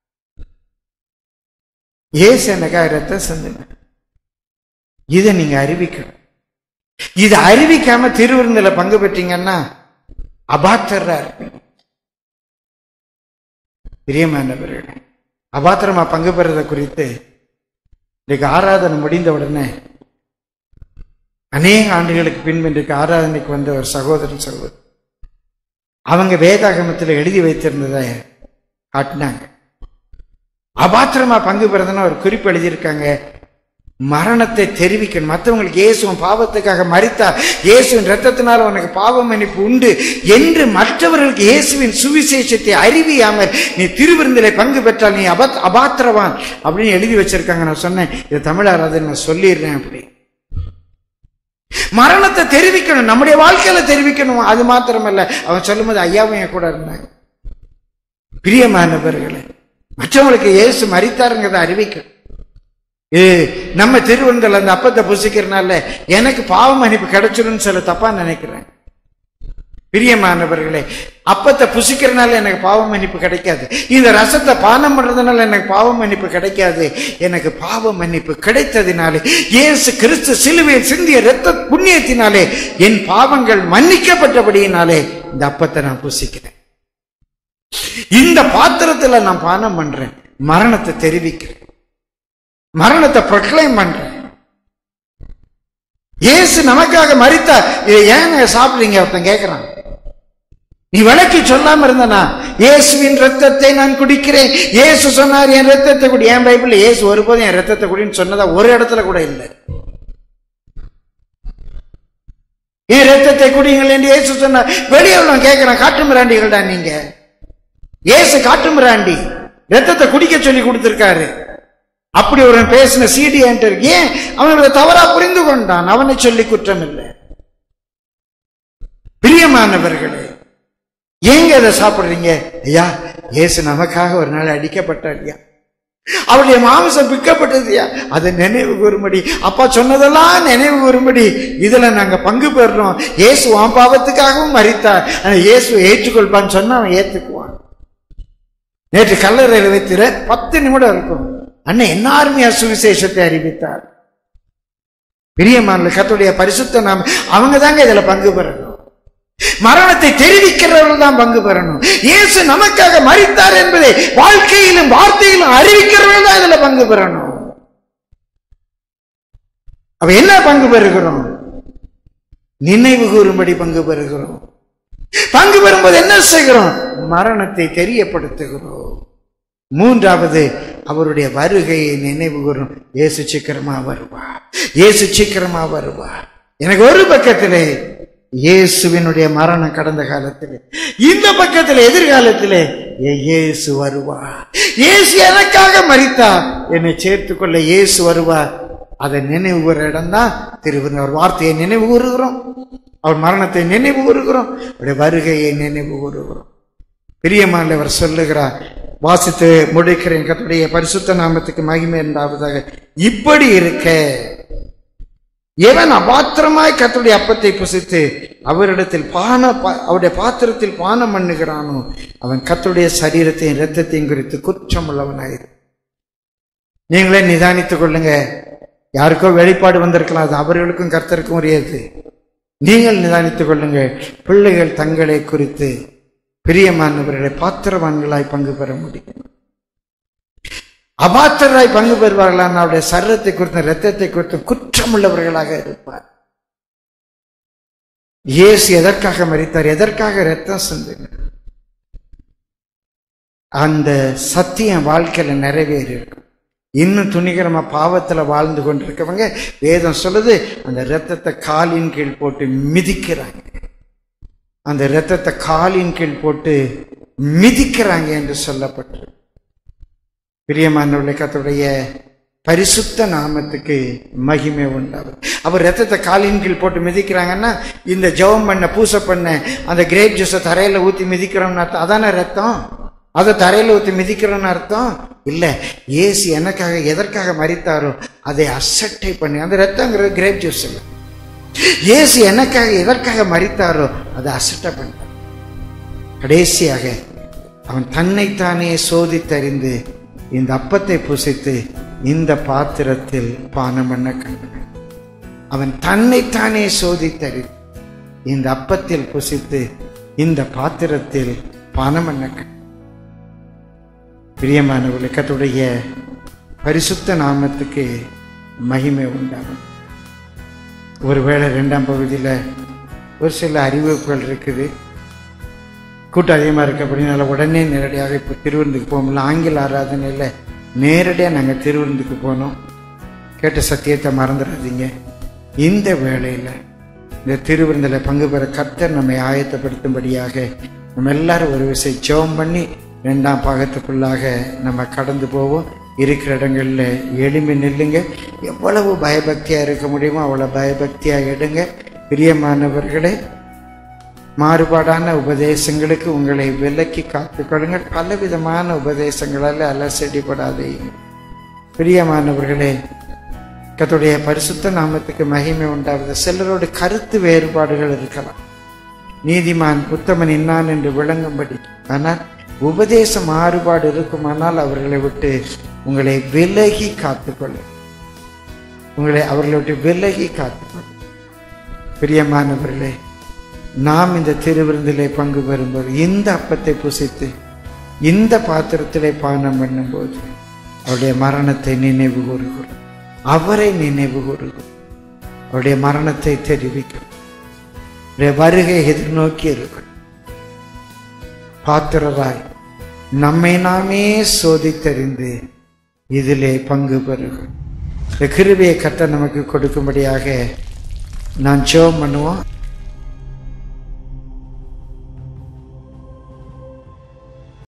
இயேசு எனக்காக ரத்தம் சிந்துங்க இதை நீங்க அறிவிக்கணும் இதை அறிவிக்காம திருவிருந்தில பங்கு பெற்றீங்கன்னா அபாத்தரா இருப்பீங்க பிரியமானவர்களே அபாத்திரமா பங்கு பெறதை குறித்து இன்றைக்கு ஆராதனை முடிந்த உடனே அநேக ஆண்டுகளுக்கு பின்பு இன்றைக்கு ஆராதனைக்கு வந்த ஒரு சகோதரன் சகோதரி அவங்க வேதாகமத்தில் எழுதி வைத்திருந்ததை காட்டினாங்க அபாத்திரமா பங்கு பெறதுன்னு ஒரு குறிப்பு எழுதியிருக்காங்க மரணத்தை தெரிவிக்கணும் மற்றவங்களுக்கு இயேசுவன் பாவத்துக்காக மறித்தார் இயேசுவின் ரத்தத்தினால் உனக்கு பாவ மன்னிப்பு உண்டு என்று மற்றவர்களுக்கு இயேசுவின் சுவிசேஷத்தை அறிவியாமல் நீ திருவிருந்திலே பங்கு பெற்றால் நீ அபத் அபாத்திரவான் அப்படின்னு எழுதி வச்சிருக்காங்க நான் சொன்னேன் இது தமிழாராத நான் சொல்லிடுறேன் அப்படி மரணத்தை தெரிவிக்கணும் நம்முடைய வாழ்க்கையில தெரிவிக்கணும் அது மாத்திரமல்ல அவன் சொல்லும்போது ஐயாவும் என் கூட இருந்தாங்க பிரியமானவர்களே மற்றவங்களுக்கு இயேசு மறித்தாருங்கிறத அறிவிக்கணும் இது நம்ம திருவந்தல் அந்த அப்பத்தை புசிக்கிறனால எனக்கு பாவ மன்னிப்பு கிடைச்சிரும்னு சில தப்பா நினைக்கிறேன் பிரியமானவர்களே அப்பத்தை புசிக்கிறதுனால எனக்கு பாவ மன்னிப்பு கிடைக்காது இந்த ரசத்தை பானம் பண்றதுனால எனக்கு பாவ மன்னிப்பு கிடைக்காது எனக்கு பாவ மன்னிப்பு கிடைத்ததினாலே இயேசு கிறிஸ்து சிலுவையில் சிந்திய இரத்த புண்ணியத்தினாலே என் பாவங்கள் மன்னிக்கப்பட்டபடியினாலே இந்த அப்பத்தை நான் புசிக்கிறேன் இந்த பாத்திரத்துல நான் பானம் பண்றேன் மரணத்தை தெரிவிக்கிறேன் மரணத்தை ப்ரொக்ளைம் பண்றேன் இயேசு நமக்காக மறித்தா இதை ஏங்க சாப்பிடுறீங்க ஒருத்தன் கேட்கிறான் நீ விளக்கி சொல்லாம இருந்தனா இயேசுவின் ரத்தத்தை நான் குடிக்கிறேன் இயேசு சொன்னார் என் ரத்தத்தை குடி என் பைபிள்ல இயேசு ஒருபோதும் என் ரத்தத்தை குடின்னு சொன்னதா ஒரு இடத்துல கூட இல்லை என் ரத்தத்தை குடிங்கள் என்று இயேசு சொன்னார் வெளியே உள்ளவன் கேட்கிறான் காட்டு மிராண்டிகள்டா நீங்க இயேசு காட்டு மிராண்டி ரத்தத்தை குடிக்க சொல்லி கொடுத்திருக்காரு அப்படி ஒரு பேசின சிடி என்கிட்ட இருக்கு ஏன் அவன் இதை தவறா புரிந்து கொண்டான் அவனை சொல்லி குற்றம் இல்லை பிரியமானவர்களே ஏங்க இதை சாப்பிடுறீங்க ஐயா இயேசு நமக்காக ஒரு நாள் அடிக்கப்பட்டார் ஐயா அவருடைய மாமிசம் பிக்கப்பட்டது ஐயா அதை நினைவு கூறும்படி அப்பா சொன்னதெல்லாம் நினைவு கூறும்படி இதுல நாங்க பங்கு பெறுறோம் இயேசு உன் பாவத்துக்காகவும் மறித்தார் ஆனா இயேசு ஏற்றுக்கொள்பான்னு சொன்னா அவன் ஏத்துக்குவான் நேற்று கல்லறையில் வைத்திர பத்து நிமிடம் இருக்கும் அண்ணன் என்னாருமையா சுவிசேஷத்தை அறிவித்தார் பிரியமான கத்துடைய பரிசுத்த நாம அவங்க தாங்க இதுல பங்கு பெறணும் மரணத்தை தெரிவிக்கிறவர்கள் தான் பங்கு பெறணும் இயேசு நமக்காக மறித்தார் என்பதை வாழ்க்கையிலும் வார்த்தையிலும் அறிவிக்கிறவர்கள் தான் இதுல பங்கு பெறணும் அவ என்ன பங்கு பெறுகிறோம் நினைவு கூறும்படி பங்கு பெறுகிறோம் பங்கு பெறும்போது என்ன செய்கிறோம் மரணத்தை தெரியப்படுத்துகிறோம் மூன்றாவது அவருடைய வருகையை நினைவு கூறும் இயேசு சீக்கிரமா வருவார் இயேசு சீக்கிரமா வருவார் எனக்கு ஒரு பக்கத்திலே இயேசுவினுடைய மரணம் கடந்த காலத்திலே இந்த பக்கத்தில் எதிர்காலத்திலே இயேசு வருவார் இயேசு எனக்காக மறித்தார் என்னை சேர்த்துக் கொள்ள இயேசு வருவார் அதை நினைவு கூற இடம் தான் திருவிருந்தவர் வார்த்தையை நினைவு கூறுகிறோம் அவர் மரணத்தை நினைவு கூறுகிறோம் அவருடைய வருகையை நினைவு கூறுகிறோம் பிரியமானவர் சொல்லுகிறார் வாசித்து முடிக்கிறேன் கத்துடைய பரிசுத்த நாமத்துக்கு மகிமை உண்டாவதாக இப்படி இருக்க எவன் அபாத்திரமாய் கத்துடைய அப்பத்தை புசித்து அவரிடத்தில் பான பா- அவருடைய பாத்திரத்தில் பானம் பண்ணுகிறானோ அவன் கத்துடைய சரீரத்தையும் இரத்தத்தையும் குறித்து குற்றம் உள்ளவனாயிரு நீங்களே நிதானித்துக் கொள்ளுங்க யாருக்கோ வெளிப்பாடு வந்திருக்கலாம் அது அவர்களுக்கும் கர்த்தருக்கும் உரியது நீங்கள் நிதானித்துக் கொள்ளுங்க பிள்ளைகள் தங்களை குறித்து பிரியமானவர்களை பாத்திரவான்களாய் பங்கு பெற முடியும் அபாத்திரராய் பங்கு பெறுவார்களான அவருடைய சரீரத்தை குறித்தும் இரத்தத்தை குறித்தும் குற்றமுள்ளவர்களாக இருப்பார் இயேசு எதற்காக மறித்தார் எதற்காக ரத்தம் சிந்தினார் அந்த சத்தியம் வாழ்க்கையில நிறைவேறி இருக்கும் இன்னும் துணிகரமா பாவத்துல வாழ்ந்து கொண்டிருக்கவங்க வேதம் சொல்லுது அந்த இரத்தத்தை காலின் கீழ் போட்டு மிதிக்கிறாங்க அந்த இரத்தத்தை காலின் கீழ் போட்டு மிதிக்கிறாங்க என்று சொல்லப்பட்டு பிரியமானவர்களே கர்த்தருடைய பரிசுத்த நாமத்துக்கு மகிமை உண்டாகும் அவர் ரத்தத்தை காலின் கீழ் போட்டு மிதிக்கிறாங்கன்னா இந்த ஜெபம் பண்ண பூசை பண்ண அந்த கிரேப் ஜூஸை தரையில ஊத்தி மிதிக்கிறோம்னு அர்த்தம் அதானே ரத்தம் அதை தரையில ஊத்தி மிதிக்கிறோம்னு அர்த்தம் இல்ல இயேசு எனக்காக எதற்காக மறித்தாரோ அதை அசட்டை பண்ணி அந்த ரத்தங்கிறது கிரேப் ஜூஸ் இல்லை இயேசு எனக்காக எதற்காக மறித்தாரோ அதை அசட்டை பண்ணார் கடைசியாக அவன் தன்னைத்தானே சோதித்தறிந்து இந்த அப்பத்தை புசித்து இந்த பாத்திரத்தில் பானம் பண்ண கண்டான் அவன் தன்னைத்தானே சோதித்தறிந்து இந்த அப்பத்தில் புசித்து இந்த பாத்திரத்தில் பானம் பண்ண கண்டான் பிரியமானவர்களே கர்த்தருடைய பரிசுத்த நாமத்துக்கு மகிமை உண்டாகும் ஒருவேளை ரெண்டாம் பகுதியில் ஒரு சில அறிவிப்புகள் இருக்குது கூட்டம் அதிகமாக இருக்கு அப்படின்னால உடனே நேரடியாக இப்போ திருவிருந்துக்கு போகல ஆங்கில ஆராதனையில் நேரடியாக நாங்கள் திருவிருந்துக்கு போனோம் கேட்ட சத்தியத்தை மறந்துடாதீங்க இந்த வேளையில் இந்த திருவிருந்தில் பங்கு பெற கர்த்தர் நம்மை ஆயத்தப்படுத்தும்படியாக நம்ம எல்லாரும் ஒரு விஷயம் ஜெபம் பண்ணி ரெண்டாம் பாகத்துக்குள்ளாக நம்ம கடந்து போவோம் இருக்கிற இடங்கள்ல எளிமை நில்லுங்க எவ்வளவு பயபக்தியா இருக்க முடியுமோ அவ்வளவு பயபக்தியா எடுங்க பிரியமானவர்களே மாறுபாடான உபதேசங்களுக்கு உங்களை விலக்கி காத்துக்கொள்ளுங்கள் பலவிதமான உபதேசங்களால் அலசடிப்படாதீங்க பிரியமானவர்களே கர்த்தருடைய பரிசுத்த நாமத்துக்கு மகிமை உண்டாவது சிலரோட கருத்து வேறுபாடுகள் இருக்கலாம் நீதிமான் உத்தமன் இன்னான் என்று விளங்கும்படி ஆனால் உபதேச மாறுபாடு இருக்குமானால் அவர்களை விட்டு உங்களை விலகி காத்துக்கொள்ள உங்களை அவர்களை விட்டு விலகி காத்துக்கொள்ள பிரியமானவர்களே நாம் இந்த திருவிருந்திலே பங்கு பெறும்போது இந்த அப்பத்தை புசித்து இந்த பாத்திரத்திலே பானம் பண்ணும்போது அவருடைய மரணத்தை நினைவு கூறுகிறோம் அவரை நினைவு கூறுகிறோம் அவருடைய மரணத்தை தெரிவிக்கும் அவருடைய வருகை எதிர்நோக்கி இருக்கும் பாத்திரராய் நம்மை நாமே சோதித்தறிந்து இதிலே பங்கு பெறுகிறோம் இந்த கிருபையை கத்த நமக்கு கொடுக்கும்படியாக நான் ஜெபம் பண்ணுவோம்